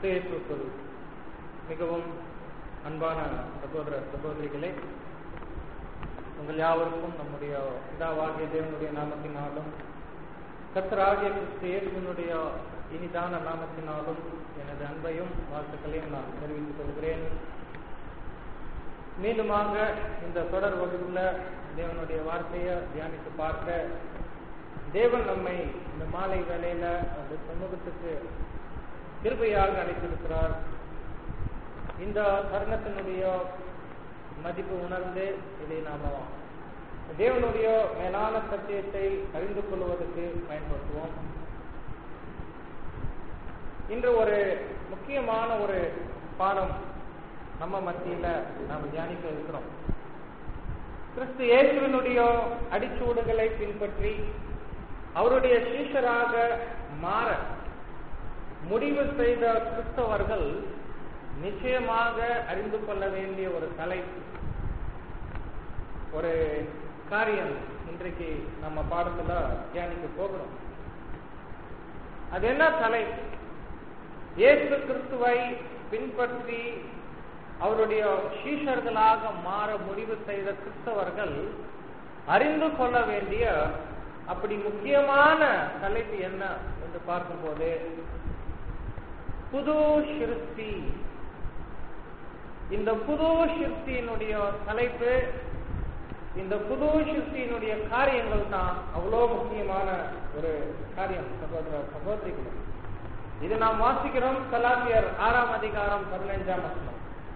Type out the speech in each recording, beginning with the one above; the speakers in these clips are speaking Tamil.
கிறிஸ்து இயேசுக்குள் மிகவும் அன்பான சகோதர சகோதரிகளே உங்கள் யாவருக்கும் நம்முடைய பிதாவாகிய தேவனுடைய நாமத்தினாலும் கர்த்தராகிய கிறிஸ்து இயேசுவினுடைய இனிதான நாமத்தினாலும் எனது அன்பையும் வாழ்த்துக்களையும் நான் தெரிவித்துக் கொள்கிறேன் மீண்டுமாக இந்த தொடர் வகுப்புல தேவனுடைய வார்த்தையை தியானித்து பார்க்க தேவன் நம்மை இந்த மாலை வேளையில அந்த சமூகத்துக்கு கிருபையாக அழைத்திருக்கிறார் இந்த தருணத்தினுடைய மதிப்பு உணர்ந்து இதை நாம தேவனுடைய மேலான சத்தியத்தை அறிந்து கொள்வதற்கு பயன்படுத்துவோம் இன்று ஒரு முக்கியமான ஒரு பாடம் நம்ம மத்தியில நாம் தியானிக்க இருக்கிறோம் கிறிஸ்து இயேசுவினுடைய அடிச்சூடுகளை பின்பற்றி அவருடைய சீஷராக மாற முடிவு செய்த கிறிஸ்தவர்கள் நிச்சயமாக அறிந்து கொள்ள வேண்டிய ஒரு தலை ஒரு காரியம் இன்றைக்கு நம்ம பாடத்துல தியானிக்க போகிறோம் அது என்ன தலை இயேசு கிறிஸ்துவை பின்பற்றி அவருடைய சீஷர்களாக மாற முடிவு செய்த கிறிஸ்தவர்கள் அறிந்து கொள்ள வேண்டிய அப்படி முக்கியமான தலைப்பு என்ன என்று பார்க்கும்போது புது சிருஷ்டி இந்த புது சிருஷ்டியினுடைய தலைப்பு இந்த புது சிருஷ்டியினுடைய காரியங்கள் தான் அவ்வளோ முக்கியமான ஒரு காரியம் சகோதர சகோதரிகள் இது நாம் வாசிக்கிறோம் கலாத்தியர் ஆறாம் அதிகாரம் பதினைஞ்சாம் வசனம்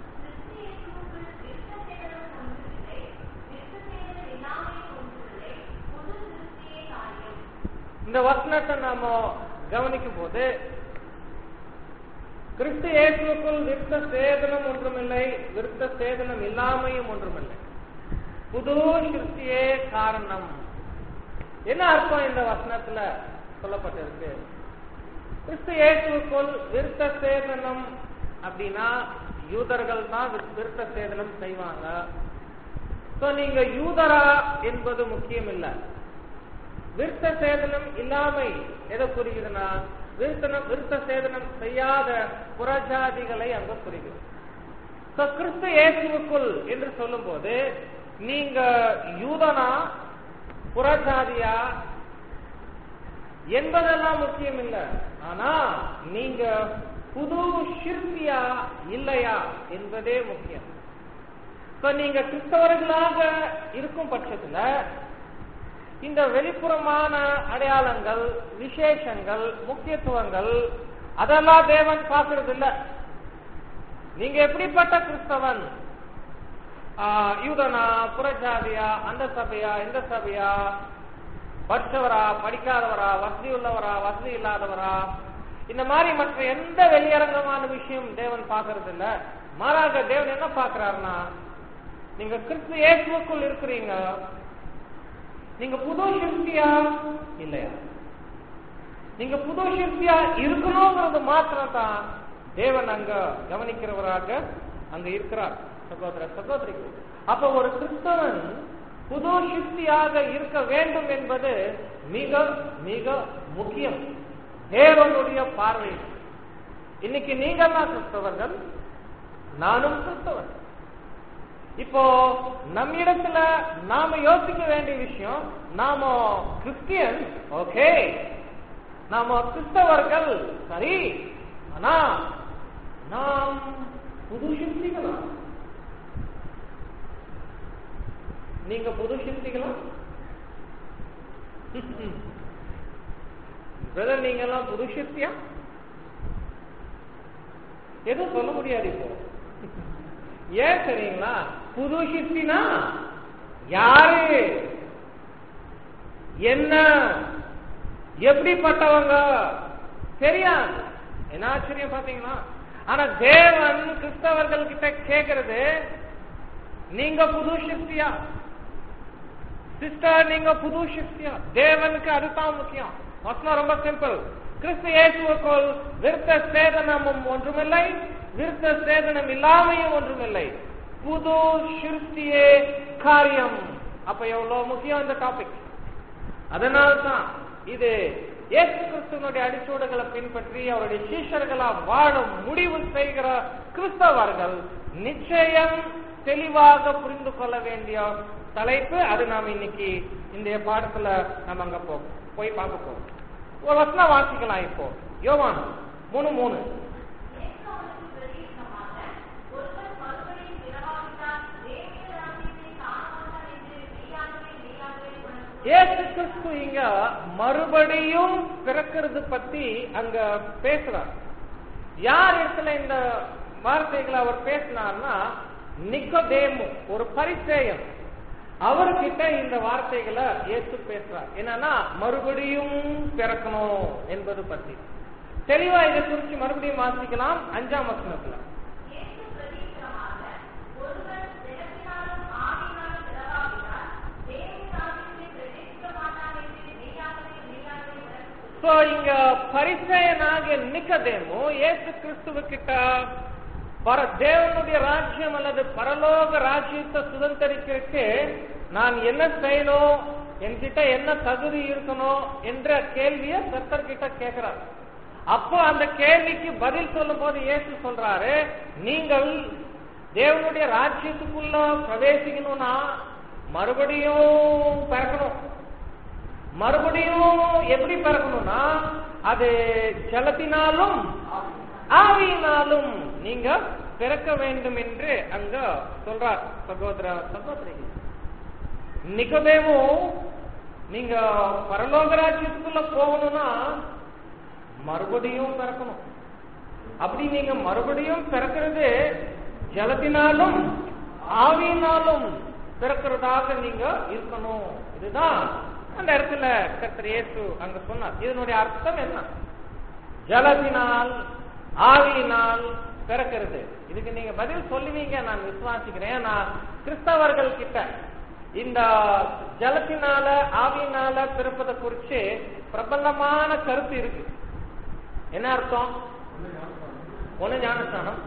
இந்த வசனத்தை நாம கவனிக்கும் போது கிறிஸ்து இயேசுக்குள் விருத்த சேதனம் ஒன்றுமில்லை விருத்த சேதனம் இல்லாமையும் ஒன்றுமில்லை புது சிருஷ்டியே காரணம் என்ன அர்த்தம் இந்த வசனத்துல சொல்லப்பட்டிருக்கு கிறிஸ்து இயேசுக்குள் விருத்த சேதனம் அப்படின்னா யூதர்கள் தான் விருத்த சேதனம் செய்வாங்க சோ நீங்க யூதரா என்பது முக்கியம் இல்லை விருத்த சேதனம் இல்லாமை எதை புரியுதுன்னா விருத்தனம் விருத்த சேதனம் செய்யாத புறஜாதிகளை அங்க புரிகிறது கிறிஸ்து இயேசுக்குள் என்று சொல்லும் போது நீங்க யூதனா புறஜாதியா என்பதெல்லாம் முக்கியம் இல்லை ஆனா நீங்க புது சிற்பியா இல்லையா என்பதே முக்கியம் இப்ப நீங்க கிறிஸ்தவர்களாக இருக்கும் பட்சத்துல இந்த வெளிப்புறமான அடையாளங்கள் விசேஷங்கள் முக்கியத்துவங்கள் அதெல்லாம் தேவன் பார்க்கறது இல்ல நீங்க எப்படிப்பட்ட கிறிஸ்தவன் யூதனா புறஜாதியா அந்த சபையா இந்த சபையா படிச்சவரா படிக்காதவரா வசதி உள்ளவரா வசதி இல்லாதவரா இந்த மாதிரி மற்ற எந்த வெளியரங்கமான விஷயம் தேவன் பார்க்கறது இல்ல மாறாக தேவன் என்ன பாக்குறாருன்னா நீங்க கிறிஸ்து இயேசுக்குள் இருக்கிறீங்க நீங்க புது சிற்பியா இல்லையா நீங்க புது சிற்பியா இருக்கணுங்கிறது மாத்திரம் தான் தேவன் அங்க கவனிக்கிறவராக அங்க இருக்கிறார் சகோதர சகோதரிகள் அப்ப ஒரு கிறிஸ்தவன் புது சிற்பியாக இருக்க வேண்டும் என்பது மிக மிக முக்கியம் தேவனுடைய பார்வை இன்னைக்கு நீங்க தான் கிறிஸ்தவர்கள் நானும் கிறிஸ்தவன் இப்போ நம்மிடத்துல நாம யோசிக்க வேண்டிய விஷயம் நாம கிறிஸ்டியன் ஓகே நாம கிறிஸ்தவர்கள் சரி ஆனா நாம் புது சிந்திகளா நீங்க புது சிந்திகளா பிரதர் நீங்க எல்லாம் புது சித்தியா எதுவும் சொல்ல முடியாது இப்போ ஏன் தெரியுங்களா புது சித்தினா யாரு என்ன எப்படிப்பட்டவங்க தெரியாது என்ன ஆச்சரியம் பாத்தீங்கன்னா ஆனா தேவன் கிறிஸ்தவர்கள் கிட்ட கேக்குறது நீங்க புது சித்தியா சிஸ்டர் நீங்க புது சித்தியா தேவனுக்கு அதுதான் முக்கியம் வசனம் ரொம்ப சிம்பிள் கிறிஸ்து இயேசுக்குள் விருத்த சேதனமும் ஒன்றுமில்லை விருத்த சேதனம் இல்லாமையும் ஒன்றுமில்லை புது சிருஷ்டியே காரியம் அப்ப எவ்வளவு முக்கியம் இந்த டாபிக் அதனால்தான் இது இயேசு கிறிஸ்துவனுடைய அடிச்சூடுகளை பின்பற்றி அவருடைய சீஷர்களா வாழ முடிவு செய்கிற கிறிஸ்தவர்கள் நிச்சயம் தெளிவாக புரிந்து கொள்ள வேண்டிய தலைப்பு அது நாம் இன்னைக்கு இந்த பாடத்துல நம்ம அங்க போ போய் பார்க்க போறோம் ஒரு வசனம் வாசிக்கலாம் இப்போ யோவான் மூணு மூணு இயேசு கிறிஸ்து இங்க மறுபடியும் பிறக்கிறது பத்தி அங்க பேசுறார் யார் இடத்துல இந்த வார்த்தைகளை அவர் பேசினார்னா நிக்கோதேமு ஒரு பரிசேயம் அவர்கிட்ட இந்த வார்த்தைகளை இயேசு பேசுறார் என்னன்னா மறுபடியும் பிறக்கணும் என்பது பத்தி தெளிவா இதை குறிச்சு மறுபடியும் வாசிக்கலாம் அஞ்சாம் வசனத்துல சோ இங்க பரிசயனாகிய நிக்கதேமு இயேசு கிறிஸ்துவ கிட்ட பர தேவனுடைய ராஜ்யம் அல்லது பரலோக ராஜ்யத்தை சுதந்திரிக்கிறதுக்கு நான் என்ன செய்யணும் என்கிட்ட என்ன தகுதி இருக்கணும் என்ற கேள்விய கர்த்தர் கிட்ட கேட்கிறார் அப்போ அந்த கேள்விக்கு பதில் சொல்லும் போது இயேசு சொல்றாரு நீங்கள் தேவனுடைய ராஜ்யத்துக்குள்ள பிரவேசிக்கணும்னா மறுபடியும் பிறக்கணும் மறுபடியும் எப்படி பிறக்கணும்னா அது ஜலத்தினாலும் ஆவியினாலும் நீங்க பிறக்க வேண்டும் என்று அங்க சொல்றார் சகோதர சகோதரி நிகதேவும் நீங்க பரலோக ராஜ்யத்துக்குள்ள போகணும்னா மறுபடியும் பிறக்கணும் அப்படி நீங்க மறுபடியும் பிறக்கிறது ஜலத்தினாலும் ஆவியினாலும் பிறக்கிறதாக நீங்க இருக்கணும் இதுதான் அந்த இடத்துல கர்த்தர் இயேசு அங்க சொன்னார் இதனுடைய அர்த்தம் என்ன ஜலத்தினால் ஆவியினால் பிறக்கிறது இதுக்கு நீங்க பதில் சொல்லுவீங்க நான் விசுவாசிக்கிறேன் நான் கிறிஸ்தவர்கள் கிட்ட இந்த ஜலத்தினால ஆவியினால பிறப்பதை குறிச்சு பிரபலமான கருத்து இருக்கு என்ன அர்த்தம் ஒண்ணு ஞானஸ்தானம்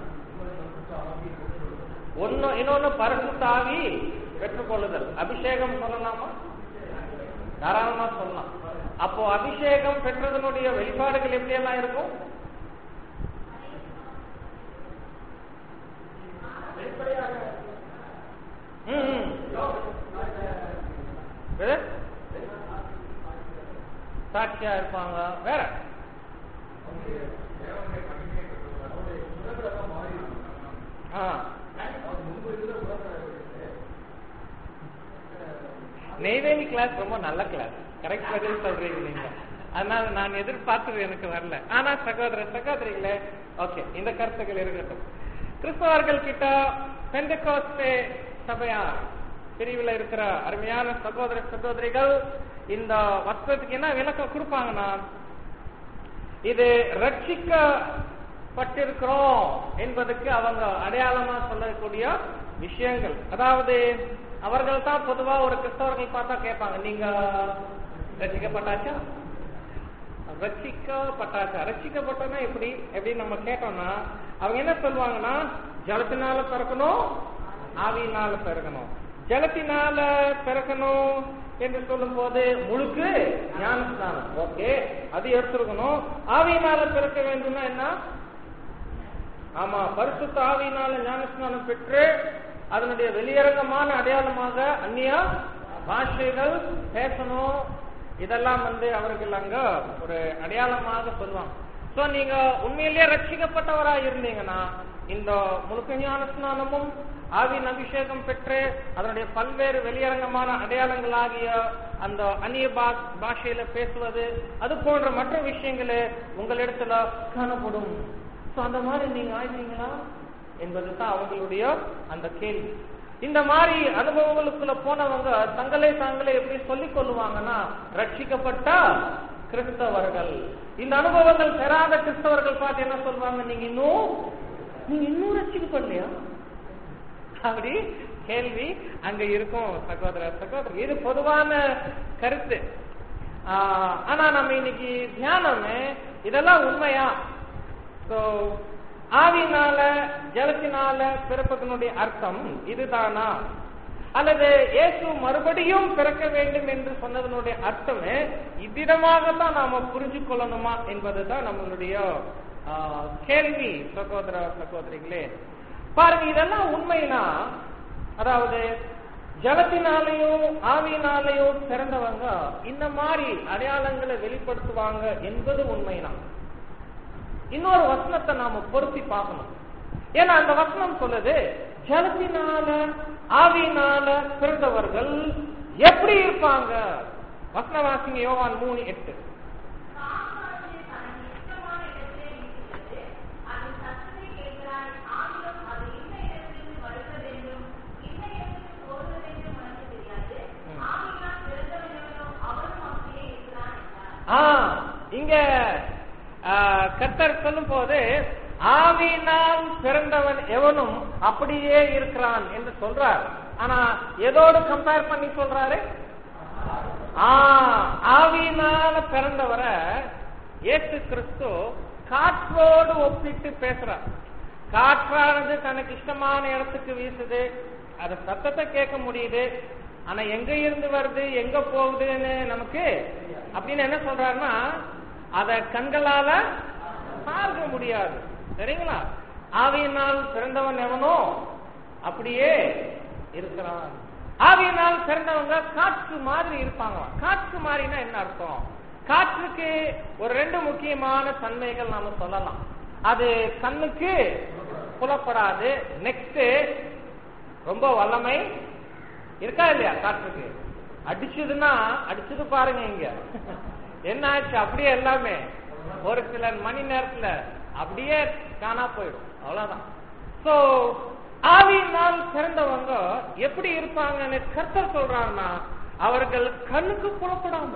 ஒன்னு இன்னொன்னு பரிசுத்த ஆவி பெற்றுக்கொள்ளுதல் அபிஷேகம் சொல்லலாமா தாராளமா சொல்லலாம் அப்போ அபிஷேகம் பெற்றதனுடைய வெளிப்பாடுகள் எப்படி எல்லாம் இருக்கும் சாட்சியா இருப்பாங்க வேற நெய்வேலி கிளாஸ் ரொம்ப நல்ல கிளாஸ் கரெக்ட் பதில் சொல்றீங்க நீங்க அதனால நான் எதிர்பார்த்தது எனக்கு வரல ஆனா சகோதர சகோதரிகளே ஓகே இந்த கருத்துக்கள் இருக்கட்டும் கிறிஸ்தவர்கள் கிட்ட பெந்தகோஸ்தே சபையார் பிரிவில் இருக்கிற அருமையான சகோதர சகோதரிகள் இந்த வஸ்திரத்துக்கு என்ன விளக்கம் கொடுப்பாங்கன்னா இது ரட்சிக்கப்பட்டிருக்கிறோம் என்பதுக்கு அவங்க அடையாளமா சொல்லக்கூடிய விஷயங்கள் அதாவது அவர்கள் தான் பொதுவா ஒரு கிறிஸ்தவர்கள் பார்த்தா கேட்பாங்க நீங்க ரசிக்கப்பட்டாச்சா ரட்சிக்கப்பட்டாச்சா ரட்சிக்கப்பட்டோம்னா எப்படி எப்படி நம்ம கேட்டோம்னா அவங்க என்ன சொல்லுவாங்கன்னா ஜலத்தினால பிறக்கணும் ஆவியினால பிறக்கணும் ஜலத்தினால பிறக்கணும் என்று சொல்லும் போது முழுக்கு ஞானஸ்தானம் ஓகே அது எடுத்துருக்கணும் ஆவியினால பிறக்க வேண்டும்னா என்ன ஆமா பரிசுத்த ஆவியினால ஞானஸ்நானம் பெற்று அதனுடைய வெளியரங்கமான அடையாளமாக அந்நிய பாஷைகள் பேசணும் இதெல்லாம் வந்து அவர்கள் அங்க ஒரு அடையாளமாக சொல்லுவாங்க சோ நீங்க உண்மையிலேயே ரட்சிக்கப்பட்டவரா இருந்தீங்கன்னா இந்த முழுக்க ஞான ஸ்நானமும் ஆவின் அபிஷேகம் பெற்று அதனுடைய பல்வேறு வெளியரங்கமான அடையாளங்களாகிய அந்த அந்நிய பாஷையில பேசுவது அது போன்ற மற்ற விஷயங்களே உங்களிடத்துல காணப்படும் சோ அந்த மாதிரி நீங்க ஆயிட்டீங்களா என்பதுதான் அவங்களுடைய அந்த கேள்வி இந்த மாதிரி அனுபவங்களுக்குள்ள போனவங்க தங்களே தாங்களே எப்படி சொல்லிக் கொள்ளுவாங்கன்னா ரட்சிக்கப்பட்ட கிறிஸ்தவர்கள் இந்த அனுபவங்கள் பெறாத கிறிஸ்தவர்கள் பார்த்து என்ன சொல்லுவாங்க நீங்க இன்னும் நீங்க இன்னும் ரட்சிக்கப்படலையா அப்படி கேள்வி அங்க இருக்கும் சகோதர சகோதரி இது பொதுவான கருத்து ஆனா நம்ம இன்னைக்கு தியானமே இதெல்லாம் உண்மையா சோ ஆவினால ஜலத்தினால பிறப்பதனுடைய அர்த்தம் இதுதானா அல்லது இயேசு மறுபடியும் பிறக்க வேண்டும் என்று சொன்னதனுடைய அர்த்தமே இவ்விதமாகத்தான் நாம புரிஞ்சு கொள்ளணுமா என்பதுதான் நம்மளுடைய ஆ, கேள்வி சகோதர சகோதரிகளே பாருங்க இதெல்லாம் உண்மைனா அதாவது ஜலத்தினாலேயும் ஆவியினாலேயும் பிறந்தவங்க இந்த மாதிரி அடையாளங்களை வெளிப்படுத்துவாங்க என்பது உண்மைதான் இன்னொரு வசனத்தை நாம பொருத்தி பார்க்கணும் ஏன்னா அந்த வசனம் சொல்லுது ஜலத்தினால ஆவியினால பிறந்தவர்கள் எப்படி இருப்பாங்க வசன வாசிங்க யோவான் மூணு எட்டு காப்பானது தனக்கு இஷ்டமான இடத்திலே இருக்கிறது. அது சத்தத்தை கேட்கிறாய். ஆகிலும் அது இன்ன இடத்திலிருந்து வருக வேண்டும், இன்ன இடத்துக்கு போக வேண்டும் உனக்கு தெரியாது. ம். ஆவியினால் பிறந்தவன் எவனோ அவனும் அப்படியே இருக்கிறான் என்றார். ஆ இங்க ஆ, கர்த்தர் சொல்லும் போது ஆவியினால் பிறந்தவன் எவனும் அப்படியே இருக்கிறான் என்று சொல்றார் ஆனா எதோடு கம்பேர் பண்ணி சொல்றாரு ஆ ஆவியினால பிறந்தவரை இயேசு கிறிஸ்து காற்றோடு ஒப்பிட்டு பேசுறார் காற்றானது தனக்கு இஷ்டமான இடத்துக்கு வீசுது அது சத்தத்தை கேட்க முடியுது ஆனா எங்க இருந்து வருது எங்க போகுதுன்னு நமக்கு அப்படின்னு என்ன சொல்றாருன்னா அத கண்களால பார்க்க முடியாது சரிங்களா ஆவியினால் பிறந்தவன் எவனோ அப்படியே இருக்கிறான் ஆவியினால் பிறந்தவங்க காற்று மாதிரி இருப்பாங்க காற்று மாதிரினா என்ன அர்த்தம் காற்றுக்கு ஒரு ரெண்டு முக்கியமான தன்மைகள் நாம சொல்லலாம் அது கண்ணுக்கு புலப்படாது நெக்ஸ்ட் ரொம்ப வல்லமை இருக்கா இல்லையா காற்றுக்கு அடிச்சதுன்னா அடிச்சது பாருங்க இங்க என்ன ஆச்சு அப்படியே எல்லாமே ஒரு சில மணி நேரத்துல அப்படியே காணா போயிடும் அவ்வளவுதான் சோ ஆவியினால் பிறந்தவங்க எப்படி இருப்பாங்கன்னு கர்த்தர் சொல்றாருன்னா அவர்கள் கண்ணுக்கு புலப்படாம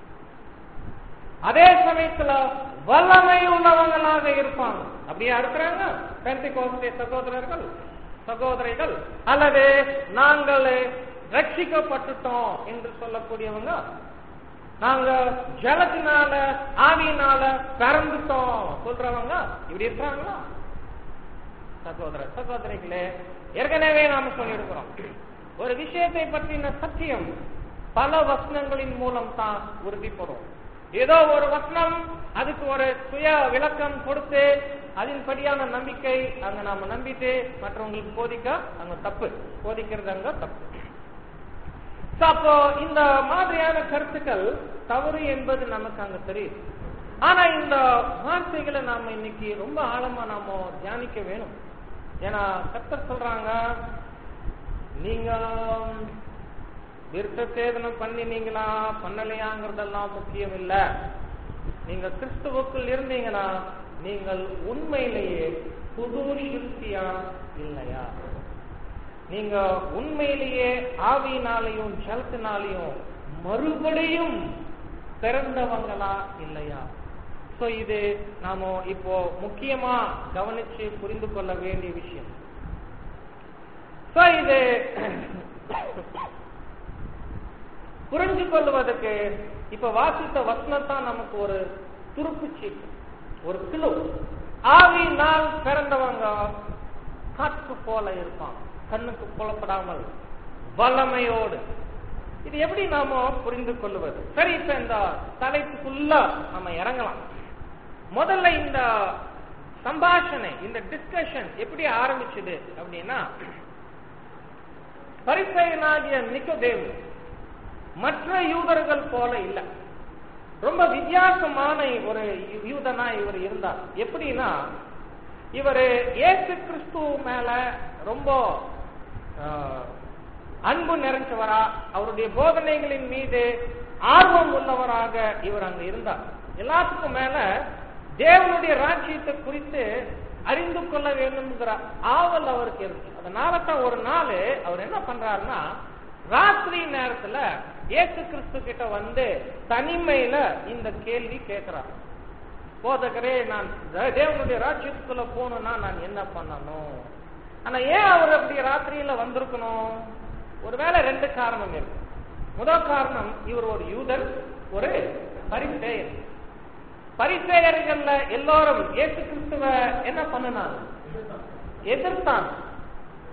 அதே சமயத்துல வல்லமை உள்ளவங்களாக இருப்பாங்க அப்படியா இருக்கிறாங்க பெந்திகோஸ்தே சகோதரர்கள் சகோதரிகள் அல்லது நாங்கள் ரட்சிக்கப்பட்டுட்டோம் என்று சொல்லக்கூடியவங்க நாங்க ஜலத்தினால ஆவியினால பிறந்துட்டோம் சொல்றவங்க இப்படி இருக்கிறாங்களா சகோதர சகோதரிகளே ஏற்கனவே நாம சொல்லியிருக்கிறோம் ஒரு விஷயத்தை பற்றின சத்தியம் பல வசனங்களின் மூலம் தான் உறுதிப்படும் ஏதோ ஒரு வசனம் அதுக்கு ஒரு சுய விளக்கம் கொடுத்து அதன்படியான நம்பிக்கை அங்க நாம நம்பிட்டு மற்றவங்களுக்கு போதிக்க அங்க தப்பு போதிக்கிறது அங்க தப்பு So, அப்போ இந்த மாதிரியான கருத்துக்கள் தவறு என்பது நமக்கு அங்க தெரியுது ஆனா இந்த வார்த்தைகளை நாம இன்னைக்கு ரொம்ப ஆழமா நாம தியானிக்க வேணும் ஏன்னா கர்த்தர் சொல்றாங்க நீங்க விருத்த சேதனம் பண்ணினீங்களா பண்ணலையாங்கிறதெல்லாம் முக்கியம் இல்ல நீங்க கிறிஸ்துவுக்குள் இருந்தீங்கன்னா நீங்கள் உண்மையிலேயே புது சிருஷ்டியா இல்லையா நீங்க உண்மையிலேயே ஆவியினாலையும் ஜலத்தினாலையும் மறுபடியும் பிறந்தவங்களா இல்லையா சோ இது நாம இப்போ முக்கியமா கவனிச்சு புரிந்து கொள்ள வேண்டிய விஷயம் சோ இது புரிஞ்சு கொள்வதற்கு இப்ப வாசித்த வசனத்தான் நமக்கு ஒரு துருப்பு சீட்டு ஒரு கிலோ ஆவியினால் பிறந்தவங்க காற்று போல இருப்பான் கண்ணுக்கு புலப்படாமல் வல்லமையோடு இது எப்படி நாம புரிந்து கொள்வது சரி இப்ப இந்த தலைப்புக்குள்ள நம்ம இறங்கலாம் முதல்ல இந்த சம்பாஷணை இந்த டிஸ்கஷன் எப்படி ஆரம்பிச்சது அப்படின்னா பரிசையனாகிய நிக்கோதேவு மற்ற யூதர்கள் போல இல்ல ரொம்ப வித்தியாசமான ஒரு யூதனா இவர் இருந்தார் எப்படின்னா இவர் இயேசு கிறிஸ்து மேல ரொம்ப ஆஹ், அன்பு நிறைஞ்சவரா அவருடைய போதனைகளின் மீது ஆர்வம் உள்ளவராக இவர் அங்க இருந்தார் எல்லாத்துக்கும் மேல தேவனுடைய ராஜ்யத்தை குறித்து அறிந்து கொள்ள வேண்டும்ங்கிற ஆவல் அவருக்கு இருந்துச்சு அதனால தான் ஒரு நாள் அவர் என்ன பண்றாருன்னா ராத்திரி நேரத்துல இயேசு கிறிஸ்து கிட்ட வந்து தனிமையில இந்த கேள்வி கேட்கிறார் போதகரே நான் தே- தேவனுடைய ராஜ்யத்துக்குள்ள போகணும்னா நான் என்ன பண்ணணும் ஆனா ஏன் அவர் அப்படி ராத்திரியில வந்திருக்கணும் ஒருவேளை ரெண்டு காரணம் இருக்கு முதல் காரணம் இவர் ஒரு யூதர் ஒரு பரிசேயர் பரிசேயர்கள்ல எல்லாரும் இயேசு கிறிஸ்துவ என்ன பண்ணினாங்க எதிர்த்தான்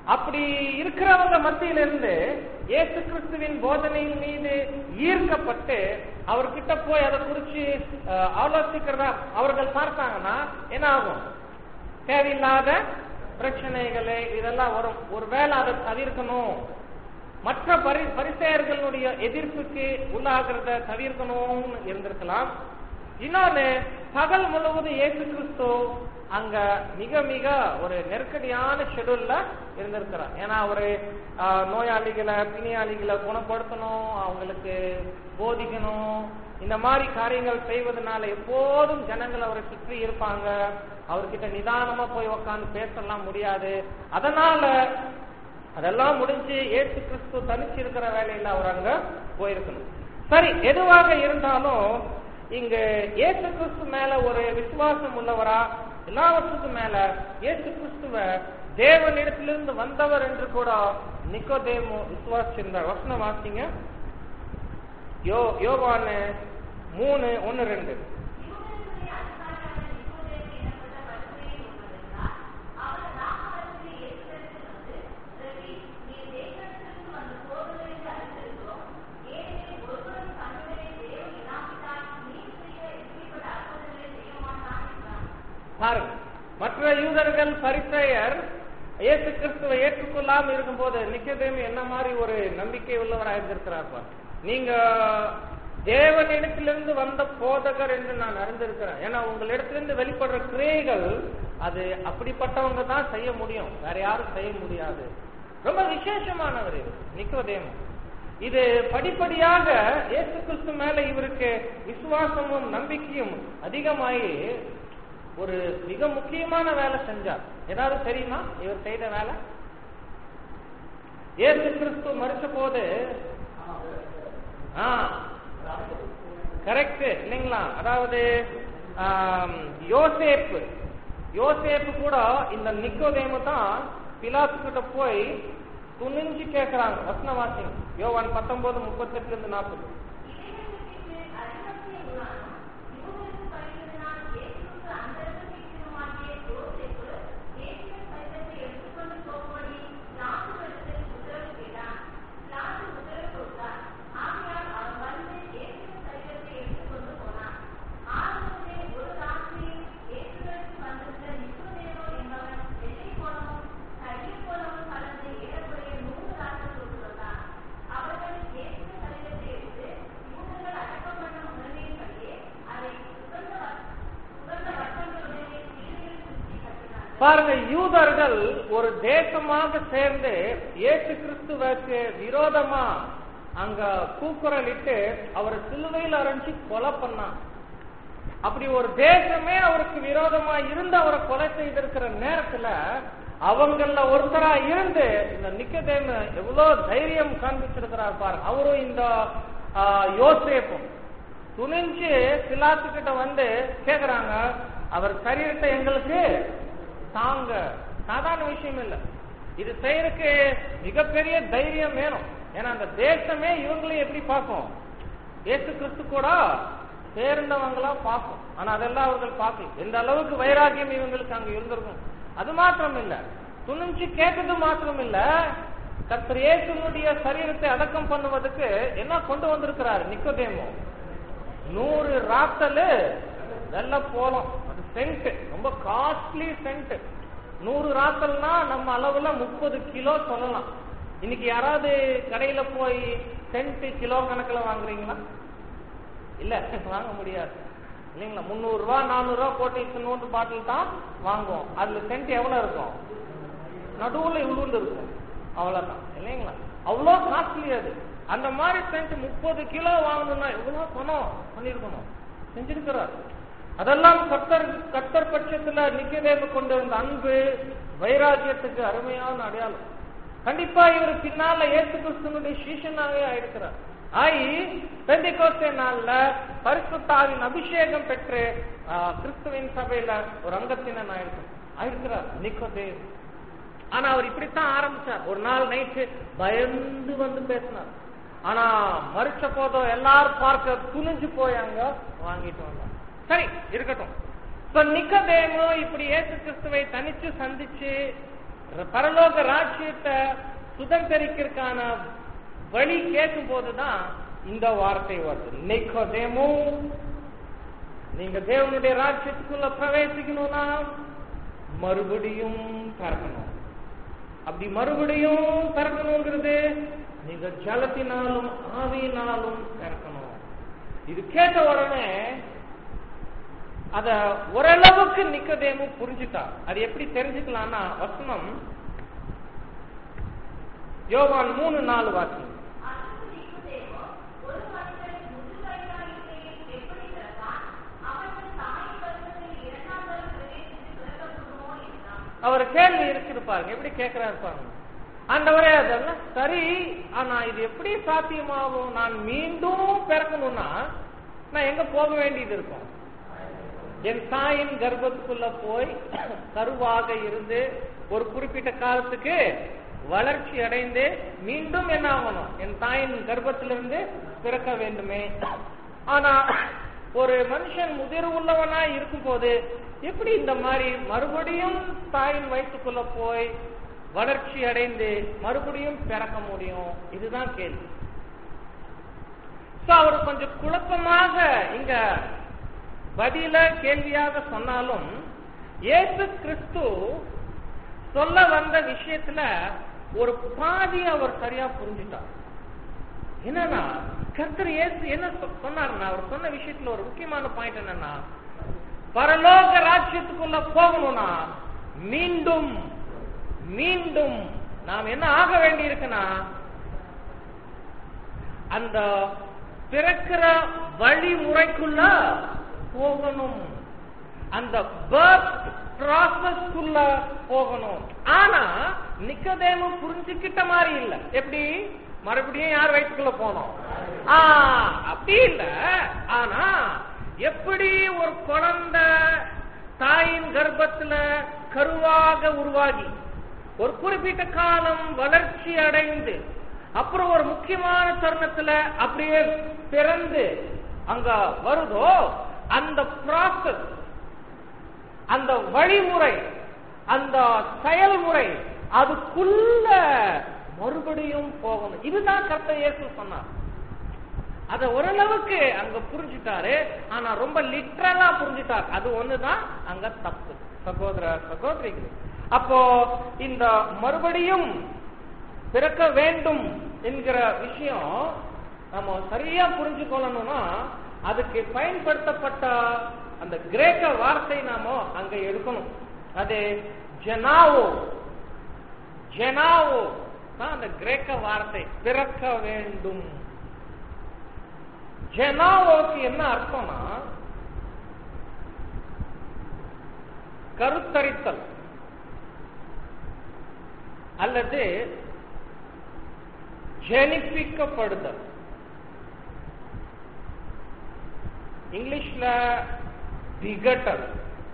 அப்படி இருக்கிறவங்க மத்தியிலிருந்து இயேசு கிறிஸ்துவின் போதனையின் மீது ஈர்க்கப்பட்டு அவர்கிட்ட போய் அதை குறிச்சு அஹ், ஆலோசிக்கிறதா அவர்கள் பார்த்தாங்கன்னா என்ன ஆகும் தேவையில்லாத பிரச்சனைகள் இதெல்லாம் வரும் ஒருவேளை அதை தவிர்க்கணும் மற்ற பரி பரிசெயர்களுடைய எதிர்ப்புக்கு உள்ளாகிறத தவிர்க்கணும்னு இருந்திருக்கலாம் இன்னொன்னு பகல் முழுவதும் இயேசு கிறிஸ்து அங்க மிக மிக ஒரு நெருக்கடியான ஷெடியூல்ல இருந்திருக்கிறார் ஏன்னா அவரு ஆஹ், நோயாளிகளை பிணியாளிகளை குணப்படுத்தணும் அவங்களுக்கு போதிக்கணும் இந்த மாதிரி காரியங்கள் செய்வதனால எப்போதும் ஜனங்கள் அவரை சுற்றி இருப்பாங்க அவர்கிட்ட நிதானமா போய் உட்கார்ந்து பேசலாம் முடியாது அதனால அதெல்லாம் முடிஞ்சு இயேசு கிறிஸ்து தனிச்சு இருக்கிற வேலையில அவர் அங்க போயிருக்கணும் சரி எதுவாக இருந்தாலும் இங்க இயேசு கிறிஸ்து மேல ஒரு விசுவாசம் உள்ளவரா எல்லாவற்றுக்கும் மேல இயேசு கிறிஸ்துவ தேவனிடத்திலிருந்து வந்தவர் என்று கூட நிக்கோதேமு விசுவாசிச்சிருந்தார் வசனம் வாசிங்க யோ யோவானு மூணு ஒன்னு ரெண்டு யூதர்களுடைய அதிகாரியான நிக்கோதேமு எனப்பட்ட பரிசேயன் ஒருவர் இருந்தார். அவர் ராமவரத்திலே இயேசுவிடத்தில் வந்து, ரபி, நீர் தேவனிடத்திலிருந்து வந்த போதகர் என்று அறிந்திருக்கிறோம். ஏனெனில் ஒருவரும் தன்னுடைய தேவன் இராவிட்டால் நீர் செய்கிற இப்படிப்பட்ட அற்புதங்களை செய்ய மாட்டான் என்றார். பாருங்க மற்ற யூதர்கள் பரிசெயர் இயேசு கிறிஸ்துவை ஏற்றுக்கொள்ளாம இருக்கும்போது நிக்கதேமி என்ன மாதிரி ஒரு நம்பிக்கை உள்ளவராக இருந்திருக்கிறார் பார். நீங்க தேவனிடத்திலிருந்து வந்த போதகர் என்று நான் அறிந்திருக்கிறேன் ஏன்னா உங்களிடத்திலிருந்து வெளிப்படுற கிரியைகள் அது அப்படிப்பட்டவங்க தான் செய்ய முடியும் வேற யாரும் செய்ய முடியாது ரொம்ப விசேஷமானவர் இது நிக்கோதேமு இது படிப்படியாக இயேசு கிறிஸ்து மேல இவருக்கு விசுவாசமும் நம்பிக்கையும் அதிகமாகி ஒரு மிக முக்கியமான வேலை செஞ்சார் ஏதாவது தெரியுமா இவர் செய்த வேலை இயேசு கிறிஸ்து மறிச்ச போது கரெக்ட் இல்லைங்களா அதாவது ஆம், யோசேப்பு யோசேப்பு கூட இந்த நிக்கோதேமு தான் பிலாத்து கிட்ட போய் துணிஞ்சு கேட்கிறாங்க வசனவாசியம் யோவான் பத்தொன்பது முப்பத்தெட்டுல இருந்து நாற்பது இறைவனுக்கு அறிவத்தை உணரும். யூதருக்கு பயந்ததினால் இயேசுவுக்கு அந்தரங்கத்திலுமாகிய யோசேப்பு இயேசுவின் சரீரத்தை எடுத்துக்கொண்டு போகும்படி பிலாத்துவிடத்தில் உத்தரவு கேட்டான். பிலாத்து உத்தரவு கொடுத்தார். ஆகையால் அவன் வந்து இயேசுவின் சரீரத்தை எடுத்துக்கொண்டு போனான். ஆரம்பத்திலே ஒரு ராத்திரியில் இயேசுவிற்கு வந்திருந்த நிக்கோதேமு என்பவன் வெள்ளைப் போலவும் கரியைப் போலவும் கலந்த ஏறக்குறைய நூறு ராத்தல் கொண்டு வந்தான். அவர்கள் இயேசுவின் சரீரத்தை எடுத்து யூதர்கள் அடக்கம் பண்ணும் முறைமையின்படியே அதை சுகந்த வ- சுகந்த வர்க்கங்களுடைய சீலையில் சுற்றி கட்டினார்கள். பாருங்க யூதர்கள் ஒரு தேசமாக சேர்ந்து இயேசு கிறிஸ்துவுக்கு விரோதமா அங்க கூக்குரலிட்டு அவரை சிலுவையில் அரைஞ்சு கொலை பண்ணான் அப்படி ஒரு தேசமே அவருக்கு விரோதமா இருந்து அவரை கொலை செய்திருக்கிற நேரத்துல அவங்கள ஒருத்தரா இருந்து இந்த நிக்கதேமு எவ்வளவு தைரியம் காண்பிச்சிருக்கிறார் பாருங்க அவரும் இந்த ஆ, யோசேப்பும் துணிஞ்சு பிலாத்து கிட்ட வந்து கேக்குறாங்க அவர் சரீரத்தை எங்களுக்கு தாங்க சாதாரண விஷயம் இல்ல இது செய்யறதுக்கு மிகப்பெரிய தைரியம் வேணும் ஏன்னா அந்த தேசமே இவங்களையும் எப்படி பார்க்கும் இயேசு கிறிஸ்து கூட சேர்ந்தவங்களா பார்க்கும் ஆனா அதெல்லாம் அவர்கள் பார்க்கல எந்த அளவுக்கு வைராகியம் இவங்களுக்கு அங்க இருந்திருக்கும் அது மாத்திரம் இல்ல துணிஞ்சு கேட்டது மாத்திரம் இல்ல கர்த்தர் இயேசுனுடைய சரீரத்தை அடக்கம் பண்ணுவதற்கு என்ன கொண்டு வந்திருக்கிறார் நிக்கோதேமோ நூறு ராத்தலு வெள்ள போலம் அது சென்ட் ரொம்ப காஸ்ட்லி சென்ட் நூறு ராத்தல்னா நம்ம அளவுல முப்பது கிலோ சொல்லலாம் இன்னைக்கு யாராவது கடையில போய் சென்ட் கிலோ கணக்குல வாங்குறீங்களா இல்ல வாங்க முடியாது இல்லைங்களா முந்நூறு ரூபா நானூறு ரூபா போட்டு இத்தனோண்டு பாட்டில் தான் வாங்குவோம் அதுல சென்ட் எவ்வளவு இருக்கும் நடுவுல இவ்வளவு இருக்கும் அவ்வளவுதான் இல்லைங்களா அவ்வளோ காஸ்ட்லி அது அந்த மாதிரி சென்ட் முப்பது கிலோ வாங்கணும்னா எவ்வளவு பணம் பண்ணிருக்கணும் செஞ்சிருக்கிறார் அதெல்லாம் கத்தர் கத்தர் பட்சத்துல நிக்கதேவு கொண்டிருந்த அன்பு வைராகியத்துக்கு அருமையான அடையாளம் கண்டிப்பா இவர் பின்னால இயேசு கிறிஸ்துவனுடைய சீஷனாவே ஆயிருக்கிறார் ஆகி பெந்திகோஸ்தே நாள்ல பரிசுத்தாவின் அபிஷேகம் பெற்று ஆ, கிறிஸ்துவின் சபையில ஒரு அங்கத்தினன் ஆயிருக்கும் ஆயிருக்கிறார் நிக்கோதேவ் ஆனா அவர் இப்படித்தான் ஆரம்பிச்சார் ஒரு நாள் நைட்டு பயந்து வந்து பேசினார் ஆனா மறுச்ச போதோ எல்லாரும் பார்க்க துணிஞ்சு போய் அங்க வாங்கிட்டு வந்தார் சரி இருக்கட்டும் இப்ப நிக்கதேமு இப்படி இயேசு கிறிஸ்துவை தனிச்சு சந்திச்சு பரலோக ராஜ்யத்தை சுதந்திரிக்கிறதுக்கான வழி கேட்கும் போதுதான் இந்த வார்த்தை வருது நிக்கோதேமோ நீங்க தேவனுடைய ராஜ்யத்துக்குள்ள பிரவேசிக்கணும்னா மறுபடியும் பிறக்கணும் அப்படி மறுபடியும் பிறக்கணுங்கிறது நீங்க ஜலத்தினாலும் ஆவியினாலும் பிறக்கணும் இது கேட்ட உடனே அத ஓரளவுக்கு நிக்கதேமு புரிஞ்சுட்டா அது எப்படி தெரிஞ்சுக்கலாம்னா வசனம் யோவான் மூணு நாலு வாக்கியம் அதற்கு நிக்கோதேமோ, ஒரு மனிதன் முதுவயதாயிருக்கையில் எப்படி பிறப்பான்? அவன் தாயின் கர்ப்பத்தில் இரண்டாம் தரம் பிரவேசித்து பிறக்கக்கூடுமோ என்றான். அவர் கேள்வி இருக்குது பாருங்க எப்படி கேட்கிறாரு பாருங்க ஆண்டவரே அதெல்லாம் சரி ஆனா இது எப்படி சாத்தியமாகும் நான் மீண்டும் பிறக்கணும்னா நான் எங்க போக வேண்டியது இருக்கும் என் தாயின் கர்ப்பத்துக்குள்ள போய் கருவாக இருந்து ஒரு குறிப்பிட்ட காலத்துக்கு வளர்ச்சி அடைந்து மீண்டும் என்ன ஆகணும் என் தாயின் கர்ப்பத்திலிருந்து பிறக்க வேண்டுமே ஆனா ஒரு மனுஷன் முதிர் உள்ளவனா இருக்கும் போது எப்படி இந்த மாதிரி மறுபடியும் தாயின் வயிற்றுக்குள்ள போய் வளர்ச்சி அடைந்து மறுபடியும் பிறக்க முடியும் இதுதான் கேள்வி So, அவர் கொஞ்சம் குழப்பமாக இங்க பதில கேள்வியாக சொன்னாலும் இயேசு கிறிஸ்து சொல்ல வந்த விஷயத்துல ஒரு பாதி அவர் சரியா புரிஞ்சுட்டார் என்னன்னா கர்த்தர் இயேசு என்ன சொ- சொன்னாருன்னா அவர் சொன்ன விஷயத்துல ஒரு முக்கியமான பாயிண்ட் என்னன்னா பரலோக ராஜ்யத்துக்குள்ள போகணும்னா மீண்டும் மீண்டும் நாம் என்ன ஆக வேண்டி இருக்குன்னா அந்த பிறக்கிற வழிமுறைக்குள்ள போகணும் அந்த பர்த் ப்ராசஸ்க்குள்ள போகணும் ஆனா நிக்கதேமு புரிஞ்சுக்கிட்ட மாதிரி இல்ல எப்படி மறுபடியும் யார் வயிற்றுக்குள்ள போனோம் ஆ அப்படி இல்ல ஆனா எப்படி ஒரு குழந்தை தாயின் கர்ப்பத்துல கருவாக உருவாகி ஒரு குறிப்பிட்ட காலம் வளர்ச்சி அடைந்து அப்புறம் ஒரு முக்கியமான தருணத்துல அப்படியே பிறந்து அங்க வருதோ அந்த ப்ராசஸ் அந்த வழிமுறை அந்த செயல்முறை அதுக்குள்ள மறுபடியும் போகணும் இதுதான் கர்த்தர் இயேசு சொன்னார் அத ஓரளவுக்கு அங்க புரிஞ்சுட்டாரு ஆனா ரொம்ப லிட்ரலா புரிஞ்சுட்டார் அது ஒண்ணுதான் அங்க தப்பு சகோதர சகோதரிகள் அப்போ இந்த மறுபடியும் பிறக்க வேண்டும் என்கிற விஷயம் நம்ம சரியா புரிஞ்சுக்கொள்ளணும்னா அதுக்கு பயன்படுத்தப்பட்ட அந்த கிரேக்க வார்த்தை நாம அங்க எடுக்கணும் அது ஜெனாவோ ஜெனாவோ தான் அந்த கிரேக்க வார்த்தை பிறக்க வேண்டும் ஜெனாவோக்கு என்ன அர்த்தம்னா கருத்தரித்தல் அல்லது ஜெனிப்பிக்கப்படுதல் இங்கிலீஷ்ல திகட்டல்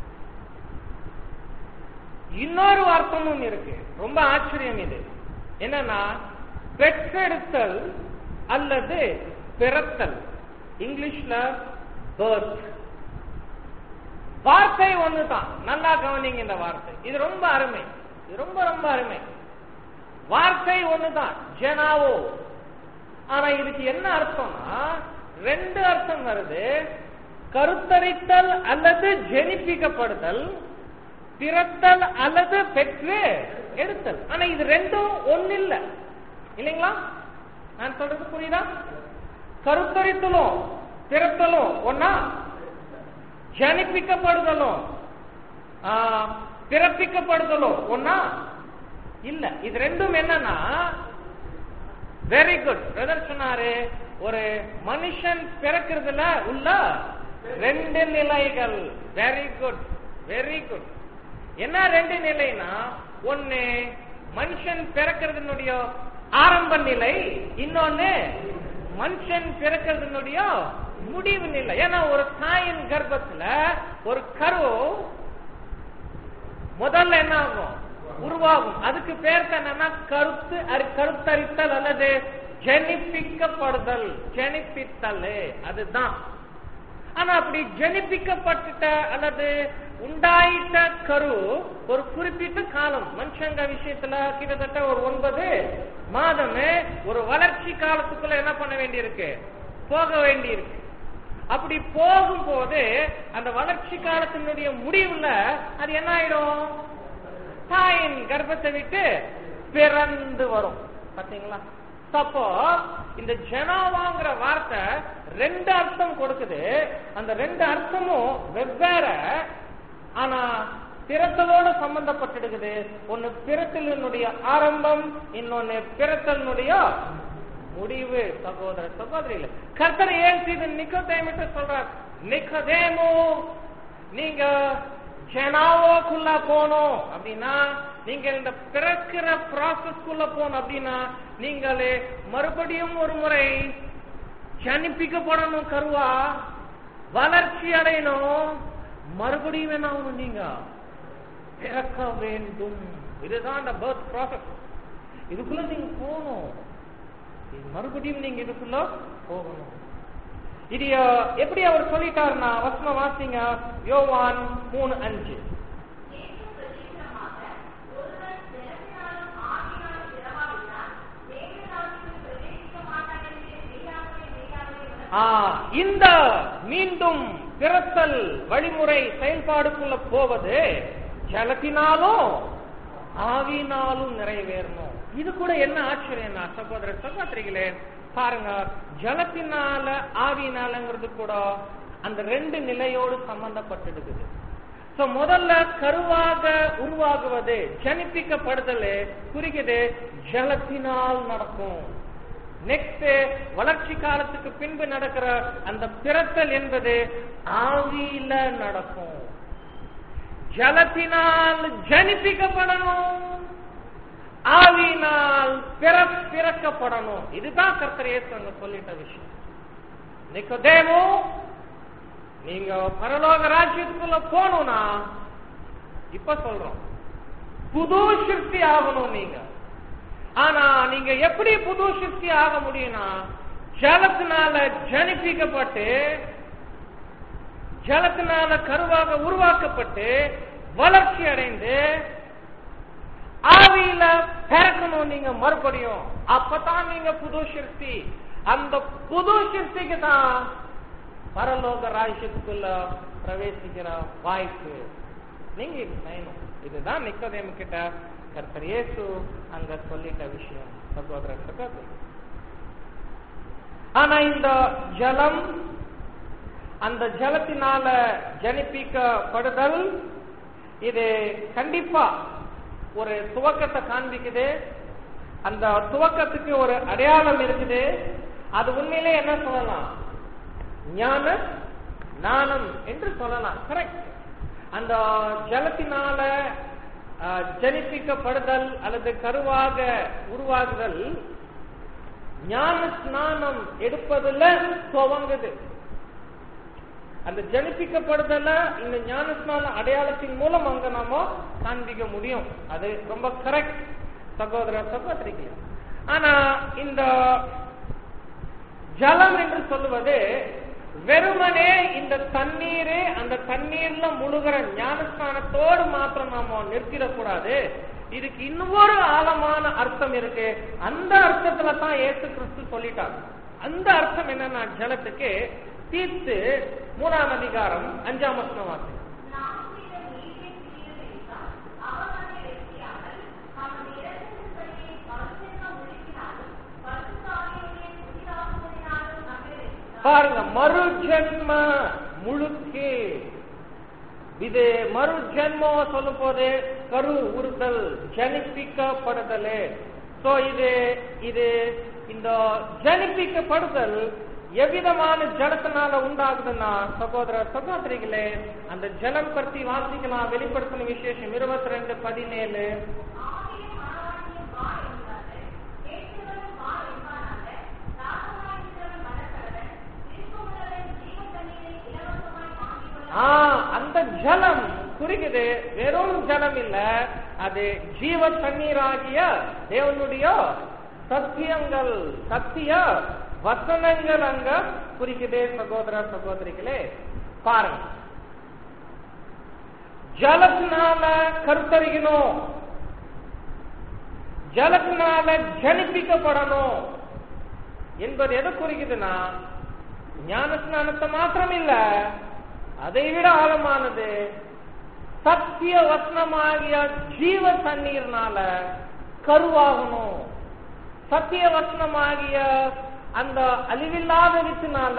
இன்னொரு அர்த்தமும் இருக்கு ரொம்ப ஆச்சரியம் இது என்னன்னா பெற்றெடுத்தல் அல்லது பிறத்தல் இங்கிலீஷ்ல birth வார்த்தை ஒண்ணுதான் நல்லா கவனிங்க இந்த வார்த்தை இது ரொம்ப அருமை இது ரொம்ப ரொம்ப அருமை வார்த்தை ஒண்ணுதான் ஜெனாவோ ஆனா இதுக்கு என்ன அர்த்தம்னா ரெண்டு அர்த்தம் வருது கருத்தரித்தல் அல்லது ஜெனிப்பிக்கப்படுதல் பிறத்தல் அல்லது பெற்று எடுத்தல் ஆனா இது ரெண்டும் ஒண்ணு இல்ல இல்லைங்களா நான் சொல்றது புரியுதா கருத்தரித்தலும் பிறத்தலும் ஒன்னா ஜனிப்பிக்கப்படுதலும் ஆ, பிறப்பிக்கப்படுதலும் ஒன்னா இல்ல இது ரெண்டும் என்னன்னா வெரி குட் பிரதர் சொன்னாரு ஒரு மனுஷன் பிறக்கிறதுல உள்ள ரெண்டு நிலைகள் வெரி குட் வெரி குட் என்ன ரெண்டு நிலைனா ஒன்னு மனுஷன் பிறக்கிறதுனுடைய ஆரம்ப நிலை இன்னொன்னு மனுஷன் பிறக்கிறதுனுடைய முடிவு நிலை ஏன்னா ஒரு தாயின் கர்ப்பத்துல ஒரு கரு முதல்ல என்ன ஆகும் உருவாகும் அதுக்கு பேர் தான் என்னன்னா கருத்து அரி- கருத்தரித்தல் அல்லது ஜெனிப்பிக்கப்படுதல் ஜெனிப்பித்தல் அதுதான் ஆனா அப்படி ஜெனிப்பிக்கப்பட்டுட்ட அல்லது உண்டாயிட்ட கரு ஒரு குறிப்பிட்ட காலம் மனுஷங்க விஷயத்துல கிட்டத்தட்ட ஒரு ஒன்பது மாதமே ஒரு வளர்ச்சி காலத்துக்குள்ள என்ன பண்ண வேண்டியிருக்கு போக வேண்டியிருக்கு அப்படி போகும்போது அந்த வளர்ச்சி காலத்தினுடைய முடிவுல அது என்ன ஆயிடும் தாயின் கர்ப்பத்தை விட்டு பிறந்து வரும் பாத்தீங்களா அப்போ இந்த ஜெனோவாங்கிற வார்த்தை ரெண்டு அர்த்தம் கொடுக்குது அந்த ரெண்டு அர்த்தமும் வெவ்வேற ஆனா பிறத்தலோட சம்பந்தப்பட்டிருக்குது ஒன்னு பிறத்தலினுடைய ஆரம்பம் இன்னொன்னு பிறத்தலினுடைய முடிவு சகோதர சகோதரிகள கர்த்தர் ஏன் இது நிக்கோதேமிட்டு சொல்றார் நிக்கோதேமோ நீங்க ஜெனாவோக்குள்ள போகணும் அப்படின்னா நீங்க இந்த பிறக்கிற ப்ராசஸ்க்குள்ள போகணும் அப்படின்னா நீங்களே மறுபடியும் ஒரு முறை ஜனிப்பிக்கப்படணும் கருவா வளர்ச்சி அடையணும் மறுபடியும் என்ன ஆகணும் நீங்க பிறக்க வேண்டும் இதுதான் அந்த பர்த் ப்ராசஸ் இதுக்குள்ள நீங்க போகணும் இது மறுபடியும் நீங்க இதுக்குள்ள போகணும் இது அஹ், எப்படி அவர் சொல்லிட்டாருன்னா வசனம் வாசிங்க யோவான் மூணு அஞ்சு இயேசு பிரதித்திரமாக, ஒருவன் ஜலத்தினாலும் ஆவியினாலும் பிறவாவிட்டால் தேவராஜ்யத்தில் பிரவேசிக்க மாட்டான் என்று மெய்யாகவே மெய்யாகவே உனக்கு ஆ, இந்த மீண்டும் பிறத்தல் வழிமுறை செயல்பாடுக்குள்ள போவது ஜலத்தினாலும் ஆவியினாலும் நிறைவேறணும் இது கூட என்ன ஆச்சரியம்னா சகோதர சகோதரிகளே பாருங்க ஜலத்தினால ஆவியினாலங்கிறது கூட அந்த ரெண்டு நிலையோடு சம்பந்தப்பட்டிருக்குது சோ முதல்ல கருவாக உருவாகுவது ஜனிப்பிக்கப்படுதல் குறிக்குது ஜலத்தினால் நடக்கும் நெக்ஸ்ட் வளர்ச்சி காலத்துக்கு பின்பு நடக்கிற அந்த பிறத்தல் என்பது ஆவியில நடக்கும் ஜலத்தினால் ஜனிப்பிக்கப்படணும் ஆவியினால் பிற பிறக்கப்படணும் இதுதான் கர்த்தர் இயேசு அங்க சொல்லிட்ட விஷயம் நிக்கோதேமோ நீங்க பரலோக ராஜ்யத்துக்குள்ள போகணும்னா இப்ப சொல்றோம் புது சிருஷ்டி ஆகணும் நீங்க ஆனா நீங்க எப்படி புது சிருஷ்டி ஆக முடியும்னா ஜலத்தினால ஜனிப்பிக்கப்பட்டு ஜலத்தினால கருவாக உருவாக்கப்பட்டு வளர்ச்சி அடைந்து ஆவியில பிறக்கணும் நீங்க மறுபடியும் அப்பதான் நீங்க புது சிருஷ்டி அந்த புது சிருஷ்டிக்கு தான் பரலோக ராஜ்யத்துக்குள்ள பிரவேசிக்கிற வாய்ப்பு நீங்க இது செய்யணும் இதுதான் நிக்கோதேமு கிட்ட கர்த்தர் இயேசு அங்க சொல்லிட்ட விஷயம் சகோதர சகோதரி ஆனா இந்த ஜலம் அந்த ஜலத்தினால ஜனிப்பிக்கப்படுதல் இது கண்டிப்பா ஒரு துவக்கத்தை காண்பிக்குது அந்த துவக்கத்துக்கு ஒரு அடையாளம் இருக்குது அது உண்மையிலே என்ன சொல்லலாம் ஞான நாணம் என்று சொல்லலாம் கரெக்ட் அந்த ஜலத்தினால அஹ், ஜனிப்பிக்கப்படுதல் அல்லது கருவாக உருவாகுதல் ஞான ஸ்நானம் எடுப்பதுல துவங்குது அந்த ஜனிப்பிக்கப்படுதல இந்த ஞானஸ்நான அடையாளத்தின் மூலம் அங்க நாம காண்பிக்க முடியும் அது ரொம்ப கரெக்ட் சகோதர சகோதரிகள் ஆனா இந்த ஜலம் என்று சொல்லுவது வெறுமனே இந்த தண்ணீரு அந்த தண்ணீர்ல முழுகிற ஞானஸ்தானத்தோடு மாத்திரம் நாம நிறுத்திடக்கூடாது இதுக்கு இன்னொரு ஆழமான அர்த்தம் இருக்கு அந்த அர்த்தத்துல தான் இயேசு கிறிஸ்து சொல்லிட்டாங்க அந்த அர்த்தம் என்னன்னா ஜலத்துக்கு தீர்த்து மூணாம் அதிகாரம் அஞ்சாம் வசனம் வாசி நாம் செய்த நீதியை செய்ததென்றால் அவர் நம்மை வெற்றியாமல் தமது இரக்கத்தின்படியே பரிசுத்த ஒழுக்கினாலும் பரிசுத்த ஆவியுடைய புதிதாக்குவதினாலும் நம்மை வெற்றித்தார். பாருங்க மறு ஜென்ம முழுக்கு இது மறு ஜென்மம் சொல்லும் போது கரு உறுதல் ஜனிப்பிக்கப்படுதல் சோ இது இது இந்த ஜனிப்பிக்கப்படுதல் எவ்விதமான ஜலத்தினால உண்டாகுதுன்னா சகோதர சகோதரிகளே அந்த ஜலம் பற்றி வாசிக்கலாம் வெளிப்படுத்தின விசேஷம் இருபத்தி ரெண்டு பதினேழு ஆவியும் மனவாட்டியும் வா என்றார்கள். கேட்கிறவனும் வா என்பானாக. தாகமாயிருக்கிறவன் மனக்கடவன். விருப்பமுள்ளவன் ஜீவ தண்ணீரை இலவசமாய் வாங்கிக் கொள்ள ஆ அந்த ஜலம் குறிக்குது வெறும் ஜலம் இல்ல அது ஜீவ தண்ணீராகிய தேவனுடைய சத்தியங்கள் சத்திய வசனங்கள் அங்க குறிக்குது சகோதர சகோதரிகளே பாருங்க ஜலத்தினால கருத்தறிக்கணும் ஜலத்தினால ஜனிப்பிக்கப்படணும் என்பது எதை குறிக்குதுன்னா ஞான ஸ்நானத்தை மாத்திரம் இல்ல அதை விட ஆழமானது சத்திய வசனமாகிய ஜீவ தண்ணீர்னால கருவாகணும் சத்திய வசனமாகிய அந்த அழிவில்லாத வித்துனால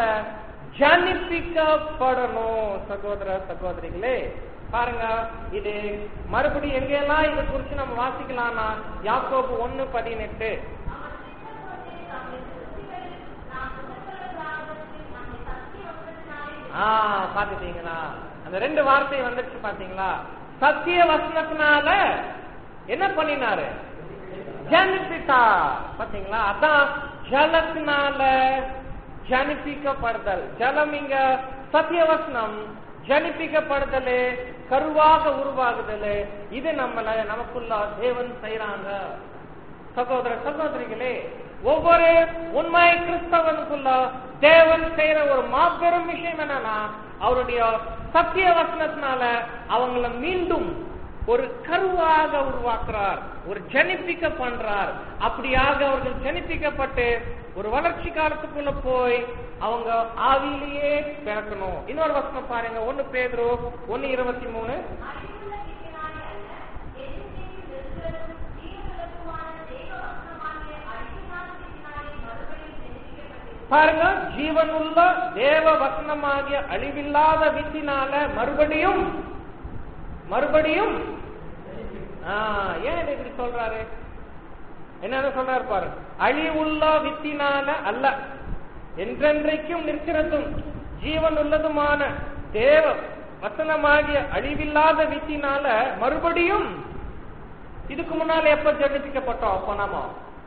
ஜனிப்பிக்கப்படணும் சகோதர சகோதரிகளே பாருங்க இது மறுபடியும் எங்கெல்லாம் இதை குறிச்சு நம்ம வாசிக்கலாம்னா யாக்கோபு ஒன்னு பதினெட்டு அவர் திட்டப்போது தம்முடைய சிருஷ்டிகளில் நாம் முதற்கொள்ளலாவதற்கு நம்மை சத்திய வசனத்தினாலே ஆ பாத்துட்டீங்களா அந்த ரெண்டு வார்த்தை வந்துச்சு பாத்தீங்களா சத்திய வசனத்தினால என்ன பண்ணினாரு ஜனிப்பிட்டா பாத்தீங்களா அதான் ஜலத்தினால ஜனிப்பிக்கப்படுதல் ஜலம் இங்க சத்திய வசனம் ஜனிப்பிக்கப்படுதல் கருவாக உருவாகுதல் இது நம்மள நமக்குள்ள தேவன் செய்யறாங்க சகோதர சகோதரிகளே ஒவ்வொரு உண்மை கிறிஸ்தவனுக்குள்ள தேவன் செய்யற ஒரு மாபெரும் விஷயம் என்னன்னா அவருடைய சத்திய வசனத்தினால அவங்கள மீண்டும் ஒரு கருவாக உருவாக்குறார் ஒரு ஜனிப்பிக்க பண்றார் அப்படியாக அவர்கள் ஜனிப்பிக்கப்பட்டு ஒரு வளர்ச்சி காலத்துக்குள்ள போய் அவங்க ஆவியிலேயே பிறக்கணும் இன்னொரு வசனம் பாருங்க ஒன்னு பேதுரு ஒன்னு இருபத்தி மூணு அறிவுள்ள வீட்டினாலே அல்ல எதிர்நீக்கி வெறுக்கிறதும் ஜீவனுக்குமான தேவ வசனமாகிய அழிவினால் வீட்டினாலே மறுபடியும் ஜெனிப்பிக்கப்பட்டிருக்கிறது பாருங்க ஜீவனுள்ள தேவ வசனமாகிய அழிவில்லாத வித்தினால மறுபடியும் மறுபடியும் ஆ, ஏன் இதை இப்படி சொல்றாரு என்ன சொல்றாரு பாருங்க அழிவுள்ள வித்தினால அல்ல என்றென்றைக்கும் நிற்கிறதும் ஜீவன் உள்ளதுமான தேவ வசனமாகிய அழிவில்லாத வித்தினால மறுபடியும் இதுக்கு முன்னால எப்ப ஜெனிப்பிக்கப்பட்டோம் அப்ப நாம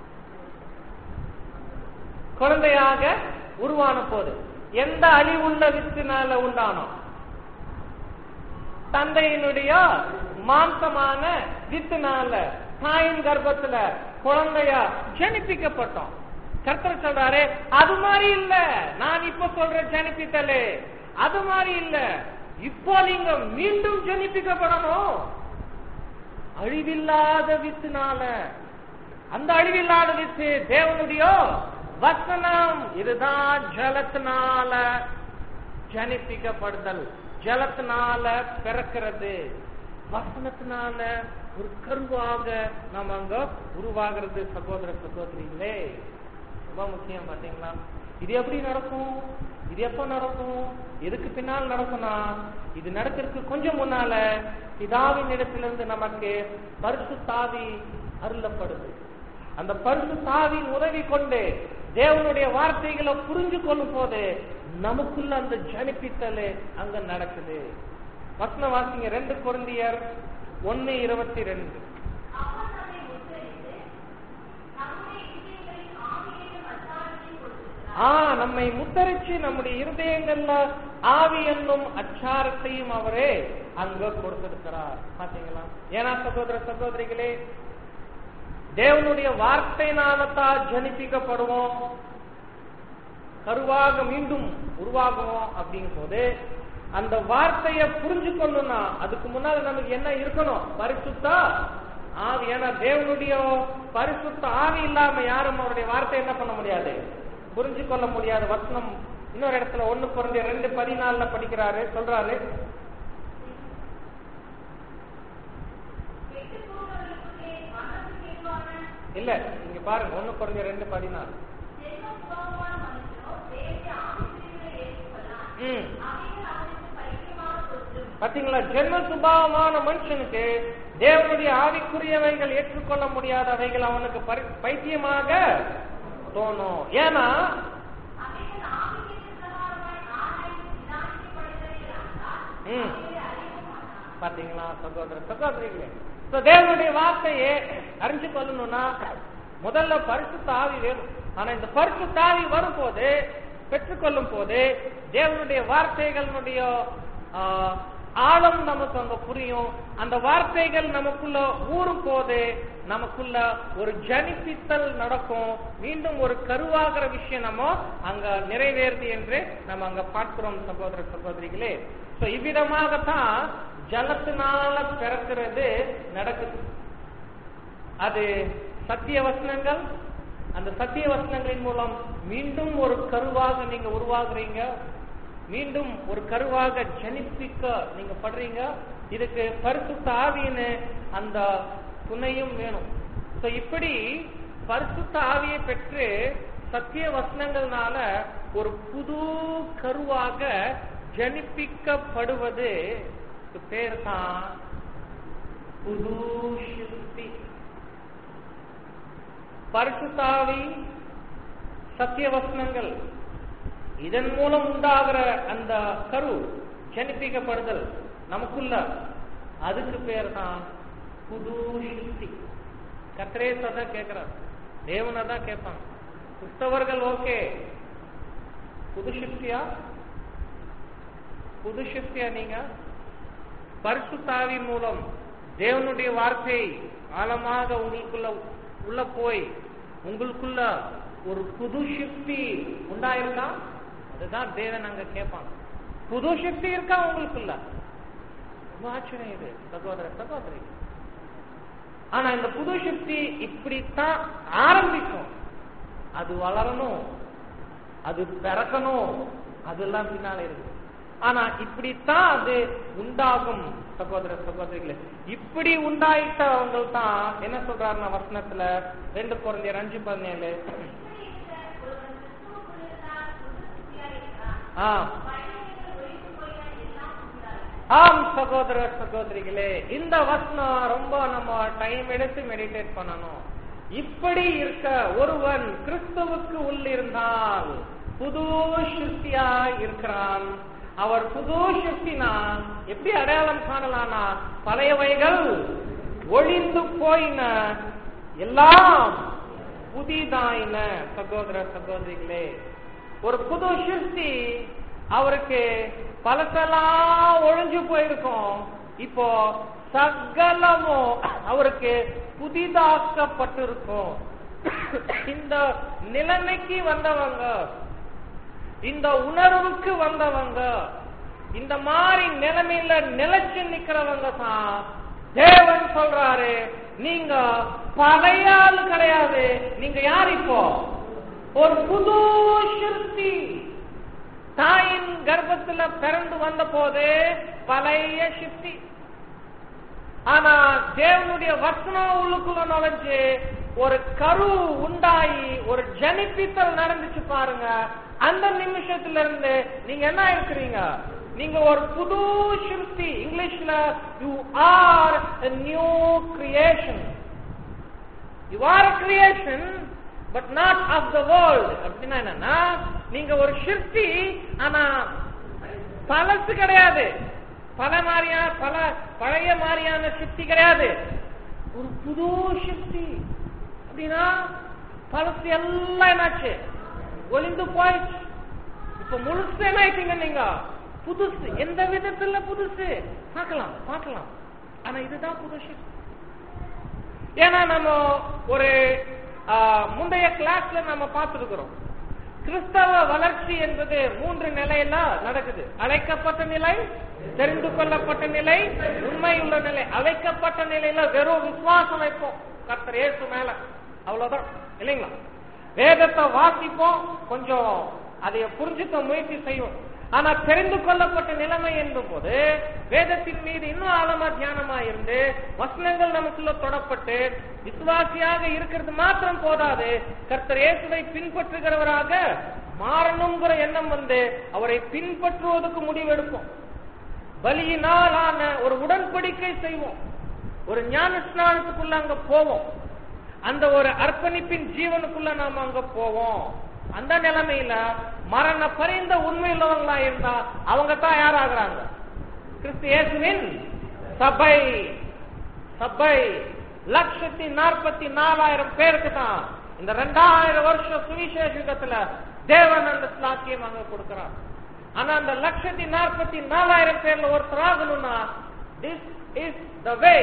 குழந்தையாக உருவான போது எந்த அழிவுள்ள வித்தினால உண்டானோம் தந்தையினுடைய மாம்சமான வித்துனால தாயின் கர்ப்பத்துல குழந்தையா ஜனிப்பிக்கப்பட்டோம் கர்த்தர் சொல்றாரு அது மாதிரி இல்ல நான் இப்ப சொல்ற ஜனிப்பித்தலே அது மாதிரி இல்ல இப்போ நீங்க மீண்டும் ஜனிப்பிக்கப்படணும் அழிவில்லாத வித்துனால அந்த அழிவில்லாத வித்து தேவனுடைய வசனம் இதுதான் ஜலத்தினால ஜனிப்பிக்கப்படுதல் ஜலத்தினால பிறக்கிறது வசனத்தினால ஒரு கருவாக நாம அங்க உருவாகிறது சகோதர சகோதரிகளே ரொம்ப முக்கியம் பாத்தீங்களா இது எப்படி நடக்கும் இது எப்ப நடக்கும் எதுக்கு பின்னால் நடக்கும்னா இது நடக்கிறதுக்கு கொஞ்சம் முன்னால பிதாவின் இடத்திலிருந்து நமக்கு பரிசு தாவி அருளப்படுது அந்த பரிசு தாவின் உதவி கொண்டு தேவனுடைய வார்த்தைகளை புரிஞ்சு கொள்ளும் போது நமக்குள்ள அந்த ஜனிப்பித்தல் அங்க நடக்குது வசன வாசிங்க ரெண்டு குழந்தையர் ஒன்னு இருபத்தி ரெண்டு அவர் நம்மை உத்தரித்து நம்முடைய இதயங்களில் ஆவியையும் அச்சாரத்தையும் கொடுத்திருக்கிறார் ஆ நம்மை முத்தரிச்சு நம்முடைய இருதயங்கள்ல ஆவி என்னும் அச்சாரத்தையும் அவரே அங்க கொடுத்திருக்கிறார் பாத்தீங்களா ஏன்னா சகோதர சகோதரிகளே தேவனுடைய வார்த்தையினால தான் ஜனிப்பிக்கப்படுவோம் கருவாக மீண்டும் உருவாகுவோம் அப்படிங்கும் போது அந்த வார்த்தையை புரிஞ்சு கொள்ளணும்னா அதுக்கு முன்னால நமக்கு என்ன இருக்கணும் பரிசுத்தா ஆவி ஏன்னா தேவனுடைய பரிசுத்த ஆவி இல்லாம யாரும் அவருடைய வார்த்தை என்ன பண்ண முடியாது புரிஞ்சு கொள்ள முடியாத வசனம் இன்னொரு இடத்துல ஒண்ணு குறைஞ்ச ரெண்டு பதினாலுல படிக்கிறாரு சொல்றாரு கெட்டுப் போனவர்களுக்குள்ளே மனதுக்கு ஏதுவான இல்ல இங்க பாருங்க ஒண்ணு குறைஞ்ச ரெண்டு பதினாலு ஜென்ம சுபாவமான மனுஷனோ தேவனுடைய ஆவிக்குரியவரை ஏற்றுக்கொள்ளான் ம் அவைகள் அவனுக்கு பைத்தியமாக தோன்றும் பாத்தீங்களா ஜென்ம சுபாவமான மனுஷனுக்கு தேவனுடைய ஆவிக்குரியவைகள் ஏற்றுக்கொள்ள முடியாதவைகள் அவனுக்கு பரி- பைத்தியமாக தோணும் ஏன்னா அவைகள் ஆவிக்கு பிரகாரமாய் ஆராய்ந்து நிதானிக்கப்படுகிறவைகள் ஆனால் ம், அவைகளை அறிய மாட்டான் பாத்தீங்களா சகோதர சகோதரிகளே So, தேவனுடைய வார்த்தையை அறிஞ்சு கொள்ளணும்னா முதல்ல பரிசுத்த ஆவி வேணும் ஆனா இந்த பரிசுத்த ஆவி வரும்போது பெற்றுக்கொள்ளும் போது தேவனுடைய வார்த்தைகளுடைய ஆ, ஆழம் நமக்கு அங்க புரியும் அந்த வார்த்தைகள் நமக்குள்ள ஊறும் போது நமக்குள்ள ஒரு ஜனிப்பித்தல் நடக்கும் மீண்டும் ஒரு கருவாகிற விஷயம் நம்ம அங்க நிறைவேறுது என்று நம்ம அங்க பார்க்கிறோம் சகோதர சகோதரிகளே சோ இவ்விதமாகத்தான் ஜலத்தினால பிறக்கிறது நடக்குது அது சத்திய வசனங்கள் அந்த சத்திய வசனங்களின் மூலம் மீண்டும் ஒரு கருவாக நீங்க உருவாகுறீங்க மீண்டும் ஒரு கருவாக ஜனிப்பிக்க நீங்க படுறீங்க இதுக்கு பரிசுத்த ஆவின்னு அந்த துணையும் வேணும் சோ இப்படி பரிசுத்த ஆவியை பெற்று சத்திய வசனங்கள்னால ஒரு புது கருவாக ஜனிப்பிக்கப்படுவது பேர் தான் புது சிருஷ்டி பரிசுத்தாவி சத்திய வசனங்கள் இதன் மூலம் உண்டாகிற அந்த கரு ஜனிப்பிக்கப்படுதல் நமக்குள்ள அதுக்கு பேர் தான் புது சிருஷ்டி கத்திரேச தான் கேட்கிறார் தேவனை தான் கேட்பாங்க கிறிஸ்தவர்கள் ஓகே புது சிருஷ்டியா புது சிருஷ்டியா நீங்க பரிசுத்தாவின் மூலம் தேவனுடைய வார்த்தை ஆழமாக உங்களுக்குள்ள உள்ள போய் உங்களுக்குள்ள ஒரு புது சக்தி உண்டாயிருக்கா அதுதான் தேவன் அங்க கேட்பாங்க புது சக்தி இருக்கா உங்களுக்குள்ள ரொம்ப ஆச்சரியம் இது சகோதர சகோதரி ஆனா இந்த புது சக்தி இப்படித்தான் ஆரம்பிக்கும் அது வளரணும் அது பிறக்கணும் அதெல்லாம் பின்னால இருக்கு ஆனா இப்படித்தான் அது உண்டாகும் சகோதர சகோதரிகளே இப்படி உண்டாயிட்டவங்க தான் என்ன சொல்றாருன்னா வசனத்துல ரெண்டு குழந்தையர் அஞ்சு பதினேழு ஆ ஆம் சகோதர சகோதரிகளே இந்த வசனம் ரொம்ப நம்ம டைம் எடுத்து மெடிடேட் பண்ணணும் இப்படி இருக்க ஒருவன் கிறிஸ்துவுக்கு உள்ளிருந்தால் புது சிருஷ்டியா இருக்கிறான் அவர் புது சிருஷ்டினா எப்படி அடையாளம் காணலானா பழையவைகள் ஒளிந்து போயின எல்லாம் புதிதாயின சகோதர சகோதரிகளே ஒரு புது சிருஷ்டி அவருக்கு பழசெல்லாம் ஒழிஞ்சு போயிருக்கும் இப்போ சகலமும் அவருக்கு புதிதாக்கப்பட்டிருக்கும் இந்த நிலைமைக்கு வந்தவங்க இந்த உணர்வுக்கு வந்தவங்க இந்த மாதிரி நிலைமையில நிலைச்சு நிக்கிறவங்க தான் தேவன் சொல்றாரு நீங்க பழைய ஆள் கிடையாது நீங்க யார் இப்போ ஒரு புது சிருஷ்டி தாயின் கர்ப்பத்துல பிறந்து வந்த போது பழைய சிருஷ்டி ஆனா தேவனுடைய வசனம் உள்ளுக்குள்ள நுழைஞ்சு ஒரு கரு உண்டாயி ஒரு ஜனிப்பித்தல் நடந்துச்சு பாருங்க அந்த நிமிஷத்துல இருந்து நீங்க என்ன இருக்கிறீங்க நீங்க ஒரு புது சிருஷ்டி இங்கிலீஷ்ல you are new creation you are creation but not of the world அப்படின்னா என்னன்னா நீங்க ஒரு சிருஷ்டி ஆனா பழசு கிடையாது பல மாதிரியான பல பழைய மாதிரியான சிருஷ்டி கிடையாது ஒரு புது சிருஷ்டி அப்படின்னா பழசு எல்லாம் என்னாச்சு ஒளிந்து போயிடுச்சு இப்ப முழுசு என்ன ஆயிட்டீங்க நீங்க புதுசு எந்த விதத்துல புதுசு பார்க்கலாம் பார்க்கலாம் ஆனா இதுதான் புது சிருஷ்டி ஏன்னா நம்ம ஒரு முந்தைய கிளாஸ்ல நம்ம பார்த்திருக்கிறோம் கிறிஸ்தவ வளர்ச்சி என்பது மூன்று நிலையில நடக்குது அழைக்கப்பட்ட நிலை தெரிந்து கொள்ளப்பட்ட நிலை உண்மை உள்ள நிலை அழைக்கப்பட்ட நிலையில வெறும் விசுவாசம் வைப்போம் கர்த்தர் ஏசு மேல அவ்வளவுதான் இல்லைங்களா வேதத்தை வாசிப்போம் கொஞ்சம் அதை புரிஞ்சுக்க முயற்சி செய்வோம் ஆனா தெரிந்து கொள்ளப்பட்ட நிலைமை என்னும் போது வேதத்தின் மீது இன்னும் ஆழமா தியானமா இருந்து வசனங்கள் நமக்குள்ள தொடப்பட்டு விசுவாசியாக இருக்கிறது மாத்திரம் போதாது கர்த்தர் இயேசுவை பின்பற்றுகிறவராக மாறணுங்கிற எண்ணம் வந்து அவரை பின்பற்றுவதற்கு முடிவெடுப்போம் பலியினால் ஆன ஒரு உடன்படிக்கை செய்வோம் ஒரு ஞான ஸ்நானத்துக்குள்ள அங்க போவோம் அந்த ஒரு அர்ப்பணிப்பின் ஜீவனுக்குள்ள நாம அங்க போவோம் அந்த நிலைமையில மரண பரிந்த உண்மை உள்ளவங்களா இருந்தா அவங்க தான் யாராகிறாங்க கிறிஸ்து இயேசுவின் சபை சபை லட்சத்தி நாற்பத்தி நாலாயிரம் பேருக்கு தான் இந்த ரெண்டாயிரம் வருஷம் சுவிசேஷ யுகத்துல தேவன் அந்த ஸ்லாக்கியம் அங்க கொடுக்கிறார் ஆனா அந்த லட்சத்தி நாற்பத்தி நாலாயிரம் பேர்ல ஒருத்தர் ஆகணும்னா திஸ் இஸ் த வே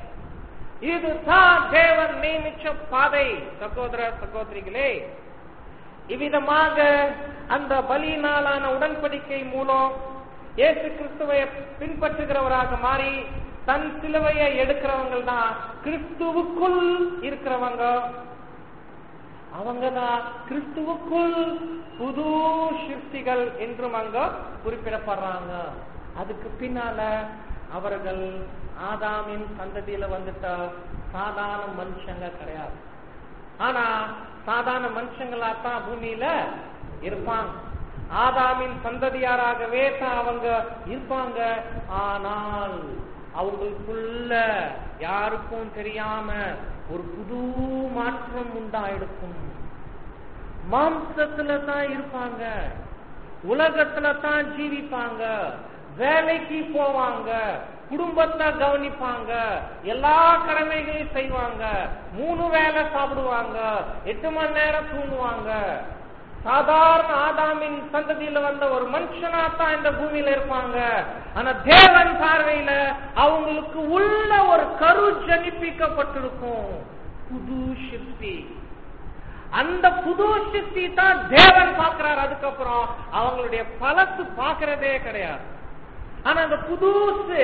இதுதான் தேவன் நியமிச்ச பாதை சகோதர சகோதரிகளே இவ்விதமாக அந்த பலியினாலான உடன்படிக்கை மூலம் இயேசு கிறிஸ்துவை பின்பற்றுகிறவராக மாறி தன் சிலுவையை எடுக்கிறவங்க தான் கிறிஸ்துவுக்குள் இருக்கிறவங்க அவங்க தான் கிறிஸ்துவுக்குள் புது சிருஷ்டிகள் என்றும் அங்க குறிப்பிடப்படுறாங்க அதுக்கு பின்னால அவர்கள் ஆதாமின் சந்ததியில வந்துட்ட சாதாரண மனுஷங்க கிடையாது ஆனா சாதாரண மனுஷங்களா தான் பூமியில இருப்பாங்க ஆதாமின் சந்ததியாராகவே தான் அவங்க இருப்பாங்க ஆனால் அவங்களுக்குள்ள யாருக்கும் தெரியாம ஒரு புது மாற்றம் உண்டாயிருக்கும் மாம்சத்துல தான் இருப்பாங்க உலகத்துல தான் ஜீவிப்பாங்க வேலைக்கு போவாங்க குடும்பத்தை கவனிப்பாங்க எல்லா கடமைகளையும் செய்வாங்க மூணு வேலை சாப்பிடுவாங்க எட்டு மணி நேரம் தூங்குவாங்க சாதாரண ஆதாமின் சந்ததியில வந்த ஒரு மனுஷனா தான் இந்த பூமியில இருப்பாங்க ஆனா தேவன் பார்வையில அவங்களுக்கு உள்ள ஒரு கரு ஜனிப்பிக்கப்பட்டிருக்கும் புது சிற்பி அந்த புது சிற்பி தான் தேவன் பார்க்கிறார் அதுக்கப்புறம் அவங்களுடைய பலத்து பார்க்கறதே கிடையாது ஆனா அந்த புதுசு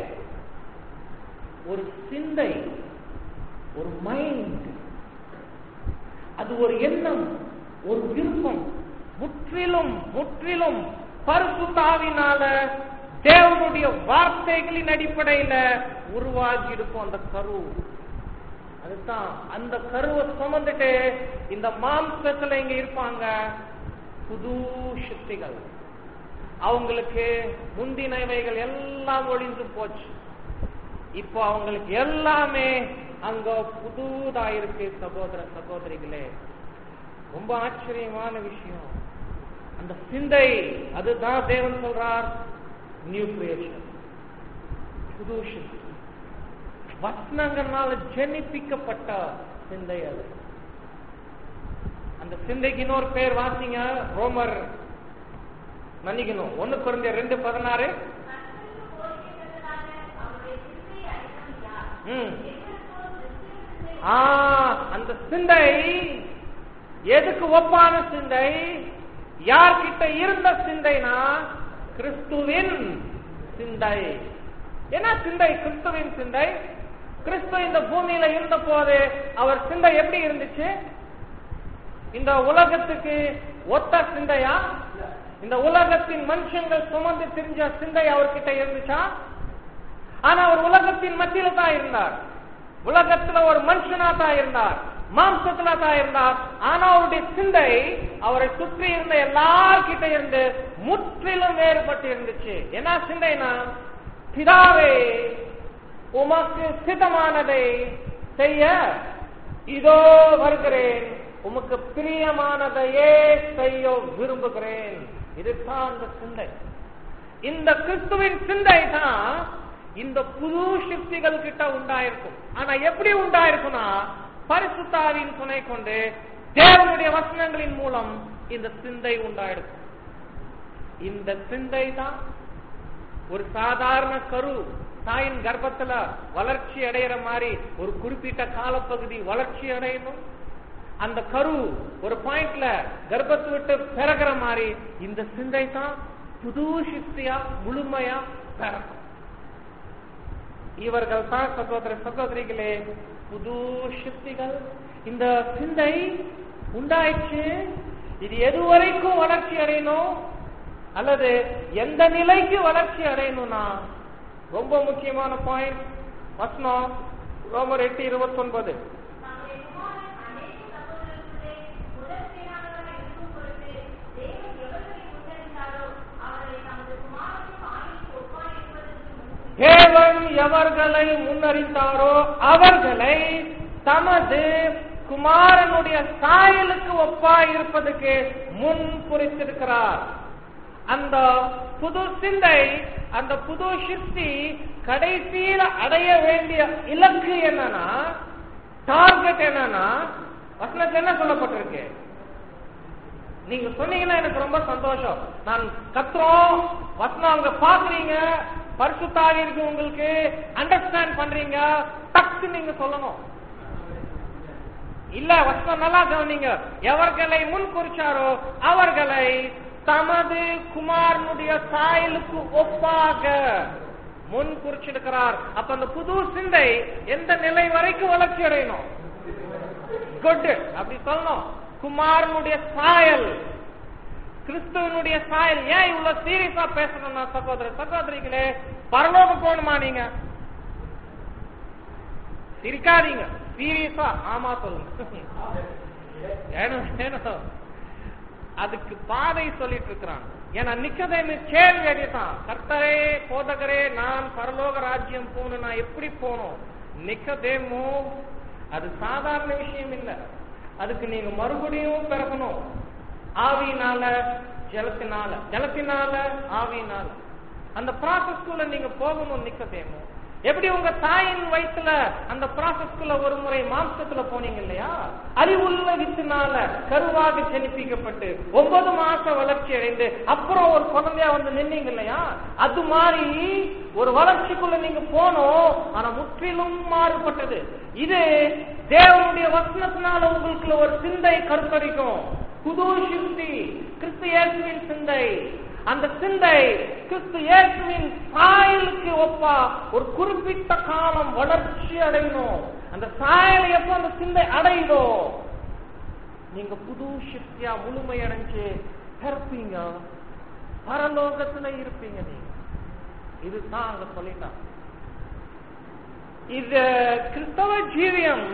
ஒரு சிந்தை ஒரு மைண்ட் அது ஒரு எண்ணம் ஒரு விருப்பம் முற்றிலும் முற்றிலும் பரிசுத்தாவினால தேவனுடைய வார்த்தைகளின் அடிப்படையில உருவாகி இருக்கும் அந்த கரு அதுதான் அந்த கருவை சுமந்துட்டு இந்த மாம்சத்துல இங்க இருப்பாங்க புது சக்திகள் அவங்களுக்கு முந்தினவைகள் எல்லாம் ஒளிந்து போச்சு இப்போ அவங்களுக்கு எல்லாமே அங்க புதுதா இருக்கு சகோதர சகோதரிகளே ரொம்ப ஆச்சரியமான விஷயம் அந்த சிந்தை அதுதான் தேவன் சொல்றார் நியூ கிரியேஷன் புது சிந்தை வசனங்களால ஜெனிப்பிக்கப்பட்ட சிந்தை அது அந்த சிந்தைக்கு இன்னொரு பேர் வாசிங்க ரோமர் மன்னிக்கணும் ஒண்ணு குறைஞ்ச ரெண்டு பதினாறு கர்த்தருக்கு போதிக்கப்பட்டதாக அவருடைய சிந்தையை அளித்தவன் யார்? ம் எங்களுக்கோ கிறிஸ்துவின் சிந்தை ஆ அந்த சிந்தை எதுக்கு ஒப்பான சிந்தை யார்கிட்ட இருந்த சிந்தைனா கிறிஸ்துவின் சிந்தை என்ன சிந்தை கிறிஸ்துவின் சிந்தை கிறிஸ்து இந்த பூமியில இருந்த போது அவர் சிந்தை எப்படி இருந்துச்சு இந்த உலகத்துக்கு ஒத்த சிந்தையா இந்த உலகத்தின் மனுஷங்கள் சுமந்து திரிஞ்ச சிந்தை அவர்கிட்ட இருந்துச்சா ஆனா அவர் உலகத்தின் மத்தியில தான் இருந்தார் உலகத்துல ஒரு மனுஷனா தான் இருந்தார் மாம்சத்துல தான் இருந்தார் ஆனா அவருடைய சிந்தை அவரை சுற்றி இருந்த எல்லார்கிட்ட இருந்து முற்றிலும் வேறுபட்டு இருந்துச்சு என்ன சிந்தைனா பிதாவே உமக்கு சித்தமானதை செய்ய இதோ வருகிறேன் உமக்கு பிரியமானதையே செய்ய விரும்புகிறேன் இதுதான் அந்த சிந்தை இந்த கிறிஸ்துவின் சிந்தை தான் இந்த புது சக்திகள் கிட்ட உண்டாயிருக்கும் ஆனா எப்படி உண்டாயிருக்கும்னா பரிசுத்தாவின் துணை கொண்டு தேவனுடைய வசனங்களின் மூலம் இந்த சிந்தை உண்டாயிருக்கும் இந்த சிந்தை தான் ஒரு சாதாரண கரு தாயின் கர்ப்பத்துல வளர்ச்சி அடையிற மாதிரி ஒரு குறிப்பிட்ட காலப்பகுதி வளர்ச்சி அடையணும் அந்த கரு ஒரு பாயிண்ட்ல கர்ப்பத்தை விட்டு பிறகுற மாதிரி இந்த சிந்தை தான் புது சக்தியா முழுமையா பிறக்கும் இவர்கள் தான் சகோதர சகோதரிகளே புது சக்திகள் இந்த சிந்தை உண்டாயிடுச்சு இது எது வரைக்கும் வளர்ச்சி அடையணும் அல்லது எந்த நிலைக்கு வளர்ச்சி அடையணும்னா ரொம்ப முக்கியமான பாயிண்ட் வசனம் ரோமர் எட்டு இருபத்தி ஒன்பது தம்முடைய குமாரன் அநேக சகோதரர்களுக்குள்ளே முதல் பேரானவராய் இருக்கும் பொருட்டு தேவன் எவர்களை முன்னறிந்தாரோ அவர்களை தமது குமாரனின் ஆயுளுக்கு ஒப்பாயிருப்பதற்கு முன்பு தேவன் எவர்களை முன்னறிந்தாரோ அவர்களை தமது குமாரனுடைய சாயலுக்கு ஒப்பாய் இருப்பதற்கு முன் குறித்திருக்கிறார் அந்த புது சிந்தை அந்த புது சித்தி கடைசியில அடைய வேண்டிய இலக்கு என்னன்னா டார்கெட் என்னன்னா வசனத்துல என்ன சொல்லப்பட்டிருக்கு நீங்க சொன்னீங்கன்னா எனக்கு ரொம்ப சந்தோஷம் நான் கத்துறோம் வசனம் அங்க பாக்குறீங்க பரிசுத்தாவி இருக்கு உங்களுக்கு அண்டர்ஸ்டாண்ட் பண்றீங்க டக்கு நீங்க சொல்லணும் இல்ல வசனம் நல்லா கவனிங்க எவர்களை முன் குறிச்சாரோ அவர்களை தமது குமாரனுடைய சாயலுக்கு ஒப்பாக முன் குறிச்சிருக்கிறார் அப்ப அந்த புது சிந்தை எந்த நிலை வரைக்கும் வளர்ச்சி அடையணும் குட் அப்படி சொல்லணும் குமாரனுடைய சாயல் கிறிஸ்துவனுடைய சாயல் ஏன் இவ்வளவு சீரியஸா பேசணும்னா சகோதர சகோதரிகளே பரலோகம் போகணுமா நீங்க சிரிக்காதீங்க சீரியஸா ஆமா சொல்லுங்க வேணும் வேணும் அதுக்கு பாதை சொல்லிட்டு இருக்கிறான் ஏன்னா நிக்கதேமி கேள்வி அடித்தான் கர்த்தரே போதகரே நான் பரலோக ராஜ்யம் போகணும் நான் எப்படி போகணும் நிக்கதேமோ அது சாதாரண விஷயம் இல்ல அதுக்கு நீங்க மறுபடியும் பிறக்கணும் ஆவியினால ஜலத்தினால ஜலத்தினால ஆவியினால அந்த ப்ராசஸ்குள்ள நீங்க போகணும் நிக்கதேமோ எப்படி உங்க தாயின் வயிற்றுல அந்த ப்ராசஸ்குள்ள ஒரு முறை மாம்சத்துல போனீங்க இல்லையா அறிவுள்ள வித்துனால கருவாக ஜனிப்பிக்கப்பட்டு ஒன்பது மாசம் வளர்ச்சி அடைந்து அப்புறம் ஒரு குழந்தையா வந்து நின்னீங்க இல்லையா அது மாதிரி ஒரு வளர்ச்சிக்குள்ள நீங்க போனோம் ஆனா முற்றிலும் மாறுபட்டது இது தேவனுடைய வசனத்தினால உங்களுக்குள்ள ஒரு சிந்தை கருத்தரிக்கும் புது சிந்தி கிறிஸ்து இயேசுவின் சிந்தை அந்த சிந்தை கிறிஸ்து இயேசுவின் சாயலுக்கு ஒப்பா ஒரு குறிப்பிட்ட காலம் வளர்ச்சி அடையணும் அந்த சாயல் எப்ப அந்த சிந்தை அடையுதோ நீங்க புது சக்தியா முழுமை அடைஞ்சு பிறப்பீங்க பரலோகத்துல இருப்பீங்க நீங்க இதுதான் அங்க சொல்லிட்டான் இது கிறிஸ்தவ ஜீவியம்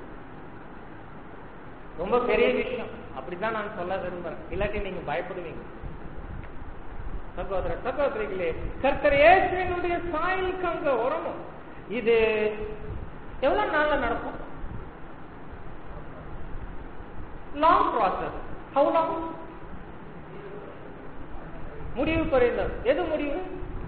ரொம்ப பெரிய விஷயம் அப்படிதான் நான் சொல்ல விரும்புறேன் இல்லாட்டி நீங்க பயப்படுவீங்க சகோதர சகோதரிகளே கர்த்தர் இயேசுவினுடைய சாயலுக்கு அங்க வரணும் இது எவ்வளவு நாள்ல நடக்கும் லாங் ப்ராசஸ் ஹவு லாங் முடிவு குறைந்தது எது முடிவு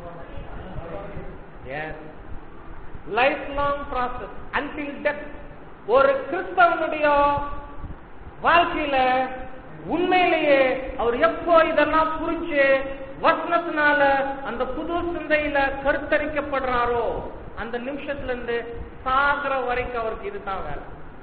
life long process until death ஒரு கிறிஸ்தவனுடைய வாழ்க்கையில உண்மையிலேயே அவர் எப்போ இதெல்லாம் புரிஞ்சு வசனத்தினால அந்த புது சிந்தையில கருத்தரிக்கப்படுறாரோ அந்த நிமிஷத்துல இருந்து சாகர வரைக்கும் அவருக்கு இதுதான் வேலை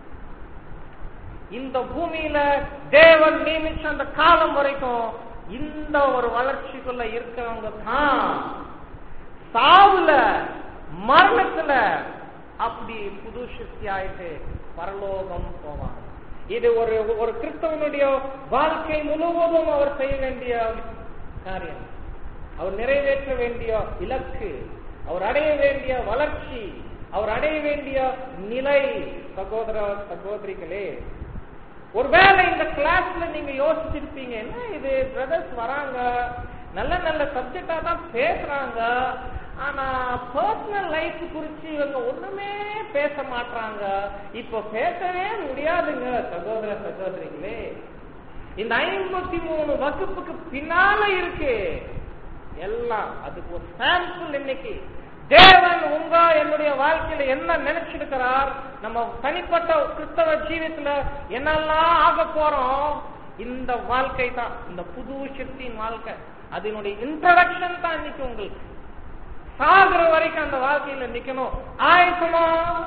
இந்த பூமியில தேவன் நியமிச்ச அந்த காலம் வரைக்கும் இந்த ஒரு வளர்ச்சிக்குள்ள இருக்கிறவங்க தான் சாவுல மரணத்துல அப்படி புது சக்தி ஆயிட்டு பரலோகம் போவாங்க இது ஒரு ஒரு கிறிஸ்தவனுடைய வாழ்க்கை முழுவதும் அவர் செய்ய வேண்டிய காரியம் அவர் நிறைவேற்ற வேண்டிய இலக்கு அவர் அடைய வேண்டிய வளர்ச்சி அவர் அடைய வேண்டிய நிலை சகோதர சகோதரிகளே ஒருவேளை இந்த கிளாஸ்ல நீங்க யோசிச்சிருப்பீங்க என்ன இது பிரதர்ஸ் வராங்க நல்ல நல்ல சப்ஜெக்டா தான் பேசுறாங்க ஆனா பர்சனல் லைஃப் குறிச்சு இவங்க ஒண்ணுமே பேச மாட்டாங்க இப்போ பேசவே முடியாதுங்க சகோதர சகோதரிகளே இந்த ஐம்பத்தி மூணு வகுப்புக்கு பின்னால இருக்கு எல்லாம் அதுக்கு ஒரு சாம்பிள் இன்னைக்கு தேவன் உங்க என்னுடைய வாழ்க்கையில என்ன நினைச்சிருக்கிறார் நம்ம தனிப்பட்ட கிறிஸ்தவ ஜீவியத்துல என்னெல்லாம் ஆக போறோம் இந்த வாழ்க்கை தான் இந்த புது சக்தியின் வாழ்க்கை அதனுடைய இன்ட்ரடக்ஷன் தான் இன்னைக்கு உங்களுக்கு சாகுற வரைக்கும் அந்த வாழ்க்கையில நிக்கணும் ஆயத்தமா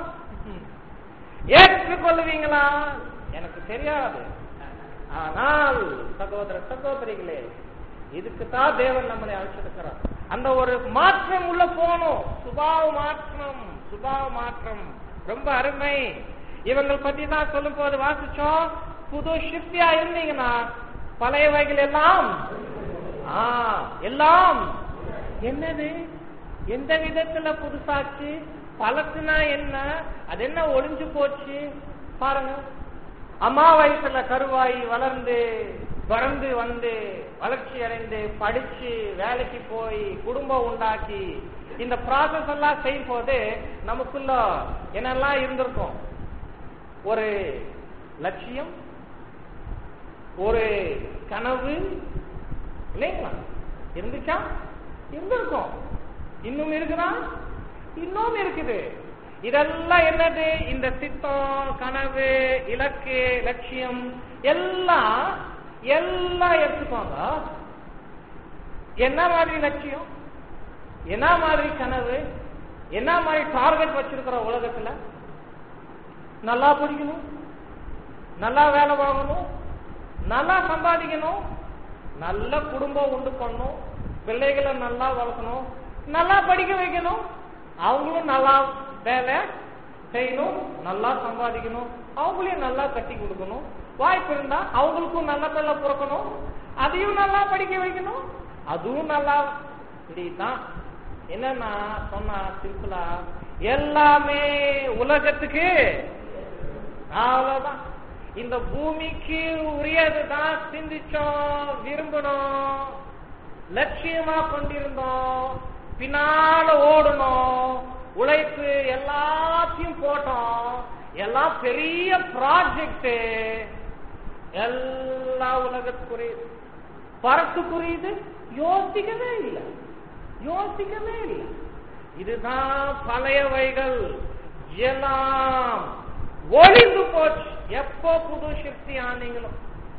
ஏற்றுக்கொள்வீங்களா எனக்கு தெரியாது ஆனால் சகோதர சகோதரிகளே இதுக்கு தான் தேவன் நம்மளை அழைச்சிருக்கிறார் அந்த ஒரு மாற்றம் உள்ள போகணும் சுபாவ மாற்றம் சுபாவ மாற்றம் ரொம்ப அருமை இவங்கள் பத்தி தான் சொல்லும் போது வாசிச்சோம் புது ஷிப்டியா இருந்தீங்கன்னா பழையவைகள் எல்லாம் ஆ எல்லாம் என்னது எந்த விதத்துல புதுசாச்சு பழசுனா என்ன அது என்ன ஒளிஞ்சு போச்சு பாருங்க அம்மா வயசுல கருவாய் வளர்ந்து பிறந்து வந்து வளர்ச்சி அடைந்து படிச்சு வேலைக்கு போய் குடும்பம் உண்டாக்கி இந்த ப்ராசஸ் எல்லாம் செய்யும் போது நமக்குள்ள என்னெல்லாம் இருந்திருக்கும் ஒரு லட்சியம் ஒரு கனவு இல்லைங்களா இருந்துச்சா இருந்திருக்கும் இன்னும் இருக்குதா இன்னும் இருக்குது இதெல்லாம் என்னது இந்த சித்தம் கனவு இலக்கு லட்சியம் எல்லாம் எல்லாம் எடுத்துக்கோங்க என்ன மாதிரி லட்சியம் என்ன மாதிரி கனவு என்ன மாதிரி டார்கெட் வச்சிருக்கிற உலகத்துல நல்லா படிக்கணும் நல்லா வேலை வாங்கணும் நல்லா சம்பாதிக்கணும் நல்ல குடும்பம் உண்டு பண்ணணும் பிள்ளைகளை நல்லா வளர்க்கணும் நல்லா படிக்க வைக்கணும் அவங்களும் நல்லா வேலை செய்யணும் நல்லா சம்பாதிக்கணும் அவங்களையும் நல்லா கட்டி கொடுக்கணும் வாய்ப்பு இருந்தா அவங்களுக்கும் நல்ல பிள்ளை பிறக்கணும் அதையும் நல்லா படிக்க வைக்கணும் அதுவும் நல்லா இப்படிதான் என்னன்னா சொன்னா சிம்பிளா எல்லாமே உலகத்துக்கு அவ்வளவுதான் இந்த பூமிக்கு உரியதுதான் சிந்திச்சோம் விரும்பணும் லட்சியமா கொண்டிருந்தோம் பின்னால ஓடணும் உழைப்பு எல்லாத்தையும் போட்டோம் எல்லாம் பெரிய ப்ராஜெக்ட் எல்லா உலகத்துக்குரியது பரத்துக்குரியது யோசிக்கவே இல்லை யோசிக்கவே இல்லை இதுதான் பழையவைகள் எல்லாம் ஒளிந்து போச்சு எப்போ புது சக்தி ஆனீங்களோ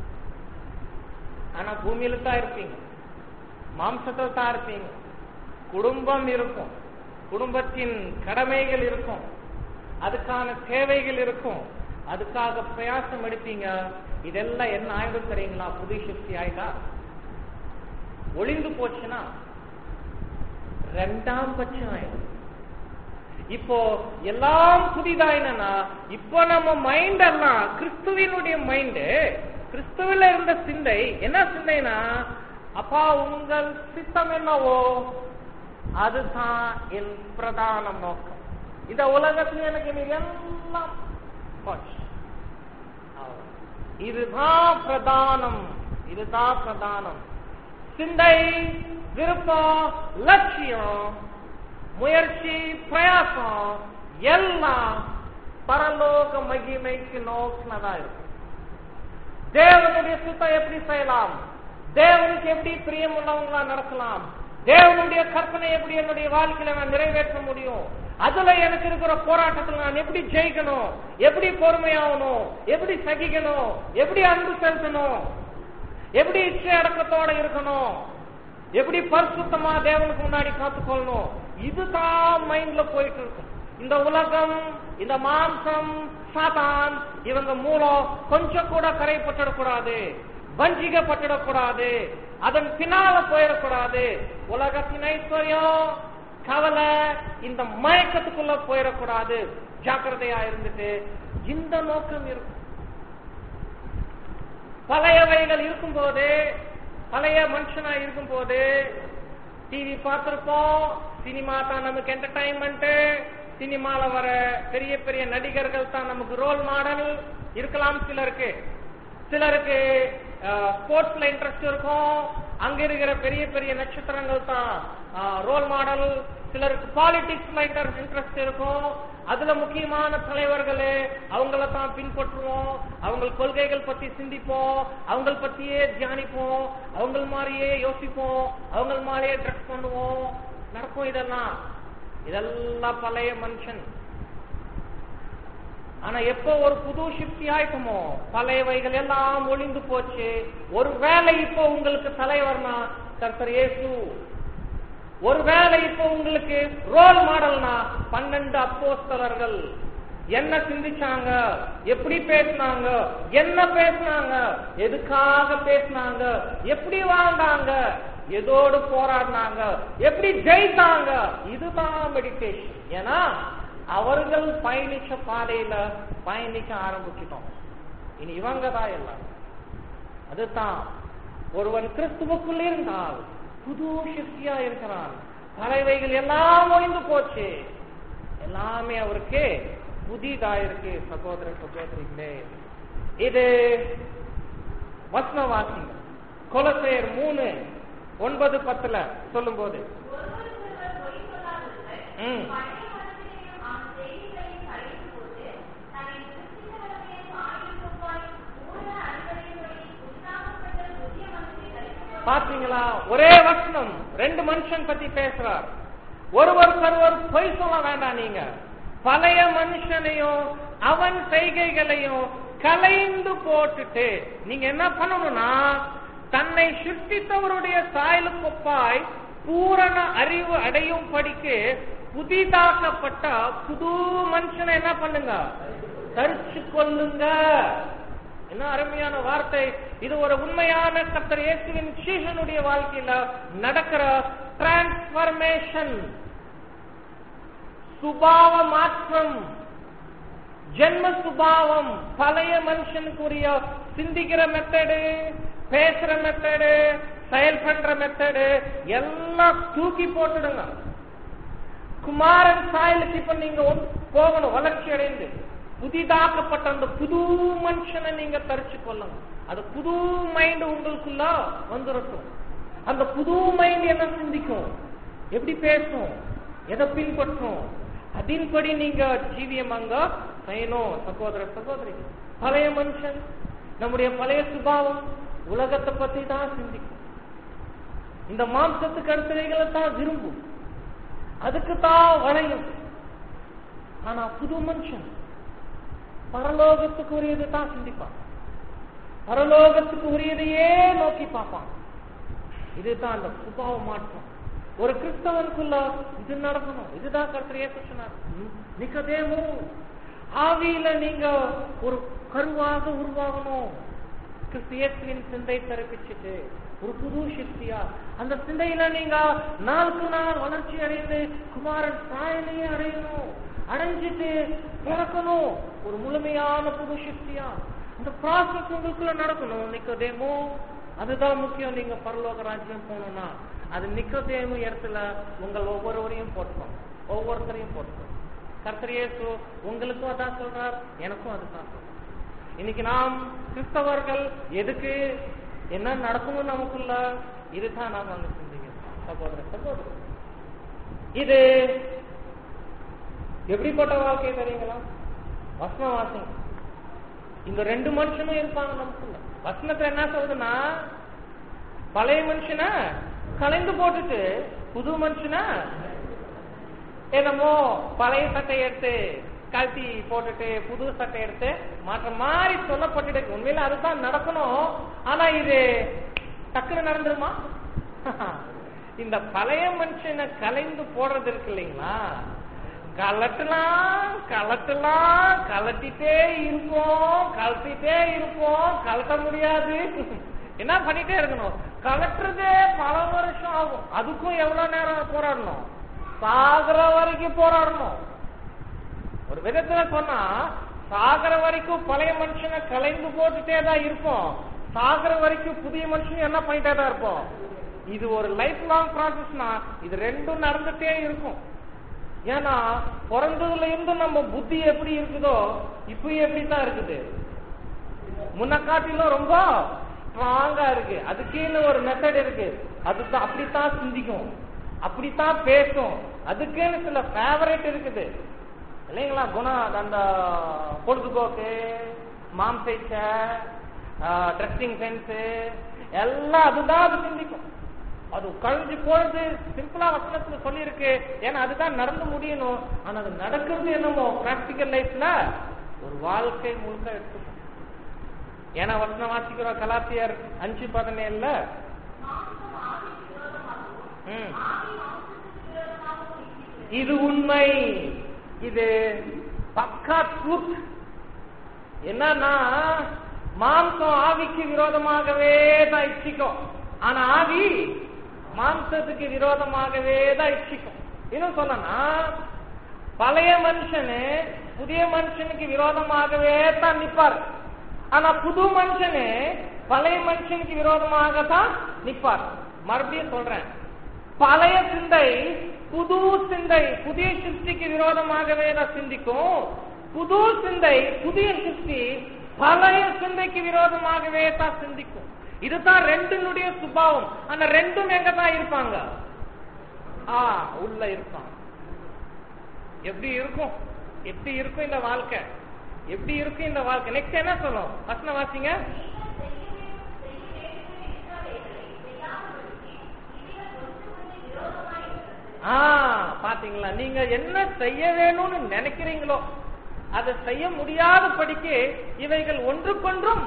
ஆனா பூமியில தான் இருப்பீங்க மாம்சத்தில் தான் இருப்பீங்க குடும்பம் இருக்கும் குடும்பத்தின் கடமைகள் இருக்கும் அதுக்கான தேவைகள் இருக்கும் அதுக்காக பிரயாசம் எடுப்பீங்க இதெல்லாம் என்ன ஆயிடும் தெரியுங்களா புது சக்தி ஆயிட்டா ஒளிந்து போச்சுன்னா ரெண்டாம் பட்சம் ஆயிடும் இப்போ எல்லாம் புதிதா என்னன்னா இப்போ நம்ம மைண்ட் எல்லாம் கிறிஸ்துவினுடைய மைண்டு கிறிஸ்துவில இருந்த சிந்தை என்ன சிந்தைனா அப்பா உங்கள் சித்தம் என்னவோ அதுதான் என் பிரதான நோக்கம் இந்த உலகத்துல எனக்கு நீ எல்லாம் போச்சு. அவ்வளவு. இதுதான் பிரதானம் இதுதான் பிரதானம் சிந்தை விருப்பம் லட்சியம் முயற்சி பிரயாசம் எல்லாம் பரலோக மகிமைக்கு நோக்கினதா இருக்கும் தேவனுடைய சுத்தம் எப்படி செய்யலாம் தேவனுக்கு எப்படி பிரியம் உள்ளவங்களா நடக்கலாம் தேவனுடைய கற்பனை எப்படி என்னுடைய வாழ்க்கையில நான் நிறைவேற்ற முடியும் அதுல எனக்கு இருக்கிற போராட்டத்துல நான் எப்படி ஜெயிக்கணும் எப்படி பொறுமையாகணும் எப்படி சகிக்கணும் எப்படி அன்பு செலுத்தணும் எப்படி இச்சை அடக்கத்தோட இருக்கணும் எப்படி பரிசுத்தமா தேவனுக்கு முன்னாடி காத்துக்கொள்ளணும் இதுதான் மைண்ட்ல போயிட்டு இருக்கும் இந்த உலகம் இந்த மாம்சம் சாத்தான் இவங்க மூலம் கொஞ்சம் கூட கரைப்பட்டுடக்கூடாது வஞ்சிக்கப்பட்டுடக்கூடாது அதன் பின்னால போயிடக்கூடாது உலகத்தின் ஐஸ்வர்யம் கவலை இந்த மயக்கத்துக்குள்ள போயிடக்கூடாது ஜாக்கிரதையா இருந்துட்டு இந்த நோக்கம் இருக்கும் பழையவைகள் இருக்கும்போது பழைய மனுஷனா இருக்கும்போது டிவி பார்த்திருப்போம் சினிமா தான் நமக்கு என்டர்டைன்மெண்ட் சினிமால வர பெரிய பெரிய நடிகர்கள் தான் நமக்கு ரோல் மாடல் இருக்கலாம் சிலருக்கு சிலருக்கு ஸ்போர்ட்ஸ்ல இன்ட்ரெஸ்ட் இருக்கும் அங்க இருக்கிற பெரிய பெரிய நட்சத்திரங்கள் தான் ரோல் மாடல் சிலருக்கு பாலிடிக்ஸ்ல இன்ட்ரெஸ்ட் இருக்கும் அதுல முக்கியமான தலைவர்களே அவங்கள தான் பின்பற்றுவோம் அவங்க கொள்கைகள் பத்தி சிந்திப்போம் அவங்க பத்தியே தியானிப்போம் அவங்க மாதிரியே யோசிப்போம் அவங்க மாதிரியே ட்ரெஸ் பண்ணுவோம் நடக்கும் இதெல்லாம் இதெல்லாம் பழைய மனுஷன் ஆனா எப்போ ஒரு புது சிப்டி ஆயிட்டமோ பழையவைகள் எல்லாம் ஒளிந்து போச்சு ஒரு வேலை இப்போ உங்களுக்கு தலைவர்னா கர்த்தர் இயேசு ஒருவேளை இப்போ உங்களுக்கு ரோல் மாடல்னா பன்னெண்டு அப்போஸ்தலர்கள் என்ன சிந்திச்சாங்க எப்படி பேசினாங்க என்ன பேசினாங்க எதுக்காக பேசினாங்க எப்படி வாழ்ந்தாங்க எதோடு போராடினாங்க எப்படி ஜெயித்தாங்க இதுதான் மெடிடேஷன் ஏன்னா அவர்கள் பயணிச்ச பாதையில பயணிக்க ஆரம்பிச்சிட்டோம் இனி இவங்க தான் எல்லாம் அதுதான் ஒருவன் கிறிஸ்துவுக்குள் இருந்தால் புது சக்தியா இருக்கிறான் பறவைகள் எல்லாம் ஒழிந்து போச்சு எல்லாமே அவருக்கு புதிதா இருக்கு சகோதர சகோதரிகளே இது வசனவாசிங்க கொலசேர் மூணு ஒன்பது பத்துல சொல்லும் போது ஒருவருக்கொருவர் பொய் சொல்லாதவர்கள் ம். பழைய மனதினையும் அவன் செய்திகளையும் களைந்துபோட்டு, தன்னை கிறிஸ்துவினருடைய சாயலுக்கு ஒப்பாய் பூரண அறிவுரையின்படி உற்சாகப்பட்ட புதிய மனதை தரித்துக் பாத்தீங்களா ஒரே வசனம் ரெண்டு மனுஷன் பத்தி பேசுறார் ஒருவர் ஒருவர் பொய் சொல்ல வேண்டாம் நீங்க பழைய மனுஷனையும் அவன் செய்கைகளையும் கலைந்து போட்டுட்டு நீங்க என்ன பண்ணணும்னா தன்னை சுட்டித்தவருடைய சாயலுக்கொப்பாய் பூரண அறிவு அடையும் படிக்கு புதிதாக்கப்பட்ட புது மனுஷனை என்ன பண்ணுங்க தரிச்சு கொள்ளுங்க என்ன அருமையான வார்த்தை இது ஒரு உண்மையான கர்த்தர் இயேசுவின் சீசனுடைய வாழ்க்கையில நடக்கிற டிரான்ஸ்பர்மேஷன் சுபாவ மாற்றம் ஜென்ம சுபாவம் பழைய மனுஷனுக்குரிய சிந்திக்கிற மெத்தடு பேசுற மெத்தடு செயல்படுற மெத்தடு எல்லாம் தூக்கி போட்டுடுங்க குமாரன் சாயலுக்கு இப்ப நீங்க வந்து போகணும் வளர்ச்சி அடைந்து புதிதாக்கப்பட்ட அந்த புது மனுஷனை நீங்க தரிச்சு கொள்ளுங்க அது புது மைண்ட் உங்களுக்குள்ள வந்துடட்டும் அந்த புது மைண்ட் என்ன சிந்திக்கும் எப்படி பேசும் எதை பின்பற்றும் அதன்படி நீங்க ஜீவியமாங்க செய்யணும் சகோதர சகோதரி பழைய மனுஷன் நம்முடைய பழைய சுபாவம் உலகத்தை பத்தி தான் சிந்திக்கும் இந்த மாம்சத்துக்கு அடுத்தவைகளை தான் விரும்பும் அதுக்கு தான் வளையும் ஆனா புது மனுஷன் பரலோகத்துக்கு உரியது தான் சிந்திப்பான் பரலோகத்துக்கு உரியதையே நோக்கி பார்ப்பான் இதுதான் அந்த சுபாவ மாற்றம் ஒரு கிறிஸ்தவனுக்குள்ள இது நடக்கணும் இதுதான் கர்த்தர் ஏசு சொன்னார் நிக்கதேமு ஆவியில நீங்க ஒரு கருவாக உருவாகணும் கிறிஸ்து இயேசுவின் சிந்தை பிறப்பிச்சுட்டு ஒரு புது சக்தியா அந்த சிந்தையில நீங்க நாளுக்கு நாள் வளர்ச்சி அடைந்து குமாரன் சாயலையே அடையணும் அடைஞ்சிட்டு பிறக்கணும் ஒரு முழுமையான புது சக்தியா அந்த ப்ராசஸ் உங்களுக்குள்ள நடக்கணும் நிக்கதேமோ அதுதான் முக்கியம் நீங்க பரலோக ராஜ்யம் போகணும்னா அது நிக்கதேமு இடத்துல உங்கள் ஒவ்வொருவரையும் போட்டுக்கணும் ஒவ்வொருத்தரையும் போட்டுக்கணும் கர்த்தர் இயேசு உங்களுக்கும் அதான் சொல்றார் எனக்கும் அதுதான் சொல்றார் இன்னைக்கு நாம் கிறிஸ்தவர்கள் எதுக்கு என்ன நடக்கணும் நமக்குள்ள இதுதான் நாம் அங்க சிந்திக்கணும் சகோதர சகோதரர் இது எப்படிப்பட்ட வாழ்க்கை தெரியுங்களா வசன வாசம் இந்த ரெண்டு மனுஷனும் இருப்பாங்க நமக்குள்ள வசனத்துல என்ன சொல்றதுன்னா பழைய மனுஷனை கலைந்து போட்டுட்டு புது மனுஷனா என்னமோ பழைய சட்டை எடுத்து கழட்டி போட்டுட்டு புது சட்டை எடுத்து மாற்ற மாதிரி சொல்லப்பட்டுட்டு உண்மையில அதுதான் நடக்கணும் ஆனா இது டக்குனு நடந்துருமா இந்த பழைய மனுஷனை கலைந்து போடுறது இருக்கு இல்லைங்களா கலட்டலாம் கலட்டலாம் கலட்டிட்டே இருப்போம் கலட்டிட்டே இருப்போம் கலட்ட முடியாது என்ன பண்ணிட்டே இருக்கணும் கலட்டுறதே பல வருஷம் ஆகும் அதுக்கும் எவ்வளவு நேரம் போராடணும் சாகர வரைக்கும் போராடணும் ஒரு விதத்துல சொன்னா சாகர வரைக்கும் பழைய மனுஷனை கலைந்து போட்டுட்டே தான் இருப்போம் சாகர வரைக்கும் புதிய மனுஷன் என்ன பண்ணிட்டே தான் இருப்போம் இது ஒரு லைஃப் லாங் ப்ராசஸ்னா இது ரெண்டும் நடந்துட்டே இருக்கும் ஏன்னா பிறந்ததுல இருந்து நம்ம புத்தி எப்படி இருக்குதோ இப்பயும் எப்படி தான் இருக்குது முன்ன காட்டிலும் ரொம்ப ஸ்ட்ராங்கா இருக்கு அதுக்குன்னு ஒரு மெத்தட் இருக்கு அதுதான் அப்படித்தான் சிந்திக்கும் அப்படித்தான் பேசும் அதுக்குன்னு சில ஃபேவரட் இருக்குது இல்லைங்களா குணம் அந்த பொழுதுபோக்கு மாம்சைச்ச ட்ரெஸ்ஸிங் சென்ஸ் எல்லாம் அதுதான் அது சிந்திக்கும் அது கழிஞ்சு போறது சிம்பிளா வசனத்துல சொல்லியிருக்கு ஏன்னா அதுதான் நடந்து முடியணும் ஆனா அது நடக்கிறது என்னமோ பிராக்டிக்கல் லைஃப்ல ஒரு வாழ்க்கை முழுக்க எடுத்துக்கும் ஏன்னா வசனம் வாசிக்கிறோம் கலாத்தியர் அஞ்சு பதினேழுல ம். இது உண்மை இது பக்கா ட்ரூத் என்னன்னா மாம்சம் ஆவிக்கு விரோதமாகவே தான் இச்சிக்கும் ஆனா ஆவி மாம்சத்துக்கு விரோதமாகவே தான் இச்சிக்கும் இன்னும் சொல்லனா பழைய மனுஷனு புதிய மனுஷனுக்கு விரோதமாகவே தான் நிப்பார் ஆனா புது மனுஷனு பழைய மனுஷனுக்கு விரோதமாக தான் நிப்பார் மறுபடியும் சொல்றேன் பழைய சிந்தை புது சிந்தை புதிய சிருஷ்டிக்கு விரோதமாகவே தான் சிந்திக்கும் புது சிந்தை புதிய சிருஷ்டி பழைய சிந்தைக்கு விரோதமாகவே தான் சிந்திக்கும் இதுதான் ரெண்டினுடைய சுபாவம் ஆனா ரெண்டும் எங்க தான் இருப்பாங்க ஆ உள்ள இருப்பாங்க எப்படி இருக்கும் எப்படி இருக்கும் இந்த வாழ்க்கை எப்படி இருக்கும் இந்த வாழ்க்கை நெக்ஸ்ட் என்ன சொல்லும் வசனம் வாசிங்க ஆ பாத்தீங்களா நீங்க என்ன செய்ய வேணும்னு நினைக்கிறீங்களோ அதை செய்ய முடியாத படிக்கு இவைகள் ஒன்றுக்கொன்றும்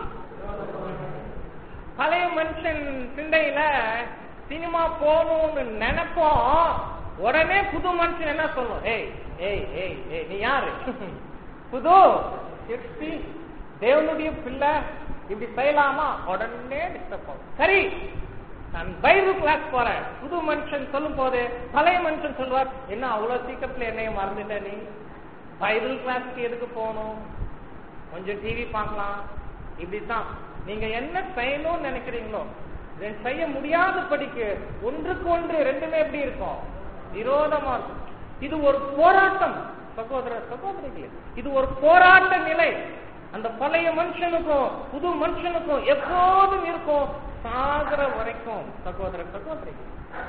பழைய மனுஷன் சிந்தையில சினிமா போகணும்னு நினைப்போம் உடனே புது மனுஷன் என்ன சொல்லும் ஏய் ஏய் ஏய் ஏய் நீ யாரு புது சிருஷ்டி தேவனுடைய பிள்ளை இப்படி செய்யலாமா உடனே டிஸ்டர்ப் ஆகும் சரி நான் பைபிள் கிளாஸ் போறேன் புது மனுஷன் சொல்லும் போது பழைய மனுஷன் சொல்லுவார் என்ன அவ்வளவு சீக்கிரத்துல என்னைய மறந்துட்ட நீ பைபிள் கிளாஸ்க்கு எதுக்கு போகணும் கொஞ்சம் டிவி பார்க்கலாம் இப்படித்தான் நீங்க என்ன செய்யணும்னு நினைக்கிறீங்களோ இதை செய்ய முடியாதபடிக்கு ஒன்றுக்கு ஒன்று ரெண்டுமே எப்படி இருக்கும் விரோதமா இருக்கும் இது ஒரு போராட்டம் சகோதர சகோதரிகளே இது ஒரு போராட்ட நிலை அந்த பழைய மனுஷனுக்கும் புது மனுஷனுக்கும் எப்போதும் இருக்கும் சாகர வரைக்கும் சகோதர சகோதரிகள்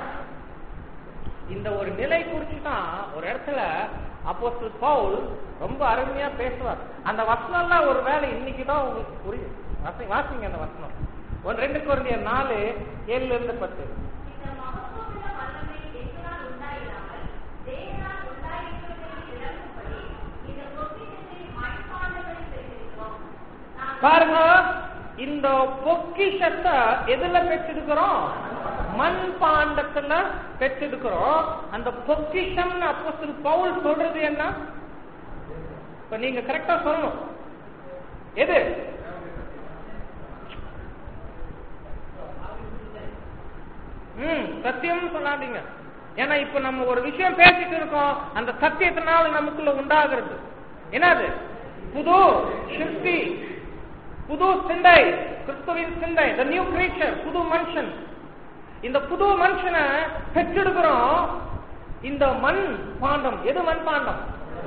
இந்த ஒரு நிலை குறிச்சு தான் ஒரு இடத்துல அப்போஸ்தலர் பவுல் ரொம்ப அருமையா பேசுவார் அந்த வசனம்லாம் ஒரு வேலை இன்னைக்கு தான் உங்களுக்கு புரியும் வாசி- வாசிங்க அந்த வசனம் ஒரு ரெண்டு குழந்தைய நாலு ஏழுல இருந்து பத்து இந்த மகத்துவமுள்ள வல்லமை தேவனால் உண்டாயிராமல் தேவனால் உண்டாயிருக்கிறதை விளங்கும்படி இந்த பொக்கிஷத்தை மண்பாண்டங்களில் பெற்றிருக்கிறோம் நாம் பாருங்க இந்த பொக்கிஷத்தை எதுல பெற்றிருக்கிறோம் மண் பாண்டத்துல பெற்றிருக்கிறோம் அந்த பொக்கிஷம் அப்போஸ்தலர் பவுல் சொல்றது என்ன இப்ப நீங்க கரெக்டா சொல்லணும் எது ம் சத்தியம் சொல்லாதீங்க ஏன்னா இப்ப நம்ம ஒரு விஷயம் பேசிட்டு இருக்கோம் அந்த சத்தியத்தினால நமக்குள்ள உண்டாகிறது என்னது புது சிருஷ்டி புது சிந்தை கிறிஸ்துவின் சிந்தை the நியூ creature புது மனுஷன் இந்த புது மனுஷனை பெற்றெடுக்கிறோம் இந்த மண் பாண்டம் எது மண் பாண்டம்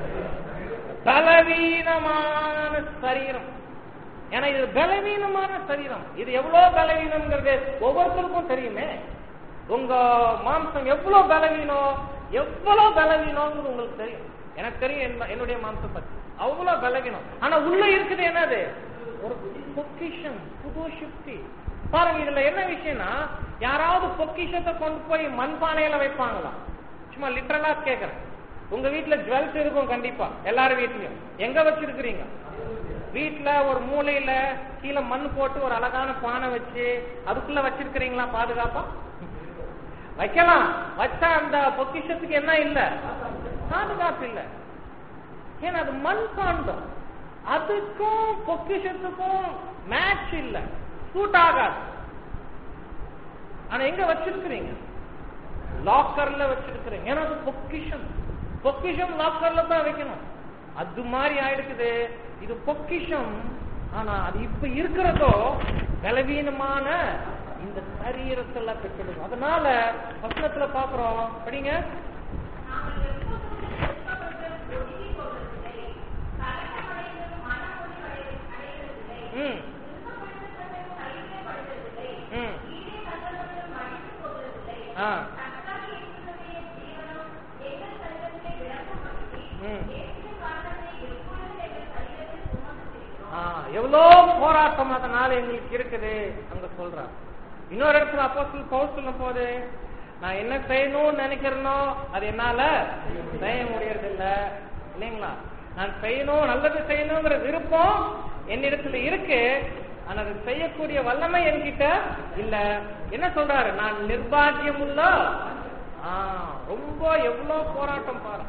பலவீனமான சரீரம் ஏன்னா இது பலவீனமான சரீரம் இது எவ்வளவு பலவீனம்ங்கிறது ஒவ்வொருத்தருக்கும் தெரியுமே உங்க மாம்சம் எவ்வளவு பலவீனம் எவ்வளவு பலவீனம்ங்கிறது உங்களுக்கு தெரியும் எனக்கு தெரியும் என்ன- என்னுடைய மாம்சம் பத்தி அவ்வளவு பலவீனம் ஆனா உள்ள இருக்குது என்னது ஒரு பொக்கிஷம் புது சக்தி பாருங்க இதுல என்ன விஷயம்னா யாராவது பொக்கிஷத்தை கொண்டு போய் மண்பானையில வைப்பாங்களா சும்மா லிட்டரலா கேக்குறேன் உங்க வீட்டுல ஜுவல்ஸ் இருக்கும் கண்டிப்பா எல்லாரும் வீட்லயும் எங்க வச்சிருக்கிறீங்க வீட்டுல ஒரு மூலையில கீழே மண் போட்டு ஒரு அழகான பானை வச்சு அதுக்குள்ள வச்சிருக்கிறீங்களா பாதுகாப்பா வைக்கலாம் வச்சா அந்த பொக்கிஷத்துக்கு என்ன இல்ல பாதுகாப்பு இல்ல ஏன்னா அது மண் பாண்டம் அதுக்கும் பொக்கிஷத்துக்கும் மேட்ச் இல்ல சூட் ஆகாது ஆனா எங்க வச்சிருக்கிறீங்க லாக்கர்ல வச்சிருக்கிறீங்க ஏன்னா அது பொக்கிஷம் பொக்கிஷம் லாக்கர்ல தான் வைக்கணும் அது மாதிரி ஆயிடுக்குது இது பொக்கிஷம் ஆனா அது இப்ப இருக்கிறதோ பலவீனமான இந்த சரீரத்துல பெற்றிடும் அதனால வசனத்துல பாக்குறோம் படிங்க நாங்கள் எப்போதும் வெட்கப்பட்டு ஒதுங்கி போவதில்லை கலக்கமடைந்து மனமொழி அடைவதில்லை ம் விருப்பப்படுத்தப்பட்டு கைவிடப்படுவதில்லை ம் கீழே தள்ளப்பட்டு மடிந்து போவதில்லை ஆ கர்த்தாவே இயேசுவே ஜீவனும் எங்கள் சரீரத்திலே விளக்கப்படுத்தி ம் இயேசுவின் காரணத்தை எப்பொழுதும் எங்கள் சரீரத்தில் சுமந்திருக்கிறோம் ஆ, எவ்வளோ போராட்டம் அதனால எங்களுக்கு இருக்குது அங்க சொல்றார் இன்னொரு இடத்துல அப்போஸ்தலர் பவுல் சொல்லும் போது நான் என்ன செய்யணும்னு நினைக்கிறேனோ அது என்னால செய்ய முடியறது இல்ல இல்லைங்களா நான் செய்யணும் நல்லது செய்யணுங்கிற விருப்பம் என்னிடத்துல இருக்கு ஆனா அது செய்யக்கூடிய வல்லமை என்கிட்ட இல்ல என்ன சொல்றாரு நான் நிர்பாகியம் உள்ள ஆ, ரொம்ப எவ்வளவு போராட்டம் பாரு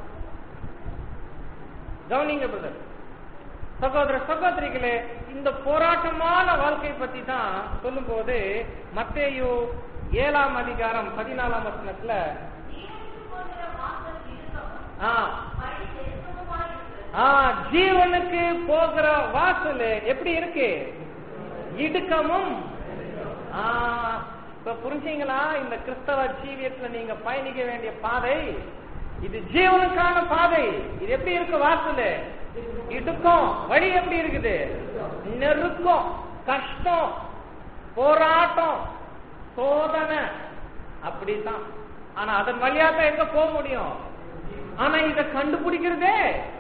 கவனிங்க பிரதர் சகோதர சகோதரிகளே இந்த போராட்டமான வாழ்க்கை பத்தி தான் சொல்லும் போது மத்தேயு ஏழாம் அதிகாரம் பதினாலாம் வசனத்துல ஜீவனுக்கு போகிற வாசல் இருக்கவும் ஆ, வழி நெருக்கமுமாய் இருக்கிறது ஆ, ஜீவனுக்கு போகிற வாசல் எப்படி இருக்கு இடுக்கமும் ஆ, இப்ப புரிஞ்சீங்களா இந்த கிறிஸ்தவ ஜீவியத்துல நீங்க பயணிக்க வேண்டிய பாதை இது ஜீவனுக்கான பாதை இது எப்படி இருக்கு வாசல் இடுக்கம் வழி எப்படி இருக்குது நெருக்கம் கஷ்டம் போராட்டம் சோதனை அப்படித்தான் ஆனா அதன் வழியா தான் எங்க போக முடியும் ஆனா இத கண்டுபிடிக்கிறதே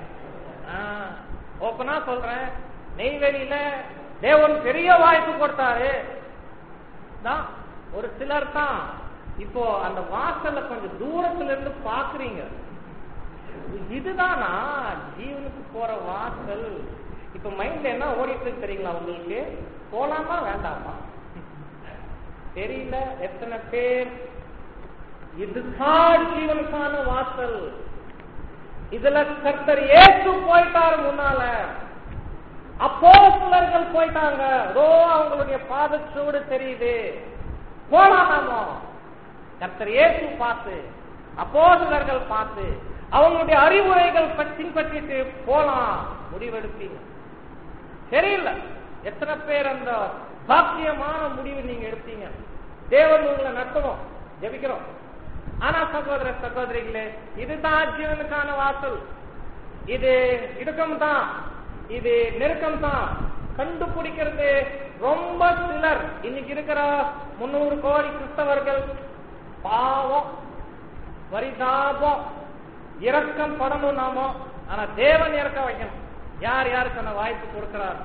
ஓப்பனா சொல்றேன் நெய்வேலியில தேவன் பெரிய வாய்ப்பு கொடுத்தாரு தான் ஒரு சிலர் தான் இப்போ அந்த வாசல்ல கொஞ்சம் தூரத்துல இருந்து பாக்குறீங்க இதுதானா ஜீவனுக்கு போற வாசல் இப்ப மைண்ட்ல என்ன ஓடிட்டு இருக்கு தெரியுங்களா உங்களுக்கு போலாமா வேண்டாமா தெரியல எத்தனை பேர் இதுதான் ஜீவனுக்கான வாசல் இதுல கர்த்தர் ஏசு போயிட்டாரு முன்னால அப்போஸ்தலர்கள் போயிட்டாங்க அதோ அவங்களுடைய பாதச்சூடு தெரியுது போலாம் நாமோ கர்த்தர் இயேசு பார்த்து அப்போஸ்தலர்கள் பார்த்து அவங்களுடைய அறிவுரைகள் பற்றி- பின்பற்றிட்டு போலாம் முடிவெடுப்பீங்க தெரியல எத்தனை பேர் அந்த பாக்கியமான முடிவு நீங்க எடுத்தீங்க தேவன் உங்களை நடத்தணும் ஜெபிக்கிறோம் ஆனா சகோதர சகோதரிகளே இதுதான் ஜீவனுக்கான வாசல் இது இடுக்கம் தான் இது நெருக்கம் தான் கண்டுபிடிக்கிறது ரொம்ப சிலர் இன்னைக்கு இருக்கிற முன்னூறு கோடி கிறிஸ்தவர்கள் பாவம் பரிதாபம் இரக்கம் படணும் நாமோ ஆனா தேவன் இறக்க வைக்கணும் யார் யாருக்கு அந்த வாய்ப்பு கொடுக்கிறார்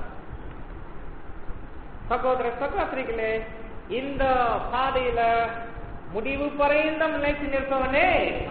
சகோதர சகோதரிகளே இந்த பாதையில முடிவு பரைந்தம் நிலைத்து நிற்பவனே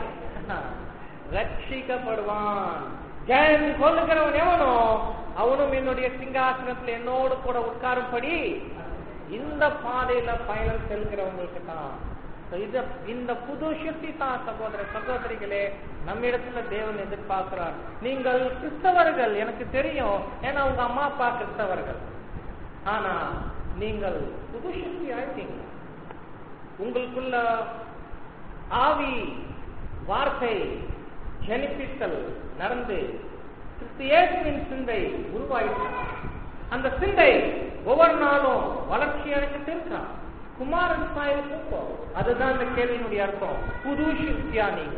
ரட்சிக்கப்படுவான் ஜெயன் கொள்ளுகிறவன் எவனோ அவனும் என்னுடைய சிங்காசனத்தில் என்னோடு கூட உட்காரும்படி இந்த பாதையில பயணம் செல்கிறவங்களுக்கு தான் So இத இந்த புது சக்தி தான் சகோதர சகோதரிகளே நம்மிடத்துல தேவன் எதிர்பார்க்கிறார் நீங்கள் கிறிஸ்தவர்கள் எனக்கு தெரியும் ஏன்னா உங்க அம்மா அப்பா கிறிஸ்தவர்கள் ஆனா நீங்கள் புது சக்தி ஆயிட்டீங்க உங்களுக்குள்ள ஆவி வார்த்தை ஜனிப்பித்தல் நடந்து கிறிஸ்து இயேசுவின் சிந்தை உருவாயிற்று அந்த சிந்தை ஒவ்வொரு நாளும் வளர்ச்சி அடைஞ்சிட்டு இருக்கா குமாரன் சாயல் தூக்கம் அதுதான் இந்த கேள்வியினுடைய அர்த்தம் புது சக்தியா நீங்க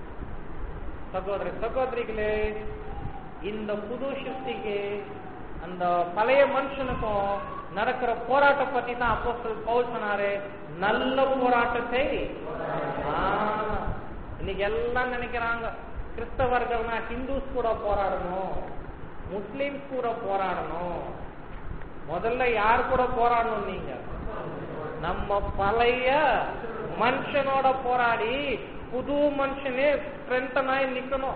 சகோதர சகோதரிகளே இந்த புது சக்திக்கு அந்த பழைய மனுஷனுக்கும் நடக்கிற போராட்ட பத்தி தான் அப்போ பவுல் சொன்னாரு நல்ல போராட்டத்தை ஆ, இன்னைக்கு எல்லாம் நினைக்கிறாங்க கிறிஸ்தவர்கள்னா ஹிந்துஸ் கூட போராடணும் முஸ்லிம்ஸ் கூட போராடணும் முதல்ல யார் கூட போராடணும் நீங்க நம்ம பழைய மனுஷனோட போராடி புது மனுஷனே ஸ்ட்ரென்தனாய் நிக்கணும்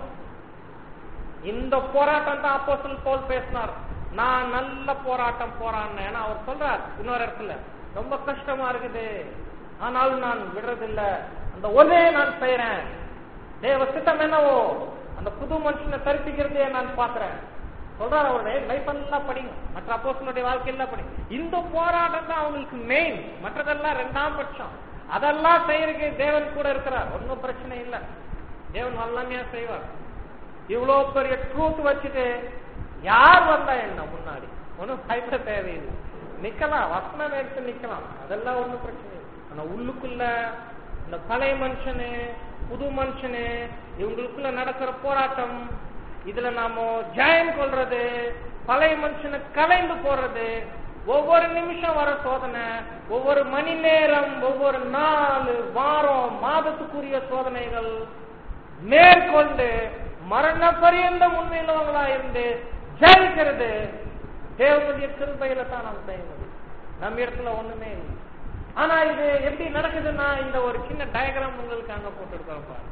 இந்த போராட்டம் தான் அப்போஸ்தலன் பவுல் பேசினார் நான் நல்ல போராட்டம் போராடினேன் ஏன்னா அவர் சொல்றார் இன்னொரு இடத்துல ரொம்ப கஷ்டமா இருக்குது ஆனாலும் நான் விடுறதில்ல அந்த ஒரே நான் செய்யறேன் தேவ சித்தம் என்னவோ அந்த புது மனுஷனை கற்பிக்கிறதே நான் பாக்குறேன் சொல்றாரு அவருடைய லைஃப் எல்லாம் படிங்க மற்ற அப்போஸ்தலனுடைய வாழ்க்கையெல்லாம் படிங்க இந்த போராட்டம் தான் அவங்களுக்கு மெயின் மற்றதெல்லாம் ரெண்டாம் பட்சம் அதெல்லாம் செய்யறதுக்கு தேவன் கூட இருக்கிறார் ஒன்றும் பிரச்சனை இல்லை தேவன் வல்லமையா செய்வார் இவ்வளவு பெரிய ட்ரூத் வச்சுட்டு யார் வந்தா என்ன முன்னாடி ஒன்றும் பயப்பட தேவையில்லை நிக்கலாம் வசனம் எடுத்து நிக்கலாம் அதெல்லாம் ஒண்ணும் பிரச்சனை இல்லை ஆனா உள்ளுக்குள்ள இந்த பழைய மனுஷனு புது மனுஷனு இவங்களுக்குள்ள நடக்கிற போராட்டம் இதுல நாம ஜெயம் கொள்றது பழைய மனுஷனை கலைந்து போறது ஒவ்வொரு நிமிஷம் வர சோதனை ஒவ்வொரு மணி நேரம் ஒவ்வொரு நாள் வாரம் மாதத்துக்குரிய சோதனைகள் மேற்கொண்டு மரண பரியந்தம் உண்மையிலவங்களா இருந்து ஜெயிக்கிறது தேவனுடைய கிருபையில தான் நாம் செய்ய முடியும் நம்ம இடத்துல ஒண்ணுமே இல்லை ஆனா இது எப்படி நடக்குதுன்னா இந்த ஒரு சின்ன டயக்ராம் உங்களுக்கு அங்க போட்டுருக்கோம் பாருங்க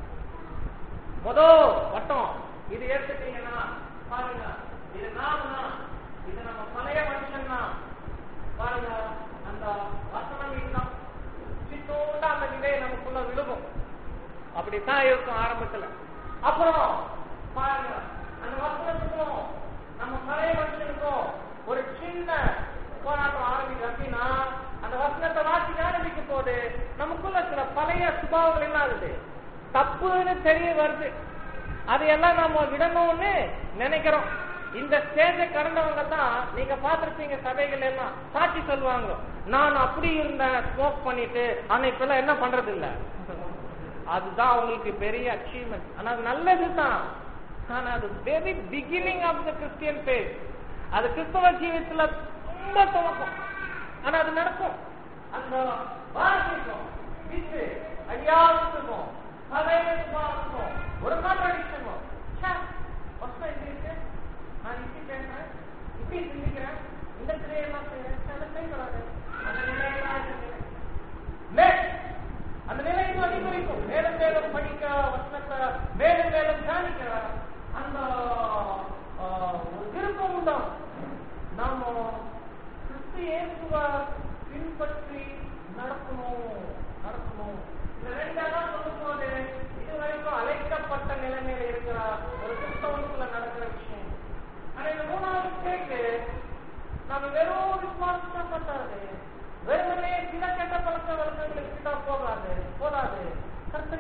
மொதல் வட்டம் இது எடுத்துட்டீங்கன்னா பாருங்க இது நாம தான் இது நம்ம பழைய மனுஷன் தான் பாருங்க அந்த வசனம் இல்லம் சித்தோட அந்த விதை நமக்குள்ள விழுகும் அப்படித்தான் இருக்கும் ஆரம்பத்துல அப்புறம் பாருங்க அந்த வசனத்துக்கும் நம்ம பழைய மனுஷனுக்கும் ஒரு சின்ன போராட்டம் ஆரம்பிக்குது அப்படின்னா அந்த வசனத்தை வாசிக்க ஆரம்பிக்கும் போது நமக்குள்ள சில பழைய சுபாவங்கள் எல்லாம் இருக்குது தப்புன்னு தெரிய வருது அதையெல்லாம் நம்ம விடணும்னு நினைக்கிறோம் இந்த ஸ்டேஜை கடந்தவங்க தான் நீங்க பார்த்திருப்பீங்க சபைகள் எல்லாம் சாட்சி சொல்லுவாங்க நான் அப்படி இருந்தேன் ஸ்மோக் பண்ணிட்டு ஆனா இப்ப எல்லாம் என்ன பண்றது இல்ல அதுதான் அவங்களுக்கு பெரிய அச்சீவ்மெண்ட் ஆனா அது நல்லதுதான் ஆனா அது very beginning of the Christian faith அது கிறிஸ்தவ ஜீவிதத்துல ரொம்ப துவக்கம் ஆனா அது நடக்கும் அந்த வாசிக்கும் இது ஐயாவுக்கும் பழையதுக்கும் ஒரு கான்ட்ரடிக்ஷன் வசனம் எப்படி இருக்கு நான் இப்படி பேசுறேன் இப்படி சிந்திக்கிறேன் இந்த கிரையெல்லாம் செய்யறேன் அதை செய்யக்கூடாது அந்த நிலையெல்லாம் இருக்குது. Next, அந்த நிலை இன்னும் அதிகரிக்கும் மேலும் மேலும் படிக்க வசனத்தை மேலும் மேலும் தியானிக்க அந்த ஆஹ், ஒரு விருப்பம் உண்டாகும் நாம கிறிஸ்து இயேசுவ பின்பற்றி நடக்கணும் நடக்கணும் இந்த ரெண்டெல்லாம் சொல்லும்போது இதுவரைக்கும் அழைக்கப்பட்ட நிலைமையில இருக்கிற ஒரு கிறிஸ்தவனுக்குள்ள நடக்கிற விஷயம் ஆனா இந்த மூணாவது ஸ்டேட்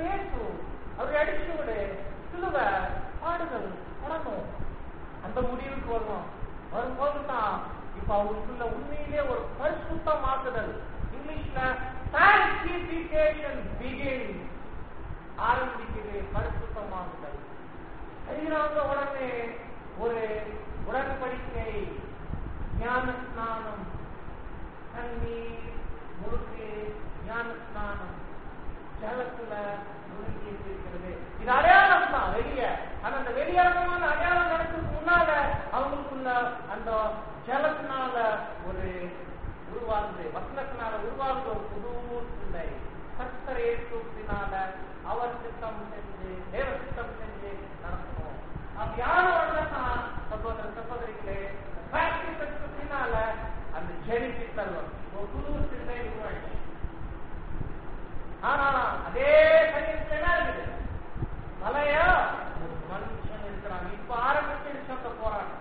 இயேசு அவரை அடிச்சு விடு சிலுவை பாடுகள் படணும் அந்த முடிவுக்கு வருவோம் வரும்போது தான் இப்ப அவருக்குள்ள உண்மையிலே ஒரு பரிசுத்தமாக்குதல் இங்கிலீஷ்ல sanctification begins ஆரம்பிக்குது பரிசுத்தமாகுதல் செய்கிறாங்க உடனே ஒரு உடன்படிக்கை ஞான ஸ்நானம் தண்ணீர் முழுக்கு ஞான ஸ்நானம் ஜலத்துல முழுகி இருக்கிறது இது அடையாளம் தான் வெளிய ஆனா அந்த வெளியரங்கமான அடையாளம் நடக்கிறதுக்கு முன்னால அவங்களுக்குள்ள அந்த ஜலத்தினால ஒரு உருவாகுது வசனத்தினால உருவாகுது ஒரு புது சிந்தை கர்த்தரே சூத்தினால அவர் சித்தம் செஞ்சு தேவ சித்தம் செஞ்சு நடக்கணும் அப்படியான தான் சகோதர சகோதரிகளே பிராக்டிஸுக்கு பின்னால அந்த ஜெனிபித்தல் ஒரு புது சிந்தை உருவாயிடுச்சு ஆனா அதே சரீரத்துல என்ன இருக்குது மலைய ஒரு மனுஷன் இருக்கிறான் இப்ப ஆரம்பிச்சிருச்சு அந்த போராட்டம்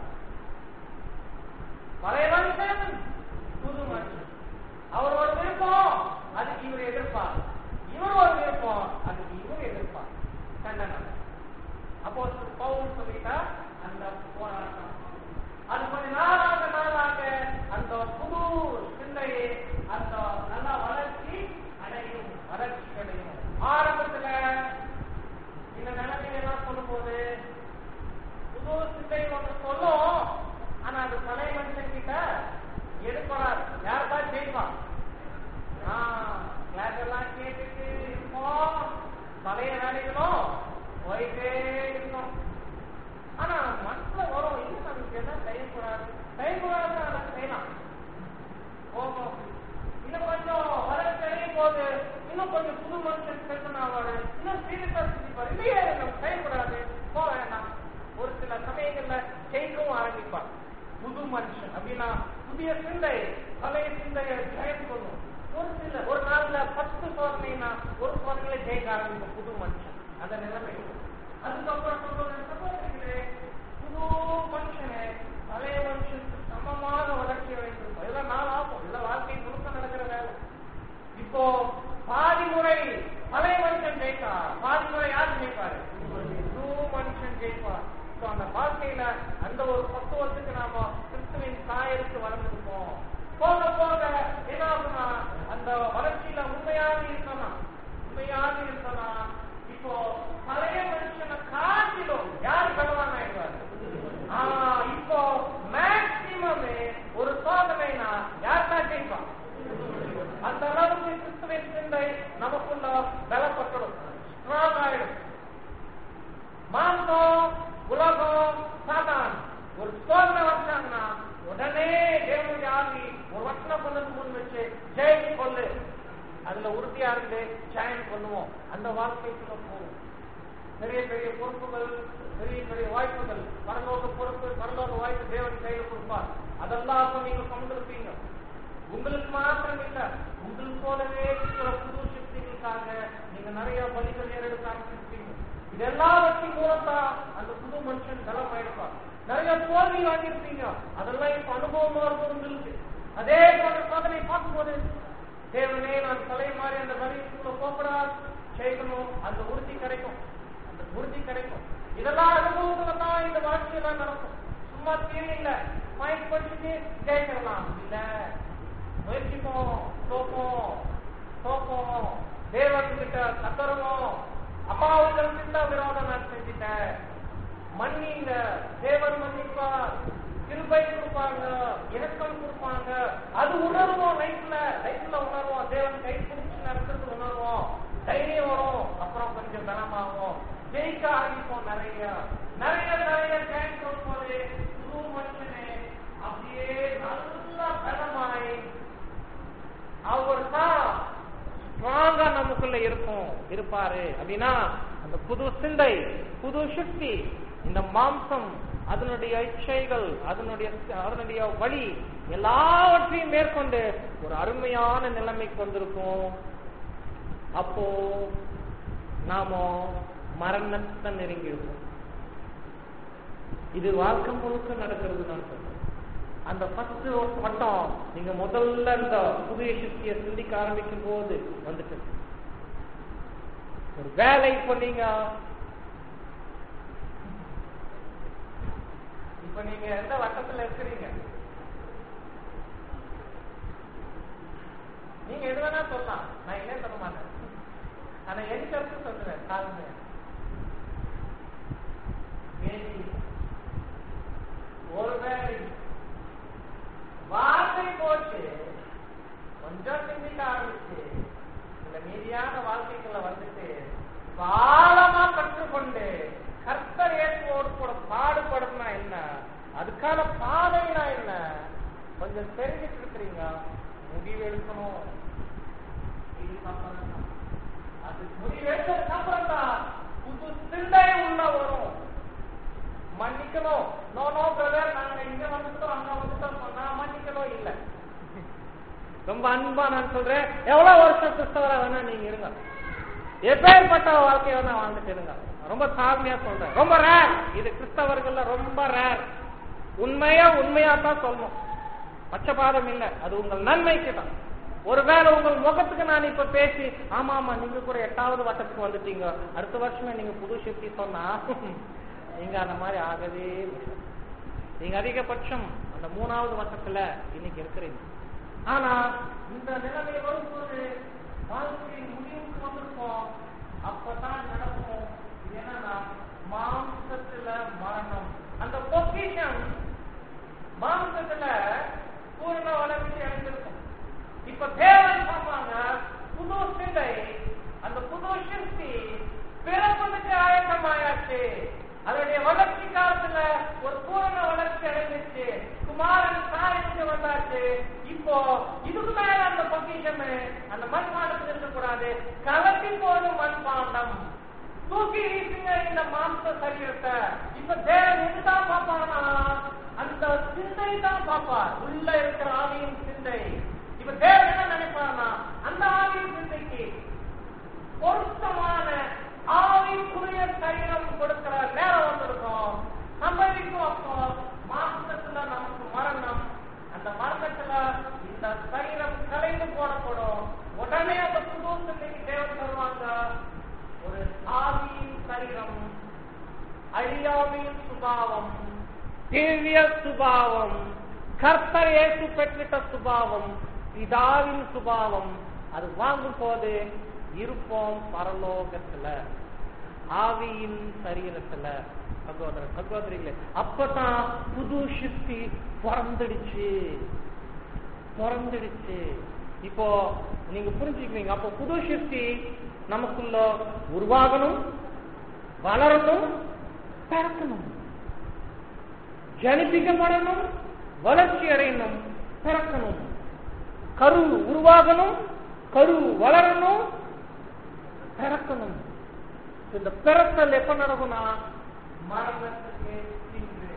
பழைய மனுஷன் புது மனுஷன் அவர் ஒரு விருப்பம் அதுக்கு இவர் எதிர்ப்பார் இவர் ஒரு விருப்பம் அதுக்கு இவர் எதிர்ப்பார் கண்டன அப்போ பவுல் சொல்லிட்டா அந்த போராட்டம் அது கொஞ்ச நாளாக நாளாக அந்த புது சிந்தையை அந்த நல்ல வளர்ச்சி அடையும் வளர்ச்சி அடையும் ஆரம்பத்துல இந்த நிலைமையெல்லாம் சொல்லும்போது புது சிந்தை ஒன்று சொல்லும் ஆனா அது பழைய மனுஷன் கிட்ட எடுப்படாது யாருக்கா ஜெயிப்பான் கிளாஸ் எல்லாம் கேட்டுட்டு இருப்போம் பழைய வேலைகளும் போயிட்டே இருக்கும் ஆனா மனசுல வரும் இன்னும் நமக்கு என்ன செய்யக்கூடாது செய்யக்கூடாது ஆனா செய்யலாம் போகும் இன்னும் கொஞ்சம் வளர்ச்சி அடையும் போது இன்னும் கொஞ்சம் புது மனுஷன் செலுத்தினாவாரு இன்னும் சீரியஸா சிந்திப்பார் இல்லையே நம்ம செய்யக்கூடாது போக வேண்டாம் ஒரு சில சமயங்கள்ல ஜெயிக்கவும் ஆரம்பிப்பார் புது மனுஷன் அப்படின்னா புதிய சிந்தை பழைய சிந்தையை ஜெயம் கொள்ளும் ஒரு சில ஒரு நாள்ல பத்து சோதனைனா ஒரு சோதனையில ஜெயிக்க ஆரம்பிக்கும் புது மனுஷன் அந்த நிலைமை அதுக்கப்புறம் சொல்றது சகோதரிகளே புது மனுஷனே பழைய மனுஷனுக்கு சமமாக வளர்ச்சி அடைந்திருக்கும் இதெல்லாம் நாள் ஆகும் இதெல்லாம் வாழ்க்கை முழுக்க நடக்கிற வேலை இப்போ பாதி முறை பழைய மனுஷன் ஜெயிக்கா பாதி முறை யார் ஜெயிப்பாரு புது மனுஷன் ஜெயிப்பார் So, அந்த வாழ்க்கையில அந்த ஒரு பக்குவத்துக்கு நாம கிறிஸ்துவின் சாயலுக்கு வளர்ந்துருக்கோம் போக போக என்ன ஆகுனா அந்த வளர்ச்சியில உண்மையாக இருக்கணும் உண்மையாக இருக்கணும் இப்போ பழைய மனுஷனை காட்டிலும் யார் பலவான் ஆயிடுவார் இப்போ மேக்சிமம் ஒரு சோதனைனா யார் தான் ஜெயிப்பான் அந்த அளவுக்கு கிறிஸ்துவின் சிந்தை நமக்குள்ள பலப்பட்டுடும் ஸ்ட்ராங் ஆயிடும் மாம்சம் உலகம் சாதான் ஒரு சோதனை வச்சாங்கன்னா உடனே தேவனுடைய ஆவி ஒரு வசனம் கொண்டு முன் வச்சு ஜெயிச்சு கொள்ளு அதுல உறுதியா இருந்து ஜெயம் கொள்ளுவோம் அந்த வாழ்க்கைக்குள்ள போகும் பெரிய பெரிய பொறுப்புகள் பெரிய பெரிய வாய்ப்புகள் பரலோக பொறுப்பு பரலோக வாய்ப்பு தேவன் கையில கொடுப்பார் அதெல்லாம் அப்ப நீங்க கொண்டிருப்பீங்க உங்களுக்கு மாத்திரம் இல்ல உங்களுக்கு போலவே இருக்கிற புது சக்திகளுக்காக நீங்க நிறைய பலிகள் ஏறெடுக்க ஆரம்பிச்சிருப்பீங்க இதெல்லாவற்றின் மூலத்தான் அந்த புது மனுஷன் பலம் ஆயிடுவார் நிறைய தோல்வி வாங்கியிருப்பீங்க அதெல்லாம் இப்ப அனுபவமா இருக்கும் உங்களுக்கு அதே போன்ற சோதனை பார்க்கும்போது தேவனே நான் தலை மாறி அந்த வரிக்குள்ள போகக்கூடாது செய்யணும் அந்த உறுதி கிடைக்கும் அந்த உறுதி கிடைக்கும் இதெல்லாம் அனுபவத்துல தான் இந்த வாழ்க்கையெல்லாம் நடக்கும் சும்மா தீர்வு இல்ல பாயிண்ட் படிச்சுட்டு ஜெயிச்சிடலாம் இல்ல முயற்சிப்போம் தோப்போம் தோப்போம் தேவன் கிட்ட கத்தருவோம் அப்பாவுகள் சிந்த விரோதம் நான் செஞ்சுட்டேன் மன்னிங்க தேவன் மன்னிப்பார் கிருபை கொடுப்பாங்க இறக்கம் கொடுப்பாங்க அது உணர்வோம் லைஃப்ல லைஃப்ல உணர்வோம் தேவன் கை பிடிச்சு நடக்கிறது உணர்வோம் தைரியம் வரும் அப்புறம் கொஞ்சம் பலமாகும் ஜெயிக்க ஆரம்பிப்போம் நிறைய நிறைய நிறைய டைம் கொடுப்பது புது மனுஷனே அப்படியே நல்லா பலமாய் அவர் தான் ஸ்ட்ராங்கா நமக்குள்ள இருக்கும் இருப்பாரு அப்படின்னா அந்த புது சிந்தை புது சக்தி இந்த மாம்சம் அதனுடைய இச்சைகள் அதனுடைய அதனுடைய வழி எல்லாவற்றையும் மேற்கொண்டு ஒரு அருமையான நிலைமைக்கு வந்திருக்கும் அப்போ நாம மரணத்தை நெருங்கிடுவோம் இது வாழ்க்கை முழுக்க நடக்கிறது நான் சொல்றேன் அந்த பத்து வட்டம் நீங்க முதல்ல இந்த புதிய சக்தியை சிந்திக்க ஆரம்பிக்கும் போது வந்துட்டு ஒரு வேலை இப்போ நீங்க இப்ப நீங்க எந்த வட்டத்துல இருக்கிறீங்க நீங்க எது வேணா சொல்லலாம் நான் என்ன சொல்ல மாட்டேன் ஆனா என் கருத்து சொல்றேன் தாழ்மை வேண்டி ஒருவேளை வார்த்தை போட்டு கொஞ்சம் சிந்திக்க ஆரம்பிச்சு இந்த மீதியான வாழ்க்கைக்குள்ள வந்துட்டு காலமா கற்றுக்கொண்டு கர்த்தர் ஏற்றுவோடு கூட பாடுபடுனா என்ன அதுக்கான பாதைனா என்ன கொஞ்சம் தெரிஞ்சுட்டு இருக்கிறீங்க முடிவு எடுக்கணும் இதுக்கப்புறம் தான். அது முடிவு எடுத்ததுக்கு அப்புறம் தான் புது சிந்தை உள்ள வரும் மன்னிக்கணும் நோ நோ பிரதர் நாங்க இங்க வந்துட்டோம் அங்க வந்துட்டோம் சொன்னா மன்னிக்கணும் இல்ல ரொம்ப அன்பா நான் சொல்றேன் எவ்வளவு வருஷம் கிறிஸ்தவரா வேணா நீங்க இருங்க எப்பேற்பட்ட வாழ்க்கைய வேணா வாழ்ந்துட்டு இருங்க ரொம்ப தாழ்மையா சொல்றேன் ரொம்ப ரேர் இது கிறிஸ்தவர்கள்ல ரொம்ப ரேர் உண்மையா உண்மையா தான் சொல்லணும் பட்சபாதம் இல்ல அது உங்கள் நன்மைக்கு தான் ஒருவேளை உங்கள் முகத்துக்கு நான் இப்ப பேசி ஆமா ஆமா நீங்க கூட எட்டாவது வட்டத்துக்கு வந்துட்டீங்க அடுத்த வருஷமே நீங்க புது சக்தி சொன்னா நீங்க அந்த மாதிரி ஆகவே முடியாது. நீங்க அதிகபட்சம் அந்த மூணாவது வட்டத்துல இன்னைக்கு இருக்கிறீங்க ஆனா இந்த நிலைமை வரும்போது வாழ்க்கையின் முடிவுக்கு வந்திருக்கோம் அப்பதான் நடக்கும் இது என்னன்னா மாம்சத்துல மரணம் அந்த பொக்கிஷம் மாம்சத்துல பூர்ண வளர்ச்சி அடைந்திருக்கும் இப்ப தேவன் சொன்னாங்க புது சிந்தை அந்த புது சக்தி பிறப்பதுக்கு ஆயத்தமாயாச்சு அதனுடைய வளர்ச்சி காலத்துல ஒரு பூரண வளர்ச்சி அடைஞ்சிச்சு குமாரன் சாயத்துக்கு வந்தாச்சு இப்போ இதுக்கு மேல அந்த பொக்கிஷம் அந்த மண்பாண்டத்தில் இருக்கக்கூடாது கலட்டி போடும் மண்பாண்டம் தூக்கி வீசுங்க இந்த மாம்ச சரீரத்தை இப்ப தேவன் எதுதான் பார்ப்பானா அந்த சிந்தை தான் பார்ப்பார் உள்ள இருக்கிற ஆவியின் சிந்தை இப்ப தேவன் என்ன நினைப்பார்னா அந்த ஆவியின் சிந்தைக்கு பொருத்தமான ஆவிக்குரிய சரீரம் கொடுக்கிற நேரம் வந்திருக்கும் சம்பவிக்கும் அப்போ மாசத்துல நமக்கு மரணம் அந்த மரணத்துல இந்த சரீரம் கலைந்து போடப்படும் உடனே அந்த புது சிந்தைக்கு தேவன் தருவாங்க ஒரு ஆவியின் சரீரம் அழியாவின் சுபாவம் திவ்ய சுபாவம் கர்த்தர் இயேசு பெற்றிட்ட சுபாவம் பிதாவின் சுபாவம் அது வாங்கும் போது இருப்போம் பரலோகத்துல ஆவியின் சரீரத்துல சகோதர சகோதரிகளே அப்பதான் புது சக்தி பிறந்துடுச்சு பிறந்துடுச்சு இப்போ நீங்க புரிஞ்சுக்குவீங்க அப்போ புது சக்தி நமக்குள்ள உருவாகணும் வளரணும் பிறக்கணும் ஜனிப்பிக்கப்படணும் வளர்ச்சி அடையணும் பிறக்கணும் கரு உருவாகணும் கரு வளரணும் பிறக்கணும் இந்த பிறத்தல் எப்ப நடக்கும்னா மரணத்துக்கு பின்பு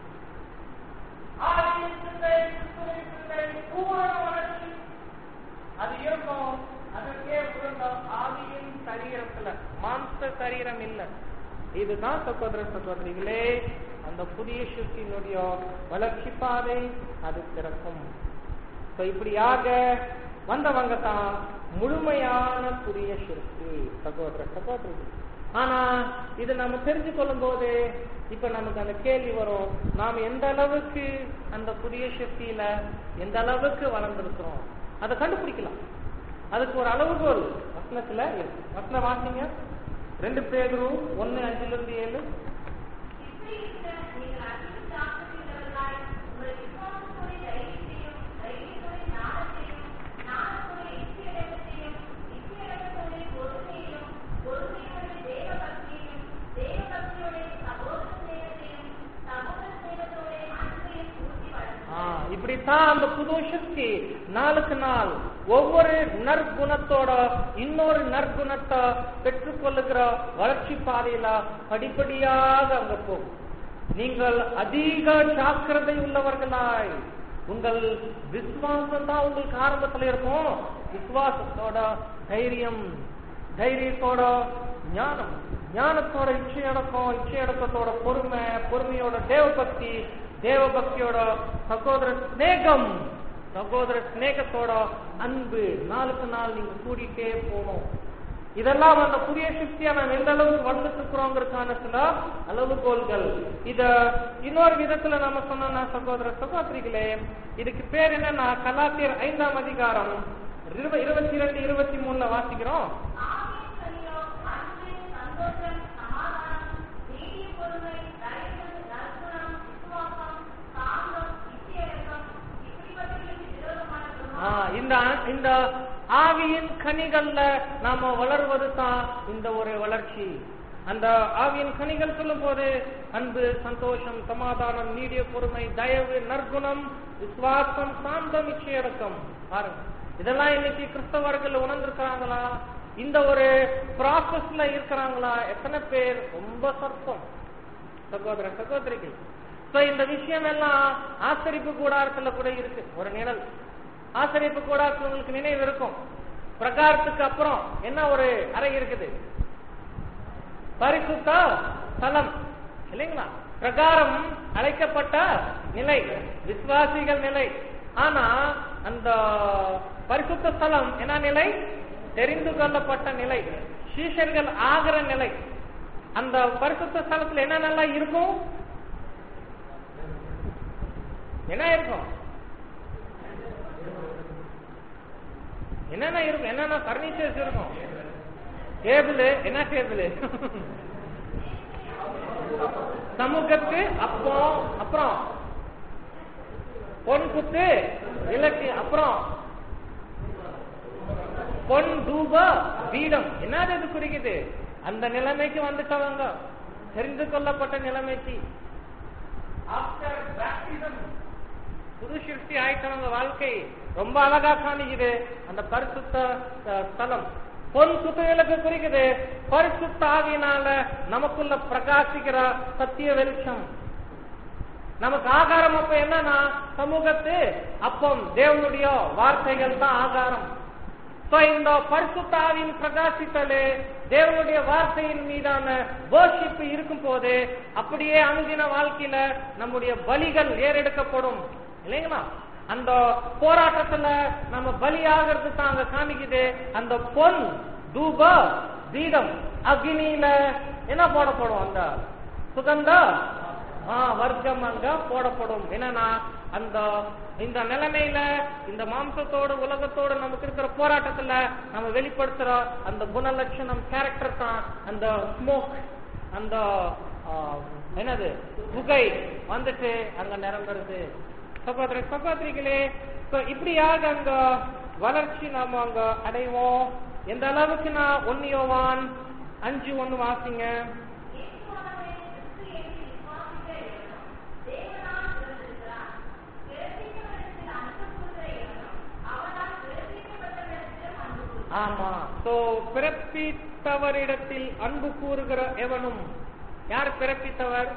ஆதியின் சிந்தை, கிறிஸ்துவின் சிந்தை, பூரண வளர்ச்சி அது இருக்கும் அதற்கே உருண்ட ஆவியின் சரீரத்துல மாம்ச சரீரம் இல்ல இதுதான் சகோதர சகோதரிகளே அந்த புதிய சுத்தினுடைய வளர்ச்சி பாதை அது திறக்கும் So, இப்படியாக வந்தவங்க தான் முழுமையான புதிய சிறுக்கு சகோதர சகோதரி ஆனா இது நம்ம தெரிஞ்சு கொள்ளும் போது இப்ப நமக்கு அந்த கேள்வி வரும் நாம் எந்த அளவுக்கு அந்த புதிய சக்தியில எந்த அளவுக்கு வளர்ந்திருக்கிறோம் அதை கண்டுபிடிக்கலாம் அதுக்கு ஒரு அளவுகோல் வசனத்துல இருக்கு வசன வாசிங்க ரெண்டு பேரும் ஒன்னு அஞ்சுல இருந்து ஏழு இப்படி இருக்க நீங்கள் அதிக சாப்பிட்டுள்ளவர்களாய் உங்கள் விசுவாசத்தோடு தைரியத்தையும் தைரியத்தோடு ஞானத்தையும் ஞானத்தோடு இச்சையடக்கத்தையும் இச்சையடக்கத்தோடு பொறுமையையும் பொறுமையோடு தேவபக்தியையும் தேவபக்தியோடு சகோதர ஸ்நேகத்தையும் சகோதர ஸ்நேகத்தோடு அன்பையும் பூர்த்தி வளர்க்கும் ஆ, இப்படித்தான் அந்த புது சக்தி நாளுக்கு நாள் ஒவ்வொரு நற்குணத்தோட இன்னொரு நற்குணத்தை பெற்றுக்கொள்ளுகிற வளர்ச்சி பாதையில படிப்படியாக அங்க போகும் நீங்கள் அதிக ஜாக்கிரதை உள்ளவர்களாய் உங்கள் விசுவாசம் தான் உங்களுக்கு ஆரம்பத்துல இருக்கும் விசுவாசத்தோட தைரியம் தைரியத்தோட ஞானம் ஞானத்தோட இச்சை அடக்கம் இச்சை அடக்கத்தோட பொறுமை பொறுமையோட தேவபக்தி தேவபக்தியோட சகோதர சிநேகம் சகோதர சிநேகத்தோட அன்பு நாளுக்கு நாள் நீங்க கூடிட்டே போகணும் இதெல்லாம் அந்த புதிய சிருஷ்டியா நம்ம எந்த அளவுக்கு வளர்ந்துட்டு இருக்கிறோங்கிறதுக்கான சில அளவுகோல்கள் இத இன்னொரு விதத்துல நம்ம சொன்னோம்னா சகோதர சகோதரிகளே இதுக்கு பேர் என்னன்னா கலாத்தியர் ஐந்தாம் அதிகாரம் இருப- இருபத்தி இரண்டு இருபத்தி மூணுல வாசிக்கிறோம் ஆவியின் கனியோ அன்பு, சந்தோஷம், சமாதானம், நீடிய பொறுமை, தயவு, நற்குணம், விசுவாசம், சாந்தம், நிச்சயரக்கம், இப்படிப்பட்டவைகளுக்கு விரோதமான ஆ, குணம் இந்த அ- இந்த ஆவியின் கனிகள்ல நாம வளர்வது தான் இந்த ஒரு வளர்ச்சி அந்த ஆவியின் கனிகள் சொல்லும் போது அன்பு சந்தோஷம் சமாதானம் நீடிய பொறுமை தயவு நற்குணம் விசுவாசம் சாந்தம் நிச்சயடக்கம் பாருங்க இதெல்லாம் இன்னைக்கு கிறிஸ்தவர்கள் உணர்ந்திருக்கிறாங்களா இந்த ஒரு ப்ராசஸ்ல இருக்கிறாங்களா எத்தனை பேர் ரொம்ப சொற்பம் சகோதர சகோதரிகள் சோ இந்த விஷயம் எல்லாம் ஆசரிப்பு கூடாரத்துல கூட இருக்கு ஒரு நிழல் ஆசரிப்பு கூடாரத்துல உங்களுக்கு நினைவு இருக்கும் பிரகாரத்துக்கு அப்புறம் என்ன ஒரு அறை இருக்குது பரிசுத்த ஸ்தலம் இல்லைங்களா பிரகாரம் அழைக்கப்பட்ட நிலை விசுவாசிகள் நிலை ஆனா அந்த பரிசுத்த ஸ்தலம் என்ன நிலை தெரிந்து கொள்ளப்பட்ட நிலை சீஷர்கள் ஆகிற நிலை அந்த பரிசுத்த ஸ்தலத்துல என்னென்னலாம் இருக்கும் என்ன இருக்கும் என்னென்ன இருக்கும் என்னென்ன பர்னிச்சர்ஸ் இருக்கும் டேபிள் என்ன டேபிள் சமூகத்து அப்போ அப்புறம் பொன் குத்து விளக்கு அப்புறம் பொன் தூப பீடம் என்னது இது குறிக்குது அந்த நிலைமைக்கு வந்துட்டவங்க தெரிந்து கொள்ளப்பட்ட நிலைமைக்கு ஆஃப்டர் பேப்டிசம் புது சிருஷ்டி ஆயிட்டவங்க வாழ்க்கை ரொம்ப அழகா காணிக்குது அந்த பரிசுத்த அஹ், ஸ்தலம் பொன் குத்துவிளக்கு குறிக்குது பரிசுத்த ஆவியினால நமக்குள்ள பிரகாசிக்கிற சத்திய வெளிச்சம் நமக்கு ஆகாரம் அப்ப என்னன்னா சமூகத்து அப்பம் தேவனுடைய வார்த்தைகள் தான் ஆகாரம் So, இந்த பரிசுத்த ஆவியின் பிரகாசித்தலே தேவனுடைய வார்த்தையின் மீதான worship இருக்கும் போது அப்படியே அனுதின வாழ்க்கையில நம்முடைய பலிகள் ஏறெடுக்கப்படும் இல்லைங்களா அந்த போராட்டத்துல நம்ம பலி ஆகிறது தான் அங்க காமிக்குது அந்த பொன் தூப தீபம் அக்னியில என்ன போடப்படும் அந்த சுகந்த ஆ, வர்க்கம் அங்க போடப்படும் என்னன்னா அந்த இந்த நிலைமையில இந்த மாம்சத்தோட உலகத்தோட நமக்கு இருக்கிற போராட்டத்துல நம்ம வெளிப்படுத்துற அந்த குணலட்சணம் கேரக்டர் தான் அந்த ஸ்மோக் அந்த ஆ, என்னது புகை வந்துட்டு அங்க நிரம்புறது சகோதர சகோதரிகளே so இப்படியாக அங்க வளர்ச்சி நாம அங்க அடைவோம் எந்த அளவுக்கு நான் ஒன்னியோவான் அஞ்சு ஒண்ணு வாசிங்க இயேசுவானவரே கிறிஸ்து என்று விசுவாசிக்கிற எவனும் தேவனால் பிறந்திருக்கிறான். பிறப்பித்தவரிடத்தில் அன்பு கூறுகிற எவனும் அவனால் பிறப்பிக்கப்பட்டவரிடத்திலும் அன்பு கூறுகிறான். ஆமா சோ பிறப்பித்தவரிடத்தில் அன்பு கூறுகிற எவனும் யார் பிறப்பித்தவர்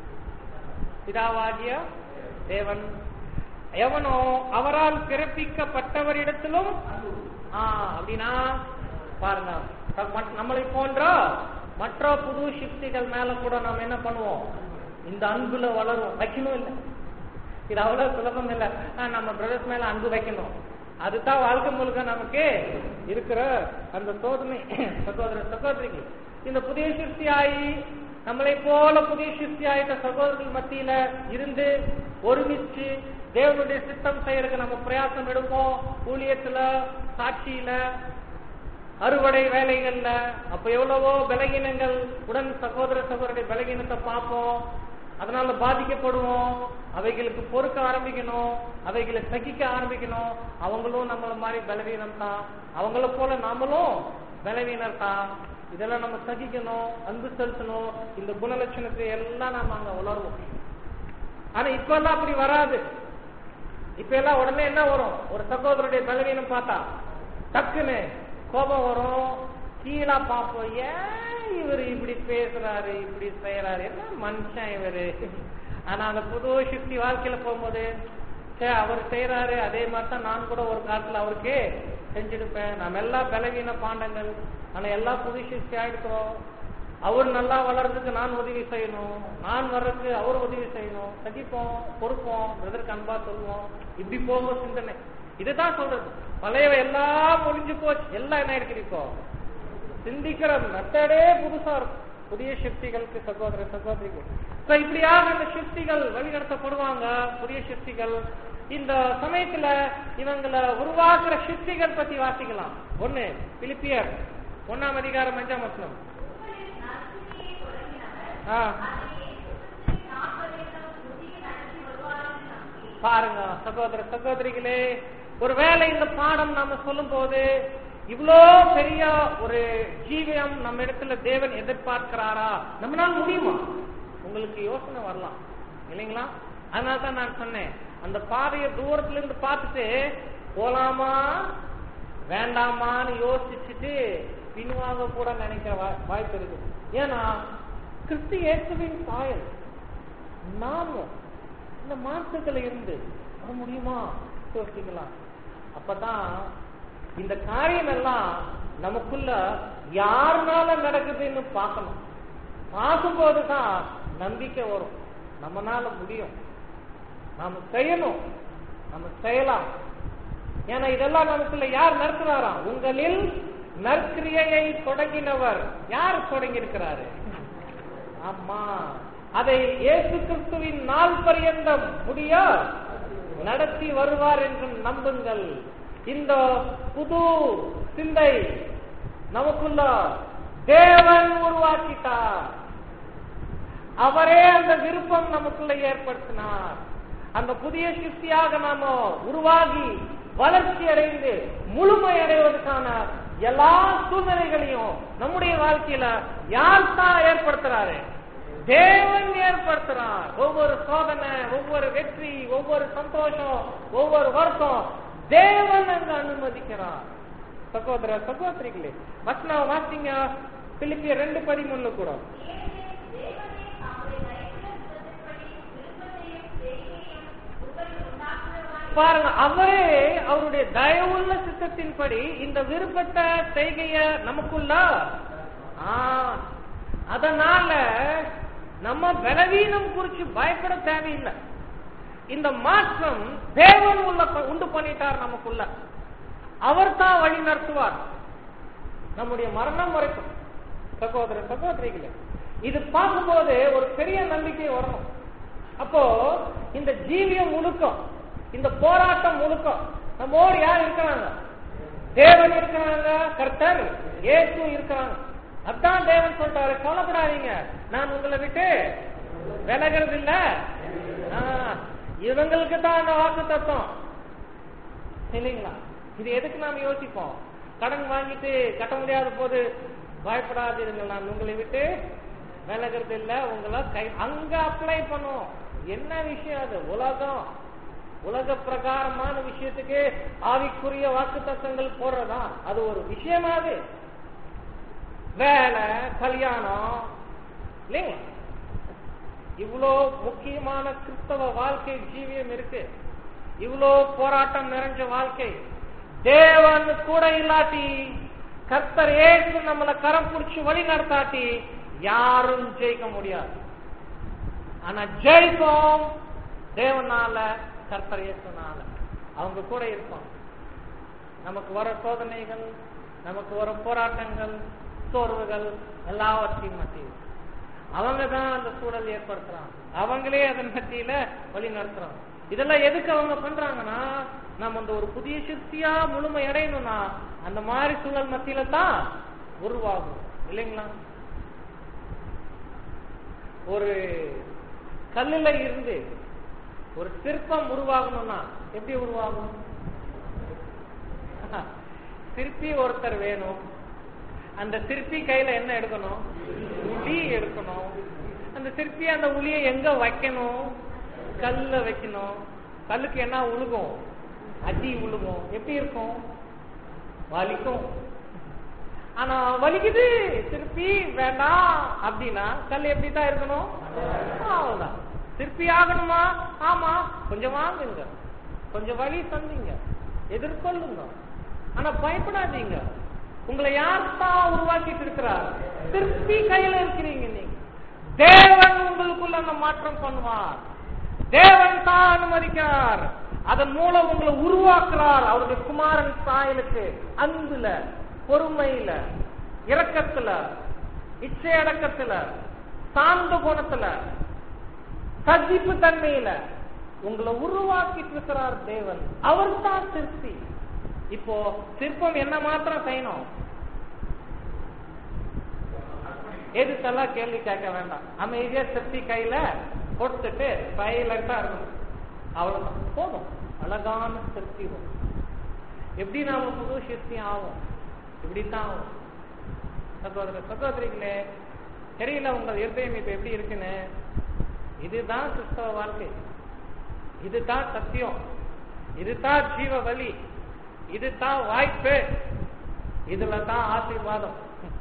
பிதாவாகிய தேவன் எவனோ அவரால் பிறப்பிக்கப்பட்டவரிடத்திலும் ஆ அப்படின்னா பாருங்க த- மட்- நம்மளை போன்ற மற்ற புது சிப்திகள் மேல கூட நாம என்ன பண்ணுவோம் இந்த அன்புல வளரும் வைக்கணும் இல்லை இது அவ்வளவு சுலபம் இல்ல ஆ, நம்ம பிரதர்ஸ் மேல அன்பு வைக்கணும் அதுதான் வாழ்க்கை முழுக்க நமக்கு இருக்கிற அந்த சோதனை சகோதர சகோதரிகள் இந்த புதிய சிருஷ்டியாயி நம்மளை போல புதிய சிருஷ்டியாயிட்ட சகோதரர்கள் மத்தியில இருந்து ஒருமிச்சு தேவனுடைய சித்தம் செய்யறதுக்கு நம்ம பிரயாசம் எடுப்போம் ஊழியத்துல சாட்சியில அறுவடை வேலைகள்ல அப்ப எவ்வளவோ பலகீனங்கள் உடன் சகோதர சகோதரருடைய பலகீனத்தை பார்ப்போம் அதனால பாதிக்கப்படுவோம் அவைகளுக்கு பொறுக்க ஆரம்பிக்கணும் அவைகளை சகிக்க ஆரம்பிக்கணும் அவங்களும் நம்மள மாதிரி பலவீனம் தான் அவங்கள போல நாமளும் பலவீனர் தான் இதெல்லாம் நம்ம சகிக்கணும் அன்பு செலுத்தணும் இந்த குணலட்சணத்தை எல்லாம் நாம அங்க உணர்வோம் ஆனா இப்ப எல்லாம் அப்படி வராது இப்ப எல்லாம் உடனே என்ன வரும் ஒரு சகோதரருடைய பலவீனம் பார்த்தா டக்குன்னு கோபம் வரும் கீழா பார்ப்போம் ஏன் இவர் இப்படி பேசுறாரு இப்படி செய்யறாரு என்ன மனுஷன் இவரு ஆனா அந்த புது சிப்டி வாழ்க்கையில போகும்போது சே அவர் செய்யறாரு அதே மாதிரி தான் நான் கூட ஒரு காலத்துல அவருக்கு செஞ்சிருப்பேன் நம்ம எல்லாம் பலவீன பாண்டங்கள் ஆனா எல்லாம் புது சிப்டி ஆயிடுக்கிறோம் அவர் நல்லா வளர்றதுக்கு நான் உதவி செய்யணும் நான் வர்றதுக்கு அவர் உதவி செய்யணும் சகிப்போம் பொறுப்போம் பிரதருக்கு அன்பா சொல்லுவோம் இப்படி போகும் சிந்தனை இதுதான் சொல்றது பழைய எல்லாம் முடிஞ்சு போச்சு எல்லாம் என்ன இருக்குது இப்போ சிந்திக்கிற மெத்தடே புதுசா இருக்கும் புதிய சக்திகளுக்கு சகோதர சகோதரிகள் So, இப்படியாக இந்த சக்திகள் வழிநடத்தப்படுவாங்க புதிய சக்திகள் இந்த சமயத்துல இவங்கள உருவாக்குற சக்திகள் பத்தி வாசிக்கலாம் ஒண்ணு பிலிப்பியர் ஒண்ணாம் அதிகாரம் அஞ்சாம் வசனம் உங்களில் நற்கிரியை தொடங்கினவர் ஆ, அதை இயேசுவின் நாற்பதேசம் முதிய நடத்தி வருவார் என்று நம்பி பாருங்க சகோதர சகோதரிகளே ஒருவேளை இந்த பாடம் நாம சொல்லும் போது இவ்வளோ பெரிய ஒரு ஜீவியம் நம்ம இடத்துல தேவன் எதிர்பார்க்கிறாரா நம்மளால முடியுமா உங்களுக்கு யோசனை வரலாம் இல்லைங்களா அதனால தான் நான் சொன்னேன் அந்த பாதையை தூரத்துல இருந்து பார்த்துட்டு போலாமா வேண்டாமான்னு யோசிச்சுட்டு பின்வாங்க கூட நினைக்கிற வா- வாய்ப்பு இருக்கு ஏன்னா கிறிஸ்து இயேசுவின் சாயல் நாமும் இந்த மாற்றத்துல இருந்து வர முடியுமா யோசிக்கலாம் அப்பதான் இந்த காரியம் எல்லாம் நமக்குள்ள யாருனால நடக்குதுன்னு பார்க்கணும் பார்க்கும்போது தான் நம்பிக்கை வரும் நம்மனால முடியும் நாம செய்யணும் நம்ம செய்யலாம் ஏன்னா இதெல்லாம் நமக்குள்ள யார் நடத்துறாராம் உங்களில் நற்கிரியையை தொடங்கினவர் யார் தொடங்கி இருக்கிறாரு ஆமா அதை இயேசு கிறிஸ்துவின் நாள் பரியந்தம் முடிய நடத்தி வருவார் என்று நம்புங்கள் இந்த புது சிந்தை நமக்குள்ள தேவன் உருவாக்கிட்டார் அவரே அந்த விருப்பம் நமக்குள்ள ஏற்படுத்தினார் அந்த புதிய சிருஷ்டியாக நாம உருவாகி வளர்ச்சி அடைந்து முழுமை அடைவதற்கான எல்லா சூழ்நிலைகளையும் நம்முடைய வாழ்க்கையில யார் தான் ஏற்படுத்துறாரு தேவன் ஏற்படுத்துறார் ஒவ்வொரு சோதனை ஒவ்வொரு வெற்றி ஒவ்வொரு சந்தோஷம் ஒவ்வொரு வருஷம் தேவன் அங்கு அனுமதிக்கிறார் சகோதர சகோதரிகளே வசனம் வாசிங்க பிலிப்பிய ரெண்டு பதிமூணுல கூட ஏனெனில் தேவனே தம்முடைய நயமுள்ள சுத்தத்தின்படி விருப்பத்தையும் செய்கையையும் உங்களில் உண்டாக்குகிறவராய் பாருங்க அவரே அவருடைய தயவுள்ள சித்தத்தின்படி இந்த விருப்பத்த செய்கைய நமக்குள்ள ஆ, அதனால நம்ம பலவீனம் குறிச்சு பயப்பட தேவையில்லை இந்த மாற்றம் தேவன் உள்ள உண்டு பண்ணிட்டார் நமக்குள்ள அவர் தான் வழி நடத்துவார் நம்முடைய மரணம் வரைக்கும் சகோதர சகோதரிகளே இது பார்க்கும்போது ஒரு பெரிய நம்பிக்கை வரணும் அப்போ இந்த ஜீவியம் முழுக்கம் இந்த போராட்டம் முழுக்கம் நம்மோடு யார் இருக்கிறாங்க தேவன் இருக்கிறாங்க கர்த்தர் இயேசு இருக்கிறாங்க அதான் தேவன் சொல்றாரு கவலைப்படாதீங்க நான் உங்களை விட்டு விலகிறது இல்ல ஆ, இவங்களுக்கு தான் அந்த வாக்கு தத்துவம் இல்லைங்களா இது எதுக்கு நாம் யோசிப்போம் கடன் வாங்கிட்டு கட்ட முடியாத போது பயப்படாதீர்கள் நான் உங்களை விட்டு விலகிறது இல்ல உங்களை கை அங்க அப்ளை பண்ணும் என்ன விஷயம் அது உலகம் உலக பிரகாரமான விஷயத்துக்கு ஆவிக்குரிய வாக்கு தத்துவங்கள் போடுறதா அது ஒரு விஷயமாது வேலை கல்யாணம் இல்லைங்க இவ்வளோ முக்கியமான கிறிஸ்தவ வாழ்க்கை ஜீவியம் இருக்கு இவ்வளோ போராட்டம் நிறைஞ்ச வாழ்க்கை தேவன் கூட இல்லாட்டி கர்த்தர் ஏசு நம்மளை கரம் பிடிச்சு வழி நடத்தாட்டி யாரும் ஜெயிக்க முடியாது ஆனா ஜெயிப்போம் தேவனால கர்த்தர் இயேசுனால அவங்க கூட இருப்பாங்க நமக்கு வர சோதனைகள் நமக்கு வர போராட்டங்கள் சோர்வுகள் எல்லாவற்றையும் மத்தியில் அவங்க தான் அந்த சூழல் ஏற்படுத்துறாங்க அவங்களே அதன் மத்தியில வழி நடத்துறாங்க இதெல்லாம் எதுக்கு அவங்க பண்றாங்கன்னா நம்ம அந்த ஒரு புதிய சக்தியா முழுமை அடையணும்னா அந்த மாதிரி சூழல் மத்தியில தான் உருவாகும் இல்லைங்களா ஒரு கல்லுல இருந்து ஒரு சிற்பம் உருவாகணும்னா எப்படி உருவாகும் சிற்பி ஒருத்தர் வேணும் அந்த சிற்பி கையில என்ன எடுக்கணும் உளி எடுக்கணும் அந்த சிற்பி அந்த உளியை எங்க வைக்கணும் கல்ல வைக்கணும் கல்லுக்கு என்ன உழுகும் அடி உழுகும் எப்படி இருக்கும் வலிக்கும் ஆனா வலிக்குது திருப்பி வேண்டாம் அப்படின்னா கல் எப்படி தான் இருக்கணும் அவ்வளவுதான் திருப்பி ஆகணுமா ஆமா கொஞ்சம் வாங்குங்க கொஞ்சம் வழி சந்திங்க எதிர்கொள்ளுங்க ஆனா பயப்படாதீங்க உங்களை யார் தான் உருவாக்கிட்டு இருக்கிறார் திருப்பி கையில இருக்கிறீங்க நீங்க தேவன் உங்களுக்குள்ள அந்த மாற்றம் பண்ணுவார் தேவன் தான் அனுமதிக்கிறார் அதன் மூலம் உங்களை உருவாக்குறார் அவருடைய குமாரன் சாயலுக்கு அன்புல பொறுமையில இரக்கத்துல இச்சை அடக்கத்துல சாந்த குணத்துல சகிப்பு தன்மையில உங்களை உருவாக்கிட்டு இருக்கிறார் தேவன் அவர் தான் சிற்பி இப்போ சிற்பம் என்ன மாத்திரம் செய்யணும் எதுக்கெல்லாம் கேள்வி கேட்க வேண்டாம் அமைதியா சிற்பி கையில கொடுத்துட்டு சைலண்டா இருக்கணும் அவ்வளவுதான் போதும் அழகான சிற்பி வரும் எப்படி நாம புது சிற்பி ஆகும் இப்படித்தான் ஆகும் சகோதர சகோதரிகளே தெரியல உங்கள் இருதயம் இப்ப எப்படி இருக்குன்னு இதுதான் கிறிஸ்தவ வாழ்க்கை இதுதான் சத்தியம் இதுதான் ஜீவ வழி இதுதான் வாய்ப்பு இதுல தான் ஆசீர்வாதம்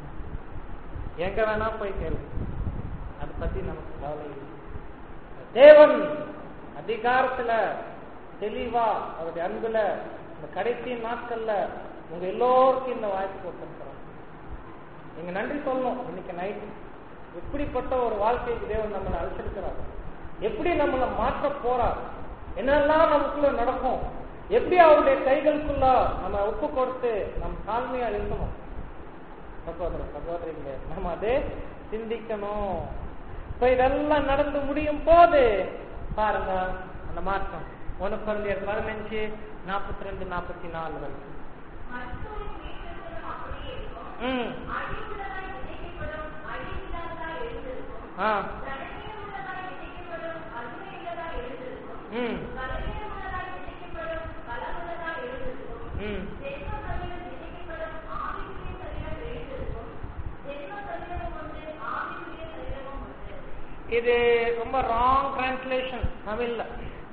எங்க வேணா போய் கேளு அதை பத்தி நமக்கு கவலை இல்லை. தேவன் அதிகாரத்துல தெளிவா அவருடைய அன்புல இந்த கடைசி நாட்கள்ல உங்க எல்லோருக்கும் இந்த வாய்ப்பு கொடுத்திருக்கிறார் நீங்க நன்றி சொல்லணும் இன்னைக்கு நைட் எப்படிப்பட்ட ஒரு வாழ்க்கைக்கு தேவன் நம்மளை அழைச்சிருக்கிறார் எப்படி நம்மளை மாற்ற போறார் என்னெல்லாம் நமக்குள்ள நடக்கும் எப்படி அவருடைய கைகளுக்குள்ள நம்ம ஒப்பு கொடுத்து நம்ம தாழ்மையா இருக்கணும் சகோதர சகோதரிகளே நம்ம அதை சிந்திக்கணும் இப்ப இதெல்லாம் நடந்து முடியும் போது பாருங்க அந்த மாற்றம் ஒன்னு குழந்தையர் பதினஞ்சு நாற்பத்தி ரெண்டு நாற்பத்தி நாலு வரைக்கும் மற்றொரு வீட்டிலும் அப்படியே இருக்கும் ம் அழிவுள்ளதாய் விதைக்கப்படும் அழிவில்லாததாய் எழுந்திருக்கும் ஆ கலவையுள்ளதாய் விதைக்கப்படும் அருமையுள்ளதாய் எழுந்திருக்கும் ம் கலவையுள்ளதாய் விதைக்கப்படும் கலவுள்ளதாய் எழுந்திருக்கும் ம் ஜென்ம சரீரம் விதைக்கப்படும் ஆவிக்குரிய சரீரம் எழுந்திருக்கும் ஜென்ம சரீரம் ஒன்று ஆவிக்குரிய சரீரமும் ஒன்று இது ரொம்ப ராங் டிரான்ஸ்லேஷன் தமிழ்ல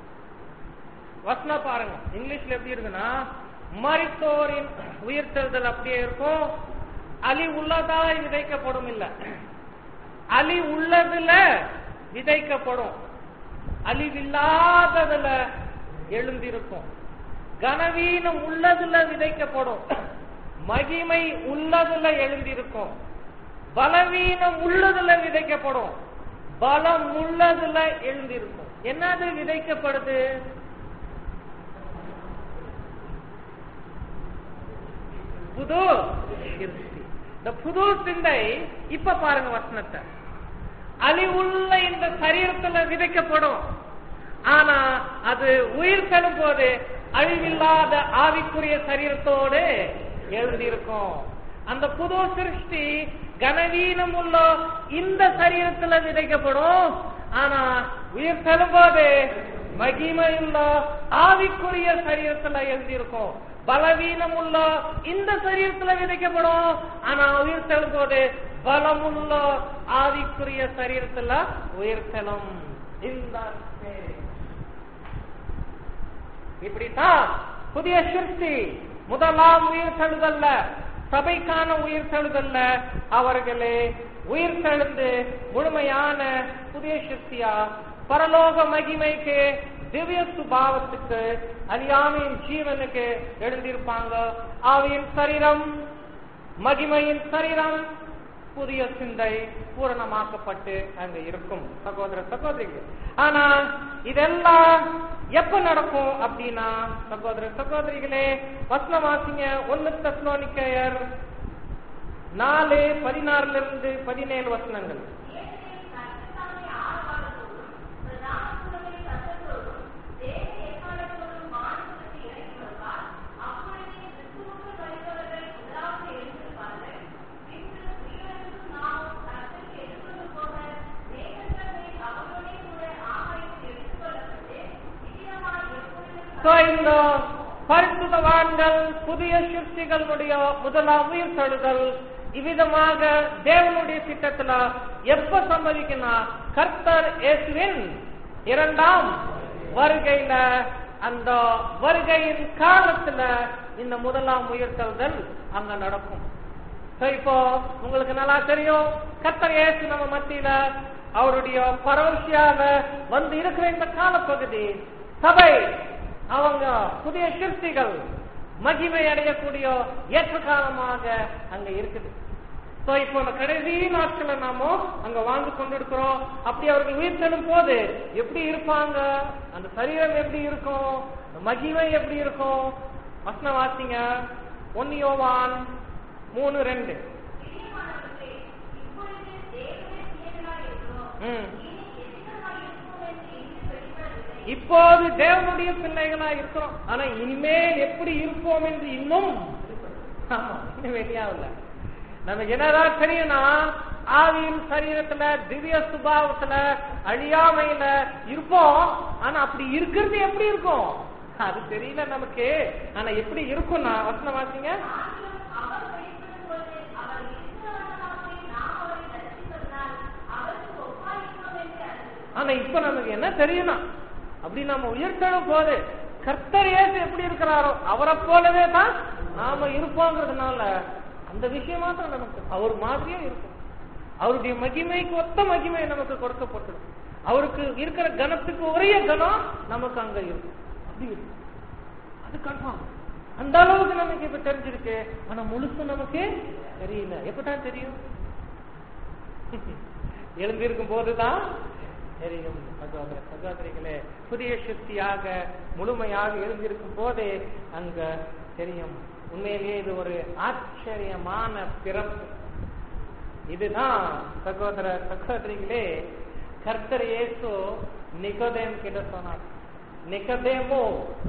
வசனம் பாருங்க இங்கிலீஷ்ல எப்படி இருக்குன்னா மரித்தோரின் உயிர்த்தெழுதல் அப்படியே இருக்கும் அலி உள்ளதாய் விதைக்கப்படும் இல்ல அலி உள்ளதுல விதைக்கப்படும் அழிவில்லாததுல எழுந்திருக்கும் கனவீனம் உள்ளதுல விதைக்கப்படும் மகிமை உள்ளதுல எழுந்திருக்கும் பலவீனம் உள்ளதுல விதைக்கப்படும் பலம் உள்ளதுல எழுந்திருக்கும் என்னது விதைக்கப்படுது புது சிருஷ்டி இந்த புது சிந்தை இப்ப பாருங்க வசனத்தை அழிவுள்ள இந்த சரீரத்துல விதைக்கப்படும் ஆனா அது உயிர் பெறும் போது அழிவில்லாத ஆவிக்குரிய சரீரத்தோடு எழுந்திருக்கும் அந்த புது சிருஷ்டி கனவீனம் உள்ள இந்த சரீரத்துல விதைக்கப்படும் ஆனா உயிர் பெறும் போது மகிமையுள்ள ஆவிக்குரிய சரீரத்துல எழுந்திருக்கும் பலவீனம் உள்ள இந்த சரீரத்துல விதைக்கப்படும் ஆனா உயிர் செல்லும் போது பலமுள்ள ஆவிக்குரிய சரீரத்துல உயிர் செல்லும் இந்த இப்படித்தான் புதிய சிருஷ்டி முதலாம் உயிர் செழுதல்ல சபைக்கான உயிர் செழுதல்ல அவர்களே உயிர் செழுந்து முழுமையான புதிய சிருஷ்டியா பரலோக மகிமைக்கு திவ்ய சுபாவத்துக்கு அழியாமையின் ஜீவனுக்கு எழுந்திருப்பாங்க ஆவியின் சரீரம் மகிமையின் சரீரம் புதிய சிந்தை பூரணமாக்கப்பட்டு அங்க இருக்கும் சகோதர சகோதரிகள் ஆனா இதெல்லாம் எப்ப நடக்கும் அப்படின்னா சகோதர சகோதரிகளே வசனம் வாசிங்க ஒன்னு தஸ்லோனிக்கையர் நாலு பதினாறுல இருந்து பதினேழு வசனங்கள் ஏனெனில் கர்த்தத்தாமே ஆரவாரத்தோடும் பிரதானத்துவமே சத்தத்தோடும் தேவ எக்காலத்தோடும் வானத்திற்கு இறங்கி வருவார் அப்பொழுதே கிறிஸ்துவுக்கு வருகிறவர்கள் முதலாவது எழுந்திருப்பார்கள் பின்பு உயிரிழக்கும் நாமும் கர்த்தருக்கு எதிர்கொண்டு போக மேகங்கள் மேல் அவர்களோடே கூட ஆகாயத்தில் எடுத்துக்கொள்ளப்பட்டு நிச்சயமாய் எப்பொழுதும் So, இந்த பரிசுத்தவான்கள் புதிய சிருஷ்டிகளுடைய முதலாம் உயிர் தழுதல் இவ்விதமாக தேவனுடைய திட்டத்துல எப்ப சம்பவிக்கணும் கர்த்தர் இயேசுவின் இரண்டாம் வருகையில அந்த வருகையின் காலத்துல இந்த முதலாம் உயிர்த்தெழுதல் அங்க நடக்கும் So, இப்போ உங்களுக்கு நல்லா தெரியும் கர்த்தர் இயேசு நம்ம மத்தியில அவருடைய பரவசியாக வந்து இருக்கிற இந்த காலப்பகுதி சபை அவங்க புதிய சிற்பிகள் மகிமை அடையக்கூடிய ஏற்ற காலமாக அங்க இருக்குது சோ இப்போ அந்த கடைசி நாட்களை நாம அங்க வாழ்ந்து கொண்டிருக்கிறோம் அப்படி அவர்கள் உயிர் செல்லும் போது எப்படி இருப்பாங்க அந்த சரீரம் எப்படி இருக்கும் அந்த மகிமை எப்படி இருக்கும் வசனம் வாசிங்க ஒன்னு யோவான் மூணு ரெண்டு பிரியமானவர்களே, ம். இனி எத்தனை இருக்கும் என்று இன்னும் வெளிப்படவில்லை இப்போது தேவனுடைய பிள்ளைகளா இருக்கிறோம் ஆனா இனிமேல் எப்படி இருப்போம் என்று இன்னும் ஆமா இன்னும் வெளியாகல நமக்கு என்னதான் தெரியும்னா ஆவியின் சரீரத்துல திவ்ய சுபாவத்துல அழியாமையில இருப்போம் ஆனா அப்படி இருக்கிறது எப்படி இருக்கும் அது தெரியல நமக்கு ஆனா எப்படி இருக்கும்னா வசனம் வாசிங்க ஆகிலும் அவர் வெளிப்படும் போது அவர் இருக்கிறவர்களாகவே நாம் அவரை தரிசிப்பதனால் அவருக்கு ஒப்பாயிருக்கிறோம் என்று அறிந்து ஆனா இப்ப நமக்கு என்ன தெரியும்னா அப்படி நம்ம உயர்த்தணும் போது கர்த்தர் இயேசு எப்படி இருக்கிறாரோ அவரை போலவே தான் நாம இருப்போங்கிறதுனால அந்த விஷயம் மாத்திரம் நமக்கு அவர் மாதிரியே இருக்கும் அவருடைய மகிமைக்கு ஒத்த மகிமை நமக்கு கொடுக்கப்பட்டிடும் அவருக்கு இருக்கிற கனத்துக்கு ஒரே கனம் நமக்கு அங்க இருக்கும் அப்படி இருக்கும் அது கன்ஃபார்ம் அந்த அளவுக்கு நமக்கு இப்ப தெரிஞ்சிருக்கு ஆனா முழுசு நமக்கு தெரியல எப்பதான் தெரியும் எழுந்திருக்கும் போதுதான் தெரியும் சகோதர சகோதரிகளே புதிய சக்தியாக முழுமையாக எழுந்திருக்கும் போதே அங்க தெரியும் உண்மையிலேயே இது ஒரு ஆச்சரியமான பிறப்பு இதுதான் சகோதர சகோதரிகளே கர்த்தர் இயேசு நிகோதேம் கிட்ட சொன்னார் நிகோதேமோ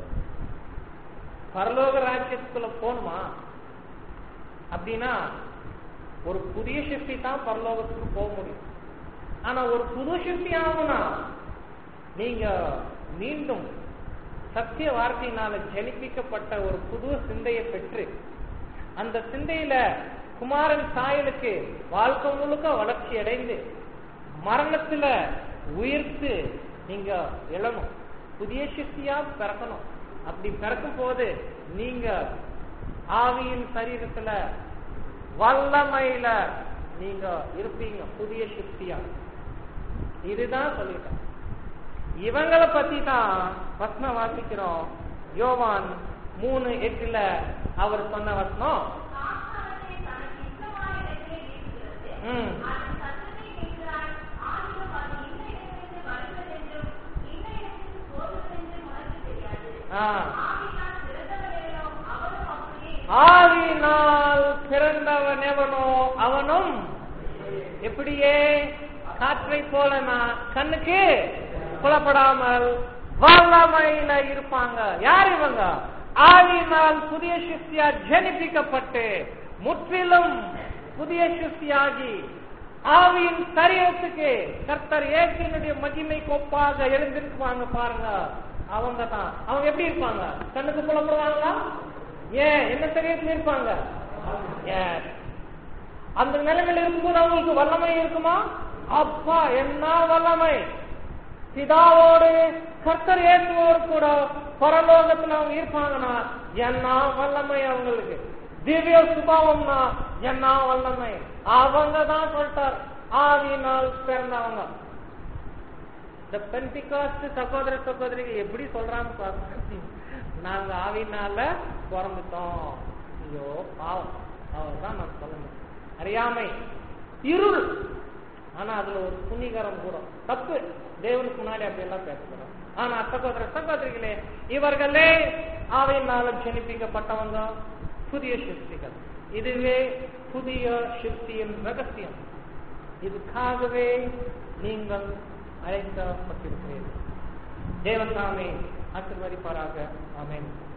பரலோக ராஜ்யத்துக்குள்ள போகணுமா அப்படின்னா ஒரு புதிய சிருஷ்டி தான் பரலோகத்துக்கு போக முடியும் ஆனா ஒரு புது சிருஷ்டி ஆகும்னா நீங்க மீண்டும் சத்திய வார்த்தையினால ஜனிப்பிக்கப்பட்ட ஒரு புது சிந்தையை பெற்று அந்த சிந்தையில குமாரன் சாயலுக்கு வாழ்க்கை முழுக்க வளர்ச்சி அடைந்து மரணத்துல உயிர்த்து நீங்க எழணும் புதிய சிருஷ்டியா பிறக்கணும் அப்படி பிறக்கும் போது நீங்க ஆவியின் சரீரத்துல வல்லமையில நீங்க இருப்பீங்க புதிய சிருஷ்டியா இதுதான் சொல்லிட்டேன் இவங்களை பத்தி தான் வசனம் வாசிக்கிறோம் யோவான் மூணு எட்டுல அவர் சொன்ன வசனம் காக்கானத்தை தனக்கு இஷ்டமான இடத்திலே வீசுகிறது ம், அதன் சத்தத்தை கேட்கிறாய் ஆகிலும் அது இன்ன இடத்திலிருந்து வருவதென்றும் இன்ன இடத்திற்கு போவதென்றும் உனக்கு தெரியாது ஆ. ஆவியினால் பிறந்தவனேனோ அவனும் அப்படியே ஆவியினால் பிறந்தவன் எவனோ அவனும் எப்படியே காற்றை போல நான் கண்ணுக்கு புலப்படாமல் வல்லமையில இருப்பாங்க யார் இவங்க ஆவியினால் புதிய சிருஷ்டியா ஜனிப்பிக்கப்பட்டு முற்றிலும் புதிய சிருஷ்டியாகி ஆவியின் சரீரத்துக்கு கர்த்தர் இயேசுனுடைய மகிமைக்கு ஒப்பாக எழுந்திருக்குவாங்க பாருங்க அவங்க தான் அவங்க எப்படி இருப்பாங்க கண்ணுக்கு புலப்படுவாங்களா ஏன் என்ன சரீரத்தில் இருப்பாங்க Yes. அந்த நிலைமையில் இருக்கும்போது அவங்களுக்கு வல்லமை இருக்குமா அப்பா என்ன வல்லமை பிதாவோடு கர்த்தர் இயேசுவோடு கூட பரலோகத்துல அவங்க இருப்பாங்கன்னா என்ன வல்லமை அவங்களுக்கு திவ்ய சுபாவம்னா என்ன வல்லமை அவங்க தான் சொல்லிட்டார் ஆவியினால் பிறந்தவங்க இந்த பென்டிகாஸ்ட் சகோதர சகோதரிகள் எப்படி சொல்றாங்க பாருங்க நாங்க ஆவினால பிறந்துட்டோம் ஐயோ பாவம் அவர் தான் நான் சொல்லணும் அறியாமை இருள் ஆனா அதுல ஒரு புண்ணிகரம் கூட தப்பு தேவனுக்கு முன்னாடி அப்படி எல்லாம் பேசக்கூடாது ஆனா சகோதர சகோதரிகளே இவர்களே ஆவியினால ஜனிப்பிக்கப்பட்டவங்க புதிய சிருஷ்டிகள் இதுவே புதிய சிருஷ்டியின் ரகசியம் இதுக்காகவே நீங்கள் அழைக்கப்பட்டிருக்கிறீர்கள் தேவசாமி ஆசிர்வதிப்பாராக ஆமென்